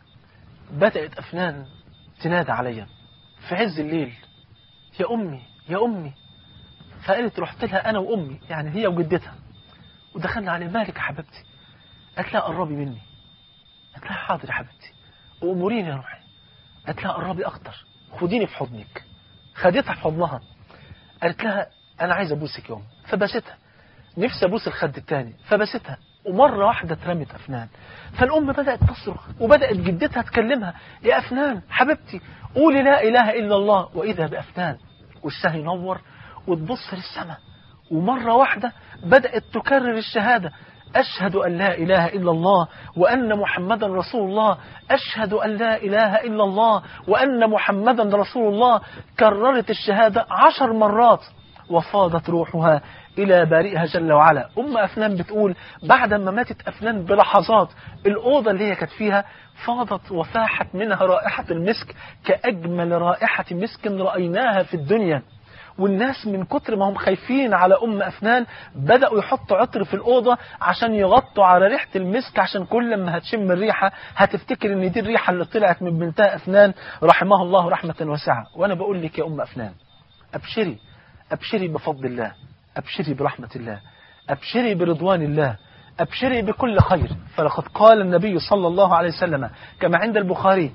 بدأت أفنان تنادى عليا في عز الليل يا أمي يا أمي فقالت رحت لها أنا وأمي يعني هي وجدتها ودخلنا عليه مالك يا حبيبتي قالت لها قربي مني قالت لها حاضر يا حبيبتي وأموريني يا روحي قالت لها قربي أكتر خديني في حضنك خدتها في حضنها قالت لها أنا عايز أبوسك يوم فبستها نفسي أبوس الخد التاني فبستها ومرة واحدة اترمت أفنان فالأم بدأت تصرخ وبدأت جدتها تكلمها يا أفنان حبيبتي قولي لا إله إلا الله وإذا بأفنان وشها ينور وتبص للسماء ومرة واحدة بدأت تكرر الشهادة أشهد أن لا إله إلا الله وأن محمدا رسول الله أشهد أن لا إله إلا الله وأن محمدا رسول الله كررت الشهادة عشر مرات وفاضت روحها إلى بارئها جل وعلا أم أفنان بتقول بعد ما ماتت أفنان بلحظات الأوضة اللي هي كانت فيها فاضت وفاحت منها رائحة المسك كأجمل رائحة مسك رأيناها في الدنيا والناس من كتر ما هم خايفين على أم أفنان بدأوا يحطوا عطر في الأوضة عشان يغطوا على ريحة المسك عشان كل ما هتشم الريحة هتفتكر ان دي الريحة اللي طلعت من بنتها أفنان رحمها الله رحمة واسعة وأنا بقول لك يا أم أفنان أبشري أبشري بفضل الله أبشري برحمة الله أبشري برضوان الله أبشري بكل خير فلقد قال النبي صلى الله عليه وسلم كما عند البخاري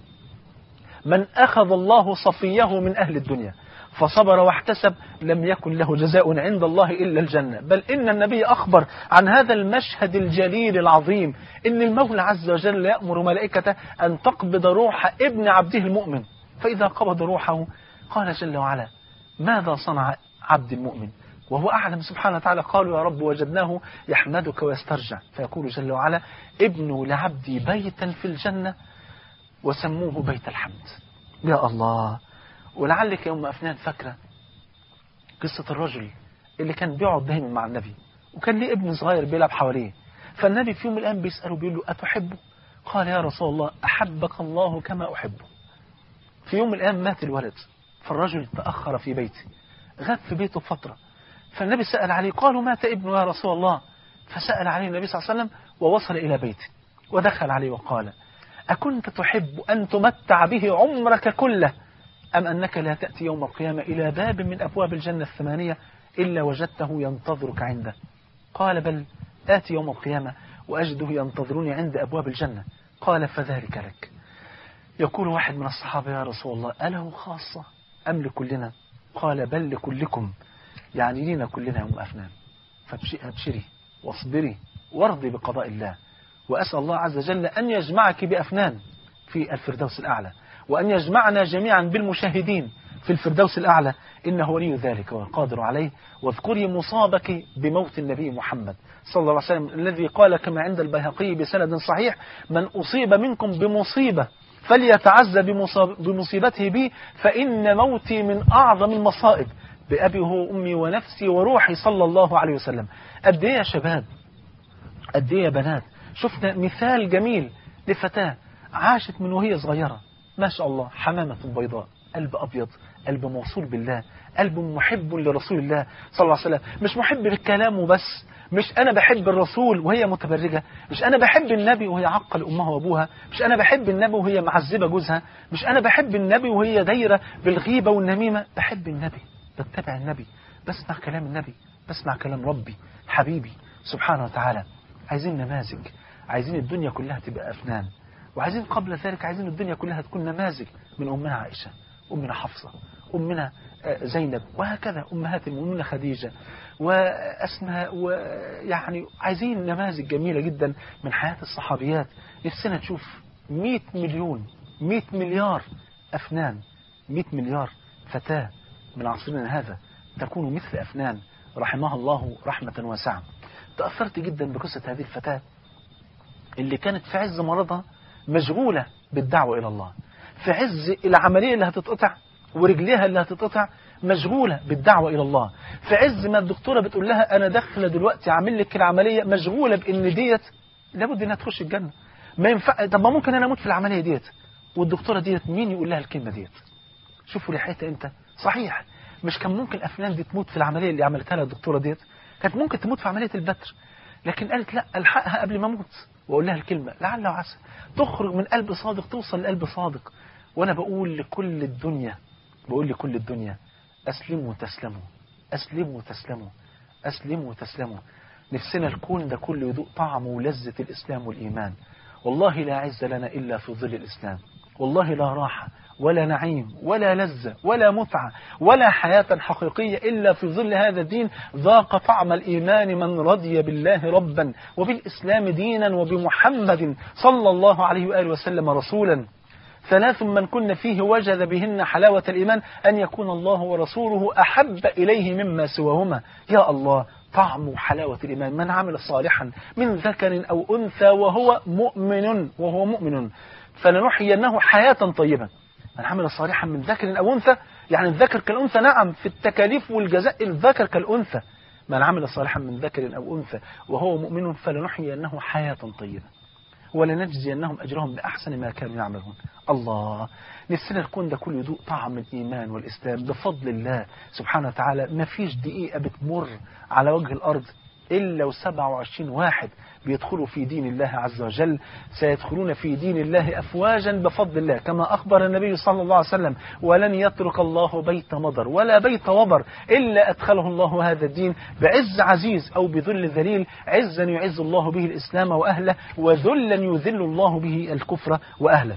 من أخذ الله صفيه من أهل الدنيا فصبر واحتسب لم يكن له جزاء عند الله إلا الجنة بل إن النبي أخبر عن هذا المشهد الجليل العظيم إن المولى عز وجل يأمر ملائكته أن تقبض روح ابن عبده المؤمن فإذا قبض روحه قال جل وعلا ماذا صنع عبد المؤمن وهو أعلم سبحانه وتعالى قالوا يا رب وجدناه يحمدك ويسترجع فيقول جل وعلا ابنوا لعبدي بيتا في الجنة وسموه بيت الحمد يا الله ولعلك يوم أفنان فاكرة قصة الرجل اللي كان بيقعد دايما مع النبي وكان ليه ابن صغير بيلعب حواليه فالنبي في يوم من الأيام بيسأله بيقول له أتحبه قال يا رسول الله أحبك الله كما أحبه في يوم من الأيام مات الولد فالرجل تأخر في بيته غاب في بيته فترة فالنبي سأل عليه قالوا مات ابنه يا رسول الله فسأل عليه النبي صلى الله عليه وسلم ووصل إلى بيته ودخل عليه وقال أكنت تحب أن تمتع به عمرك كله أم أنك لا تأتي يوم القيامة إلى باب من أبواب الجنة الثمانية إلا وجدته ينتظرك عنده قال بل آتي يوم القيامة وأجده ينتظروني عند أبواب الجنة قال فذلك لك يقول واحد من الصحابة يا رسول الله أله خاصة أم لكلنا قال بل لكلكم يعني لينا كلنا يوم أفنان فابشري واصبري وارضي بقضاء الله وأسأل الله عز وجل أن يجمعك بأفنان في الفردوس الأعلى وأن يجمعنا جميعا بالمشاهدين في الفردوس الأعلى إنه ولي ذلك والقادر عليه واذكري مصابك بموت النبي محمد صلى الله عليه وسلم الذي قال كما عند البيهقي بسند صحيح من أصيب منكم بمصيبة فليتعز بمصيبته بي فإن موتي من أعظم المصائب بأبي هو أمي ونفسي وروحي صلى الله عليه وسلم قد إيه يا شباب قد إيه يا بنات شفنا مثال جميل لفتاة عاشت من وهي صغيرة ما شاء الله حمامة بيضاء قلب أبيض قلب موصول بالله قلب محب لرسول الله صلى الله عليه وسلم مش محب بالكلام وبس مش أنا بحب الرسول وهي متبرجة مش أنا بحب النبي وهي عقل أمها وأبوها مش أنا بحب النبي وهي معذبة جوزها مش أنا بحب النبي وهي دايرة بالغيبة والنميمة بحب النبي بتبع النبي بسمع كلام النبي بسمع كلام ربي حبيبي سبحانه وتعالى عايزين نماذج عايزين الدنيا كلها تبقى أفنان وعايزين قبل ذلك عايزين الدنيا كلها تكون نماذج من أمنا عائشة أمنا حفصة أمنا زينب وهكذا أمهات المؤمنين خديجة وأسماء ويعني عايزين نماذج جميلة جدا من حياة الصحابيات نفسنا نشوف 100 مليون 100 مليار أفنان 100 مليار فتاة من عصرنا هذا تكون مثل أفنان رحمها الله رحمة واسعة تأثرت جدا بقصة هذه الفتاة اللي كانت في عز مرضها مشغولة بالدعوة إلى الله في عز العملية اللي هتتقطع ورجليها اللي هتتقطع مشغولة بالدعوة إلى الله في عز ما الدكتورة بتقول لها أنا داخلة دلوقتي عامل لك العملية مشغولة بإن ديت لابد إنها تخش الجنة ما ينفع طب ما ممكن أنا أموت في العملية ديت والدكتورة ديت مين يقول لها الكلمة ديت شوفوا ريحتها أنت صحيح مش كان ممكن أفلان دي تموت في العملية اللي عملتها لها الدكتورة ديت كانت ممكن تموت في عملية البتر لكن قالت لا الحقها قبل ما اموت واقول لها الكلمة لعل وعسى تخرج من قلب صادق توصل لقلب صادق وانا بقول لكل الدنيا بقول لكل الدنيا اسلموا تسلموا اسلموا تسلموا اسلموا تسلموا نفسنا الكون ده كله يذوق طعم ولذة الإسلام والإيمان والله لا عز لنا إلا في ظل الإسلام والله لا راحة ولا نعيم ولا لذة ولا متعة ولا حياة حقيقية إلا في ظل هذا الدين ذاق طعم الإيمان من رضي بالله ربا وبالإسلام دينا وبمحمد صلى الله عليه وآله وسلم رسولا ثلاث من كن فيه وجد بهن حلاوة الإيمان أن يكون الله ورسوله أحب إليه مما سواهما يا الله طعم حلاوة الإيمان من عمل صالحا من ذكر أو أنثى وهو مؤمن وهو مؤمن فلنحيينه حياة طيبة من عمل صالحا من ذكر أو أنثى يعني الذكر كالأنثى نعم في التكاليف والجزاء الذكر كالأنثى من عمل صالحا من ذكر أو أنثى وهو مؤمن فلنحيينه حياة طيبة ولنجزينهم أجرهم بأحسن ما كانوا يعملون الله نفسنا الكون ده كله يذوق طعم الإيمان والإسلام بفضل الله سبحانه وتعالى ما فيش دقيقة بتمر على وجه الأرض إلا وسبع وعشرين واحد بيدخلوا في دين الله عز وجل سيدخلون في دين الله أفواجا بفضل الله كما أخبر النبي صلى الله عليه وسلم ولن يترك الله بيت مضر ولا بيت وبر إلا أدخله الله هذا الدين بعز عزيز أو بذل ذليل عزا يعز الله به الإسلام وأهله وذلا يذل الله به الكفر وأهله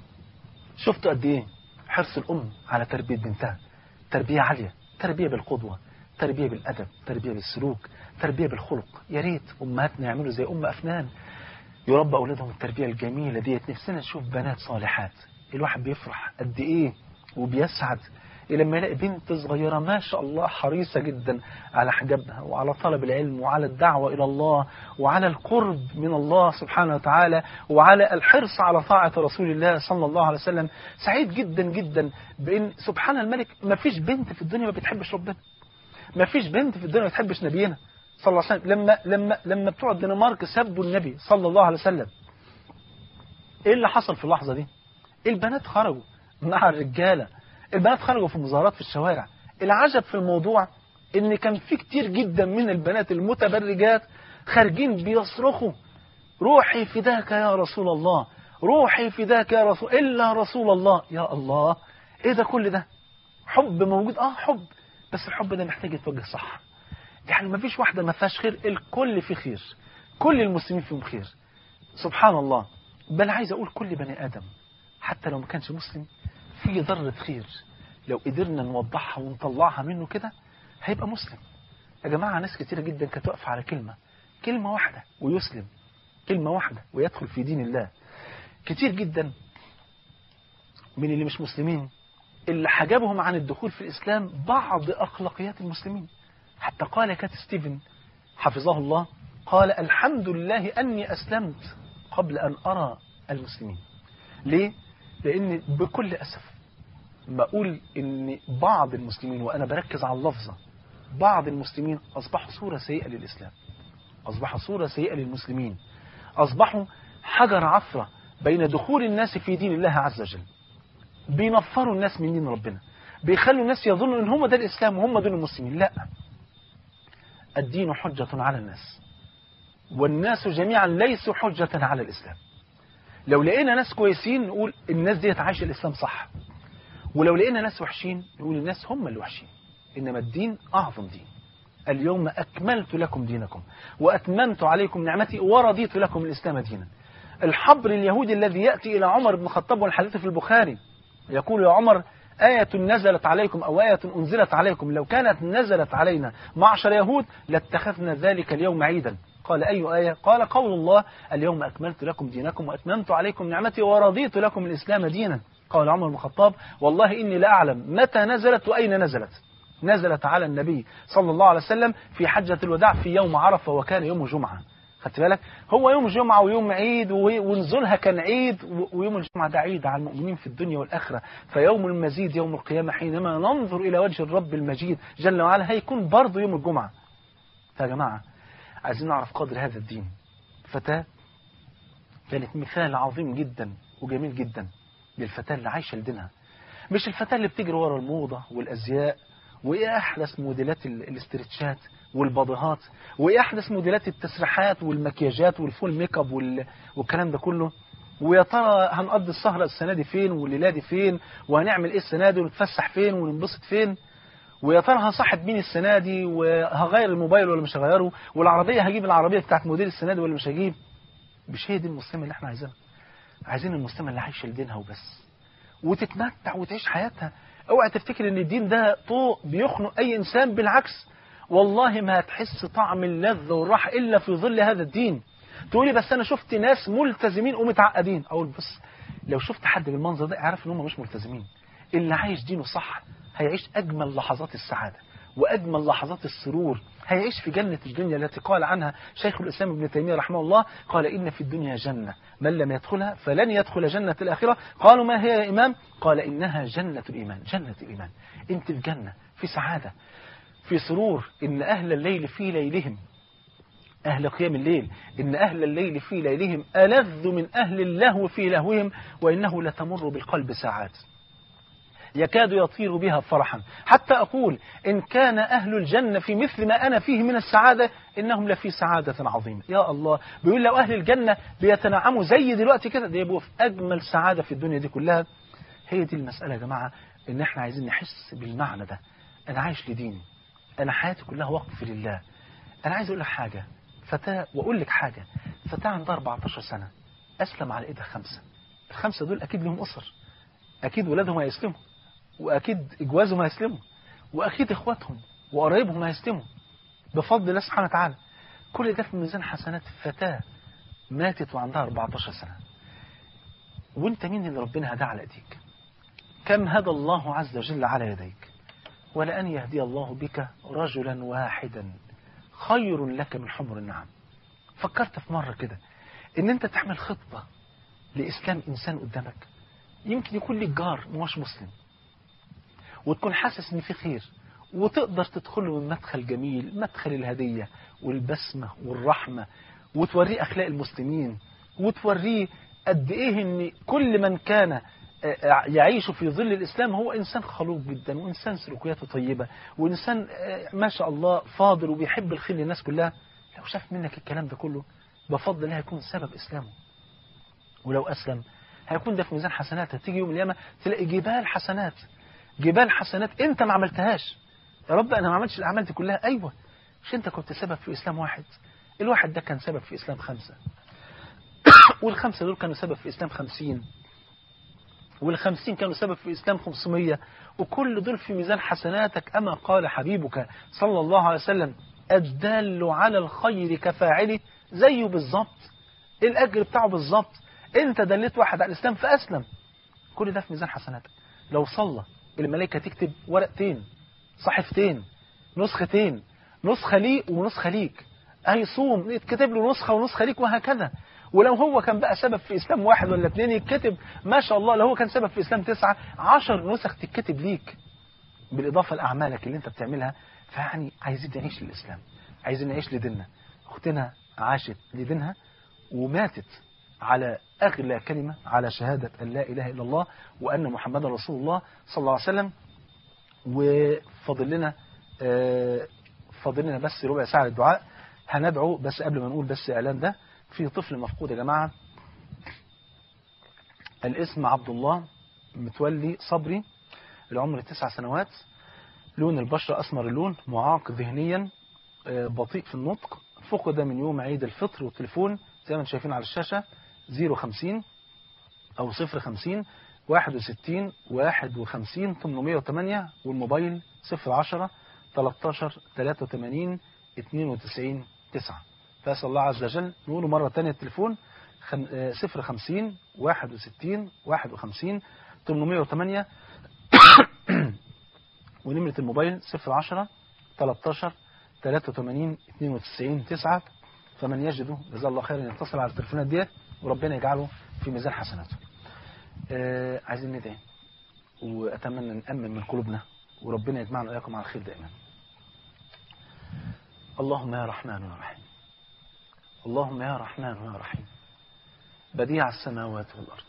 شفتوا قد إيه حرص الأم على تربية بنتها تربية عالية تربية بالقدوة تربية بالأدب تربية بالسلوك تربية بالخلق يا ريت أمهاتنا يعملوا زي أم أفنان يربى أولادهم التربية الجميلة ديت نفسنا نشوف بنات صالحات الواحد بيفرح قد إيه وبيسعد لما يلاقي بنت صغيرة ما شاء الله حريصة جدا على حجابها وعلى طلب العلم وعلى الدعوة إلى الله وعلى القرب من الله سبحانه وتعالى وعلى الحرص على طاعة رسول الله صلى الله عليه وسلم سعيد جدا جدا بأن سبحان الملك ما فيش بنت في الدنيا ما بتحبش ربنا ما فيش بنت في الدنيا ما بتحبش نبينا صلى الله عليه وسلم لما لما لما بتوع الدنمارك سبوا النبي صلى الله عليه وسلم ايه اللي حصل في اللحظه دي البنات خرجوا مع الرجاله البنات خرجوا في مظاهرات في الشوارع العجب في الموضوع ان كان في كتير جدا من البنات المتبرجات خارجين بيصرخوا روحي فداك يا رسول الله روحي فداك يا رسول الا رسول الله يا الله ايه ده كل ده حب موجود اه حب بس الحب ده محتاج يتوجه صح يعني ما فيش واحدة ما فيهاش خير الكل فيه خير كل المسلمين فيهم خير سبحان الله بل عايز أقول كل بني آدم حتى لو ما كانش مسلم في ذرة خير لو قدرنا نوضحها ونطلعها منه كده هيبقى مسلم يا جماعة ناس كتيرة جدا كانت واقفة على كلمة كلمة واحدة ويسلم كلمة واحدة ويدخل في دين الله كتير جدا من اللي مش مسلمين اللي حجبهم عن الدخول في الإسلام بعض أخلاقيات المسلمين حتى قال كات ستيفن حفظه الله قال الحمد لله أني أسلمت قبل أن أرى المسلمين ليه؟ لأن بكل أسف بقول أن بعض المسلمين وأنا بركز على اللفظة بعض المسلمين أصبحوا صورة سيئة للإسلام أصبحوا صورة سيئة للمسلمين أصبحوا حجر عثرة بين دخول الناس في دين الله عز وجل بينفروا الناس من دين ربنا بيخلوا الناس يظنوا ان هم ده الإسلام وهم دول المسلمين لا الدين حجة على الناس والناس جميعا ليسوا حجة على الإسلام لو لقينا ناس كويسين نقول الناس دي عايشة الإسلام صح ولو لقينا ناس وحشين نقول الناس هم اللي وحشين إنما الدين أعظم دين اليوم أكملت لكم دينكم وأتممت عليكم نعمتي ورضيت لكم الإسلام دينا الحبر اليهودي الذي يأتي إلى عمر بن الخطاب والحديث في البخاري يقول يا عمر آية نزلت عليكم أو آية أنزلت عليكم لو كانت نزلت علينا معشر يهود لاتخذنا ذلك اليوم عيدا قال أي آية قال قول الله اليوم أكملت لكم دينكم وأتممت عليكم نعمتي ورضيت لكم الإسلام دينا قال عمر بن الخطاب والله إني لا أعلم متى نزلت وأين نزلت نزلت على النبي صلى الله عليه وسلم في حجة الوداع في يوم عرفة وكان يوم جمعة خدت بالك هو يوم جمعة ويوم عيد ونزولها كان عيد ويوم الجمعة ده عيد على المؤمنين في الدنيا والآخرة فيوم المزيد يوم القيامة حينما ننظر إلى وجه الرب المجيد جل وعلا هيكون برضه يوم الجمعة فيا جماعة عايزين نعرف قدر هذا الدين فتاة كانت مثال عظيم جدا وجميل جدا للفتاة اللي عايشة لدينها مش الفتاة اللي بتجري ورا الموضة والأزياء وإيه أحدث موديلات الاسترتشات والبضهات وإيه أحدث موديلات التسريحات والمكياجات والفول ميك اب وال... والكلام ده كله ويا ترى هنقضي السهرة السنة دي فين والليلة دي فين وهنعمل إيه السنة دي ونتفسح فين وننبسط فين ويا ترى هصاحب مين السنة دي وهغير الموبايل ولا مش هغيره والعربية هجيب العربية بتاعت موديل السنة دي ولا مش هجيب مش هي دي المسلمة اللي احنا عايزينها عايزين المسلمة اللي عايشة لدينها وبس وتتمتع وتعيش حياتها اوعى تفتكر ان الدين ده طوق بيخنق اي انسان بالعكس والله ما هتحس طعم اللذة والراحة الا في ظل هذا الدين تقولي بس انا شفت ناس ملتزمين ومتعقدين اقول بص لو شفت حد بالمنظر ده اعرف ان هم مش ملتزمين اللي عايش دينه صح هيعيش اجمل لحظات السعادة واجمل لحظات السرور هيعيش في جنة الدنيا التي قال عنها شيخ الإسلام ابن تيمية رحمه الله قال إن في الدنيا جنة من لم يدخلها فلن يدخل جنة الآخرة قالوا ما هي يا إمام قال إنها جنة الإيمان جنة الإيمان أنت في جنة في سعادة في سرور إن أهل الليل في ليلهم أهل قيام الليل إن أهل الليل في ليلهم ألذ من أهل اللهو في لهوهم وإنه لتمر بالقلب ساعات يكاد يطير بها فرحا حتى أقول إن كان أهل الجنة في مثل ما أنا فيه من السعادة إنهم لفي سعادة عظيمة يا الله بيقول لو أهل الجنة بيتنعموا زي دلوقتي كده ده يبقوا في أجمل سعادة في الدنيا دي كلها هي دي المسألة يا جماعة إن إحنا عايزين نحس بالمعنى ده أنا عايش لديني أنا حياتي كلها وقف لله أنا عايز أقول لك حاجة فتاة وأقول لك حاجة فتاة عندها 14 سنة أسلم على إيدها خمسة الخمسة دول أكيد لهم أسر أكيد ولادهم هيسلموا وأكيد إجوازهم هيسلموا وأكيد إخواتهم وقرايبهم هيسلموا بفضل الله سبحانه وتعالى كل ده في ميزان حسنات فتاة ماتت وعندها 14 سنة وانت مين اللي ربنا هدى على ايديك كم هدى الله عز وجل على يديك ولأن يهدي الله بك رجلا واحدا خير لك من حمر النعم فكرت في مرة كده ان انت تعمل خطة لإسلام إنسان قدامك يمكن يكون لك جار مش مسلم وتكون حاسس ان في خير وتقدر تدخله من مدخل جميل مدخل الهدية والبسمة والرحمة وتوريه أخلاق المسلمين وتوريه قد إيه ان كل من كان يعيش في ظل الإسلام هو إنسان خلوق جدا وإنسان سلوكياته طيبة وإنسان ما شاء الله فاضل وبيحب الخير للناس كلها لو شاف منك الكلام ده كله بفضل الله هيكون سبب إسلامه ولو أسلم هيكون ده في ميزان حسنات هتيجي يوم القيامة تلاقي جبال حسنات جبال حسنات انت ما عملتهاش يا رب انا ما عملتش الاعمال دي كلها ايوه مش انت كنت سبب في اسلام واحد الواحد ده كان سبب في اسلام خمسة والخمسة دول كانوا سبب في اسلام خمسين والخمسين كانوا سبب في إسلام خمسمية وكل دول في ميزان حسناتك أما قال حبيبك صلى الله عليه وسلم الدال على الخير كفاعله زيه بالظبط الأجر بتاعه بالظبط أنت دلت واحد على الإسلام فأسلم كل ده في ميزان حسناتك لو صلى الملائكة تكتب ورقتين صحيفتين نسختين نسخة لي ونسخة ليك هيصوم يتكتب له نسخة ونسخة ليك وهكذا ولو هو كان بقى سبب في إسلام واحد ولا اثنين يتكتب ما شاء الله لو هو كان سبب في إسلام تسعة عشر نسخ تتكتب ليك بالإضافة لأعمالك اللي أنت بتعملها فيعني عايزين نعيش للإسلام عايزين نعيش لديننا أختنا عاشت لدينها وماتت على أغلى كلمة على شهادة أن لا إله إلا الله وأن محمد رسول الله صلى الله عليه وسلم وفضل لنا فضل لنا بس ربع ساعة للدعاء هندعو بس قبل ما نقول بس إعلان ده في طفل مفقود يا جماعة الاسم عبد الله متولي صبري العمر تسع سنوات لون البشرة أسمر اللون معاق ذهنيا بطيء في النطق فقد من يوم عيد الفطر والتليفون زي ما انتم شايفين على الشاشة 050 أو 050 61 51 808 والموبايل 010 13 83 92 9 فأسأل الله عز وجل نقوله مرة تانية التليفون 050 61 51 808 ونمرة الموبايل 010 13 83 92 9 فمن يجده جزاه الله خيرا يتصل على التليفونات ديت وربنا يجعله في ميزان حسناته. آه عايزين ندعي واتمنى نامن من قلوبنا وربنا يجمعنا واياكم على الخير دائما. اللهم يا رحمن يا رحيم. اللهم يا رحمن يا رحيم. بديع السماوات والارض.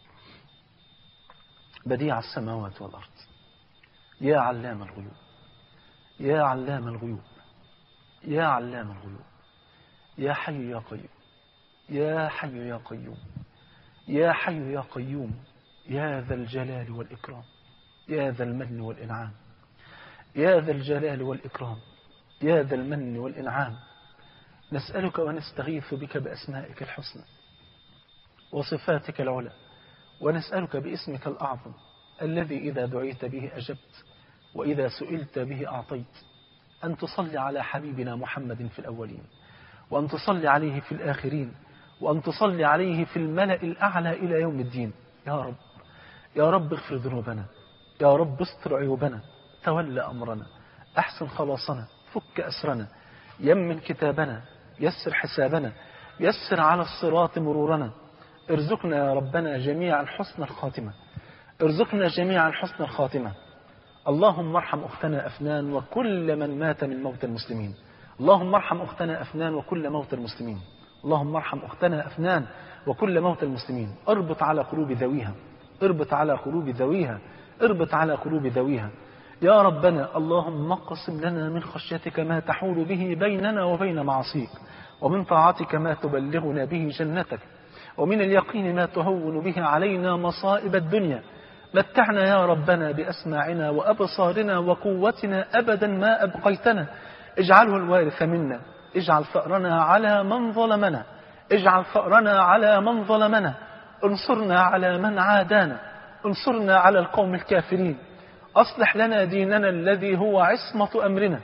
بديع السماوات والارض. يا علام الغيوب. يا علام الغيوب. يا علام الغيوب. يا حي يا قيوم يا حي يا قيوم يا حي يا قيوم يا ذا الجلال والإكرام يا ذا المن والإنعام يا ذا الجلال والإكرام يا ذا المن والإنعام نسألك ونستغيث بك بأسمائك الحسنى وصفاتك العلى ونسألك باسمك الأعظم الذي إذا دعيت به أجبت وإذا سئلت به أعطيت أن تصلي على حبيبنا محمد في الأولين وأن تصلي عليه في الآخرين وأن تصلي عليه في الملأ الأعلى إلى يوم الدين يا رب يا رب اغفر ذنوبنا يا رب استر عيوبنا تولى أمرنا أحسن خلاصنا فك أسرنا يمن كتابنا يسر حسابنا يسر على الصراط مرورنا ارزقنا يا ربنا جميعا حسن الخاتمة ارزقنا جميعا حسن الخاتمة اللهم ارحم أختنا أفنان وكل من مات من موت المسلمين اللهم ارحم أختنا أفنان وكل موت المسلمين اللهم ارحم أختنا أفنان وكل موت المسلمين اربط على قلوب ذويها اربط على قلوب ذويها اربط على قلوب ذويها يا ربنا اللهم اقسم لنا من خشيتك ما تحول به بيننا وبين معصيك ومن طاعتك ما تبلغنا به جنتك ومن اليقين ما تهون به علينا مصائب الدنيا متعنا يا ربنا بأسماعنا وأبصارنا وقوتنا أبدا ما أبقيتنا اجعله الوارث منا اجعل فأرنا على من ظلمنا اجعل فأرنا على من ظلمنا انصرنا على من عادانا انصرنا على القوم الكافرين أصلح لنا ديننا الذي هو عصمة أمرنا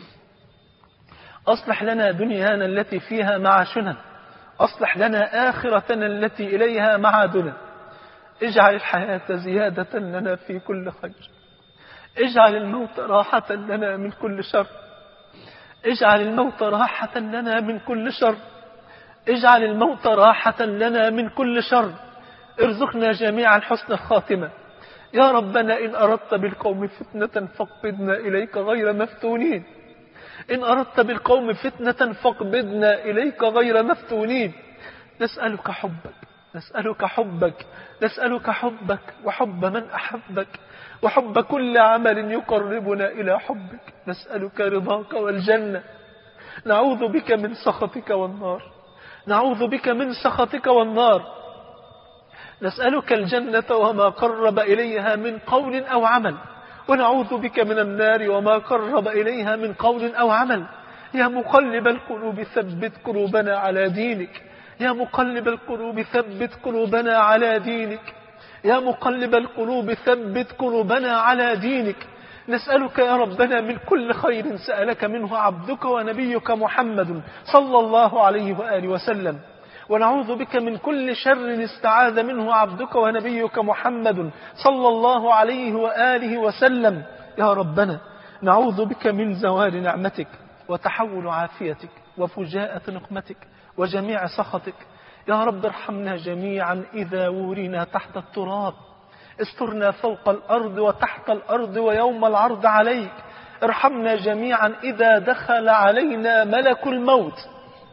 أصلح لنا دنيانا التي فيها معاشنا أصلح لنا آخرتنا التي إليها معادنا اجعل الحياة زيادة لنا في كل خير اجعل الموت راحة لنا من كل شر اجعل الموت راحة لنا من كل شر اجعل الموت راحة لنا من كل شر ارزقنا جميعا حسن الخاتمة يا ربنا إن أردت بالقوم فتنة فاقبضنا إليك غير مفتونين إن أردت بالقوم فتنة فاقبضنا إليك غير مفتونين نسألك حبك نسألك حبك نسألك حبك وحب من أحبك وحب كل عمل يقربنا إلى حبك نسألك رضاك والجنة نعوذ بك من سخطك والنار نعوذ بك من سخطك والنار نسألك الجنة وما قرب إليها من قول أو عمل ونعوذ بك من النار وما قرب إليها من قول أو عمل يا مقلب القلوب ثبت قلوبنا على دينك يا مقلب القلوب ثبت قلوبنا على دينك يا مقلب القلوب ثبت قلوبنا على دينك نسألك يا ربنا من كل خير سألك منه عبدك ونبيك محمد صلى الله عليه وآله وسلم ونعوذ بك من كل شر استعاذ منه عبدك ونبيك محمد صلى الله عليه وآله وسلم يا ربنا نعوذ بك من زوال نعمتك وتحول عافيتك وفجاءة نقمتك وجميع سخطك يا رب ارحمنا جميعا إذا ورنا تحت التراب استرنا فوق الأرض وتحت الأرض ويوم العرض عليك ارحمنا جميعا إذا دخل علينا ملك الموت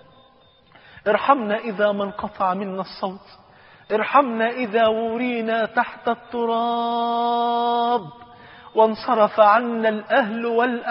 ارحمنا إذا ما انقطع منا الصوت ارحمنا إذا ورينا تحت التراب وانصرف عنا الأهل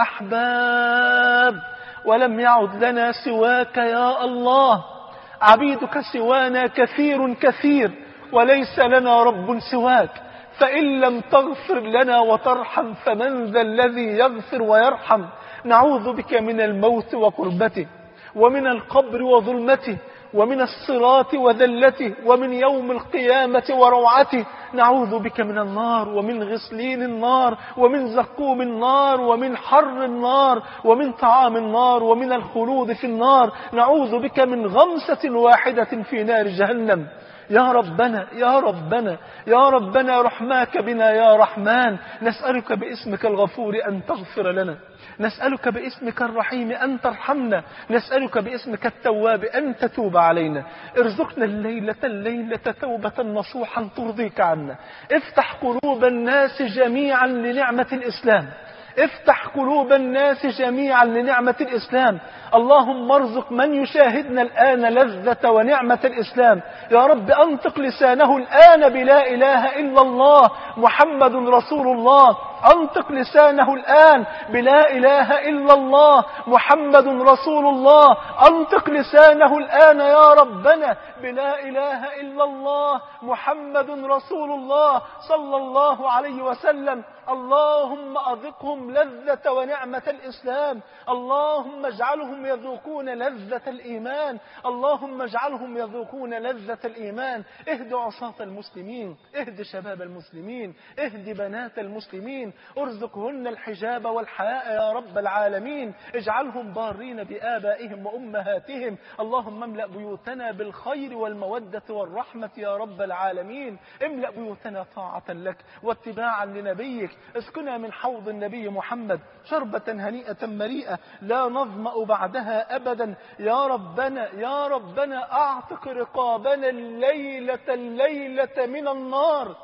والأحباب ولم يعد لنا سواك يا الله عبيدك سوانا كثير كثير وليس لنا رب سواك فإن لم تغفر لنا وترحم فمن ذا الذي يغفر ويرحم نعوذ بك من الموت وقربته ومن القبر وظلمته ومن الصراط وذلته ومن يوم القيامة وروعته نعوذ بك من النار ومن غسلين النار ومن زقوم النار ومن حر النار ومن طعام النار ومن الخلود في النار نعوذ بك من غمسة واحدة في نار جهنم يا ربنا يا ربنا يا ربنا رحماك بنا يا رحمن نسألك باسمك الغفور أن تغفر لنا نسألك باسمك الرحيم أن ترحمنا نسألك باسمك التواب أن تتوب علينا ارزقنا الليلة الليلة توبة نصوحا ترضيك عنا افتح قلوب الناس جميعا لنعمة الإسلام افتح قلوب الناس جميعا لنعمة الإسلام اللهم ارزق من يشاهدنا الآن لذة ونعمة الإسلام يا رب أنطق لسانه الآن بلا إله إلا الله محمد رسول الله أنطق لسانه الآن بلا إله إلا الله محمد رسول الله أنطق لسانه الآن يا ربنا بلا إله إلا الله محمد رسول الله صلى الله عليه وسلم اللهم أذقهم لذة ونعمة الإسلام اللهم اجعلهم يذوقون لذة الإيمان اللهم اجعلهم يذوقون لذة الإيمان اهد عصاة المسلمين اهد شباب المسلمين اهد بنات المسلمين ارزقهن الحجاب والحياء يا رب العالمين اجعلهم بارين بآبائهم وأمهاتهم اللهم املأ بيوتنا بالخير والمودة والرحمة يا رب العالمين املأ بيوتنا طاعة لك واتباعا لنبيك اسكنا من حوض النبي محمد شربة هنيئة مريئة لا نظمأ بعدها أبدا يا ربنا يا ربنا أعتق رقابنا الليلة الليلة من النار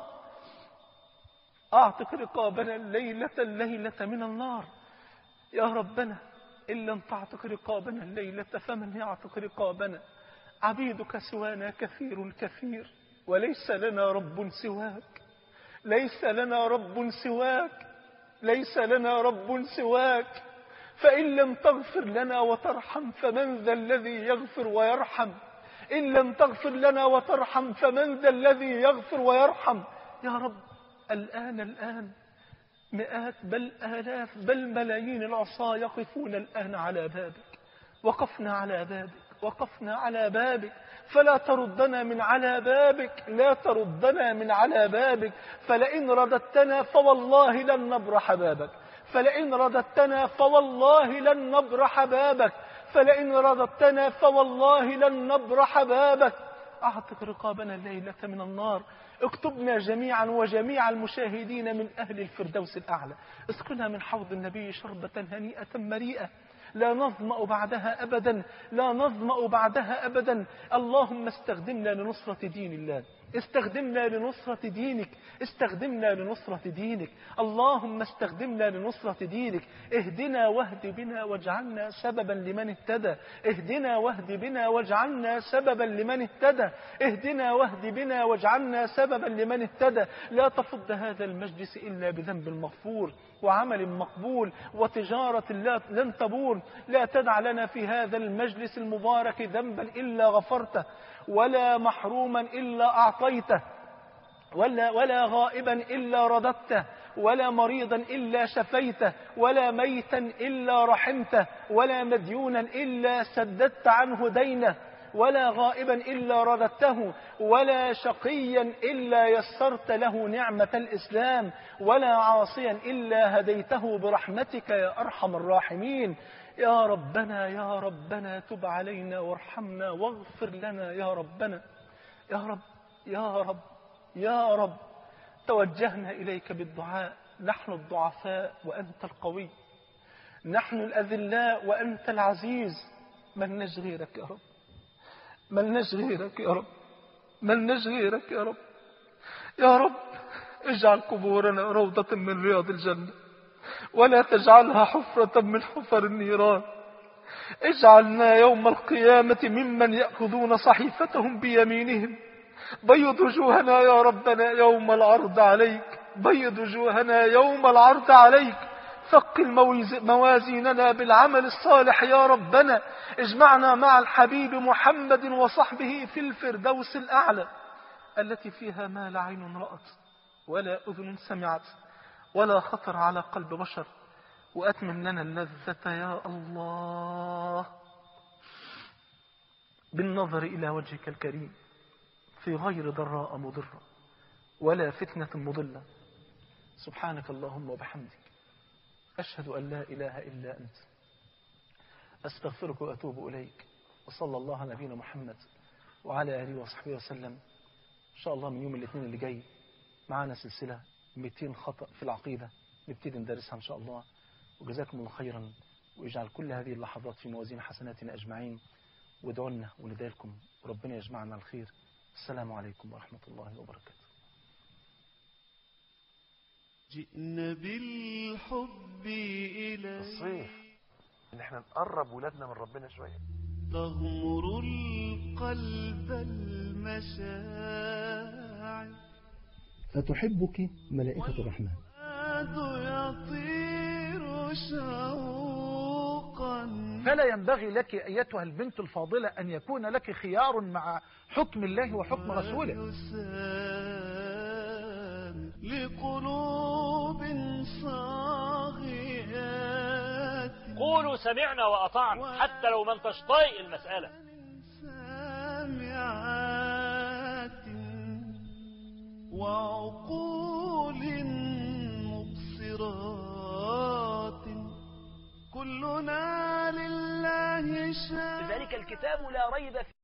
أعتق رقابنا الليلة الليلة من النار يا ربنا إن لم تعتق رقابنا الليلة فمن يعتق رقابنا عبيدك سوانا كثير كثير وليس لنا رب سواك ليس لنا رب سواك ليس لنا رب سواك فإن لم تغفر لنا وترحم فمن ذا الذي يغفر ويرحم إن لم تغفر لنا وترحم فمن ذا الذي يغفر ويرحم يا رب الآن الآن مئات بل آلاف بل ملايين العصاة يقفون الآن على بابك وقفنا على بابك وقفنا على بابك فلا تردنا من على بابك لا تردنا من على بابك فلئن رددتنا فوالله لن نبرح بابك فلئن رددتنا فوالله لن نبرح بابك فلئن رددتنا فوالله لن نبرح بابك أعتق رقابنا الليلة من النار اكتبنا جميعا وجميع المشاهدين من أهل الفردوس الأعلى اسقنا من حوض النبي شربة هنيئة مريئة لا نظمأ بعدها أبدا لا نظمأ بعدها أبدا اللهم استخدمنا لنصرة دين الله استخدمنا لنصرة دينك استخدمنا لنصرة دينك اللهم استخدمنا لنصرة دينك اهدنا واهد بنا واجعلنا سببا لمن اهتدى اهدنا واهد بنا واجعلنا سببا لمن اهتدى اهدنا واهد بنا واجعلنا سببا لمن اهتدى لا تفض هذا المجلس إلا بذنب مغفور وعمل مقبول وتجارة لا لن تبور لا تدع لنا في هذا المجلس المبارك ذنبا إلا غفرته ولا محروما إلا أعطيته ولا, ولا غائبا إلا رددته ولا مريضا إلا شفيته ولا ميتا إلا رحمته ولا مديونا إلا سددت عنه دينه ولا غائبا إلا رددته ولا شقيا إلا يسرت له نعمة الإسلام ولا عاصيا إلا هديته برحمتك يا أرحم الراحمين يا ربنا يا ربنا تب علينا وارحمنا واغفر لنا يا ربنا يا رب يا رب يا رب توجهنا إليك بالدعاء نحن الضعفاء وأنت القوي نحن الأذلاء وأنت العزيز من غيرك يا رب من غيرك يا رب من غيرك يا رب يا رب اجعل قبورنا روضة من رياض الجنة ولا تجعلها حفرة من حفر النيران اجعلنا يوم القيامة ممن يأخذون صحيفتهم بيمينهم بيض وجوهنا يا ربنا يوم العرض عليك بيض وجوهنا يوم العرض عليك ثقل موازيننا بالعمل الصالح يا ربنا اجمعنا مع الحبيب محمد وصحبه في الفردوس الأعلى التي فيها ما لا عين رأت ولا أذن سمعت ولا خطر على قلب بشر وأتمم لنا اللذة يا الله بالنظر إلى وجهك الكريم في غير ضراء مضرة ولا فتنة مضلة سبحانك اللهم وبحمدك أشهد أن لا إله إلا أنت أستغفرك وأتوب إليك وصلى الله على نبينا محمد وعلى آله وصحبه وسلم إن شاء الله من يوم الاثنين اللي جاي معانا سلسلة 200 خطأ في العقيدة نبتدي ندرسها إن شاء الله وجزاكم الله خيرا ويجعل كل هذه اللحظات في موازين حسناتنا أجمعين وادعوا لنا وندعي لكم وربنا يجمعنا الخير السلام عليكم ورحمة الله وبركاته جئنا بالحب إلى الصيف ان احنا نقرب ولادنا من ربنا شوية تغمر القلب المشاعر فتحبك ملائكة الرحمن والفؤاد يطير شوقا فلا ينبغي لك أيتها البنت الفاضلة أن يكون لك خيار مع حكم الله وحكم رسوله ويسام لقلوب صاغيات قولوا سمعنا وأطعنا حتى لو ما انتش طايق المسألة سامعات وعقول مبصرات كلنا لله شاء ذلك الكتاب لا ريب فيه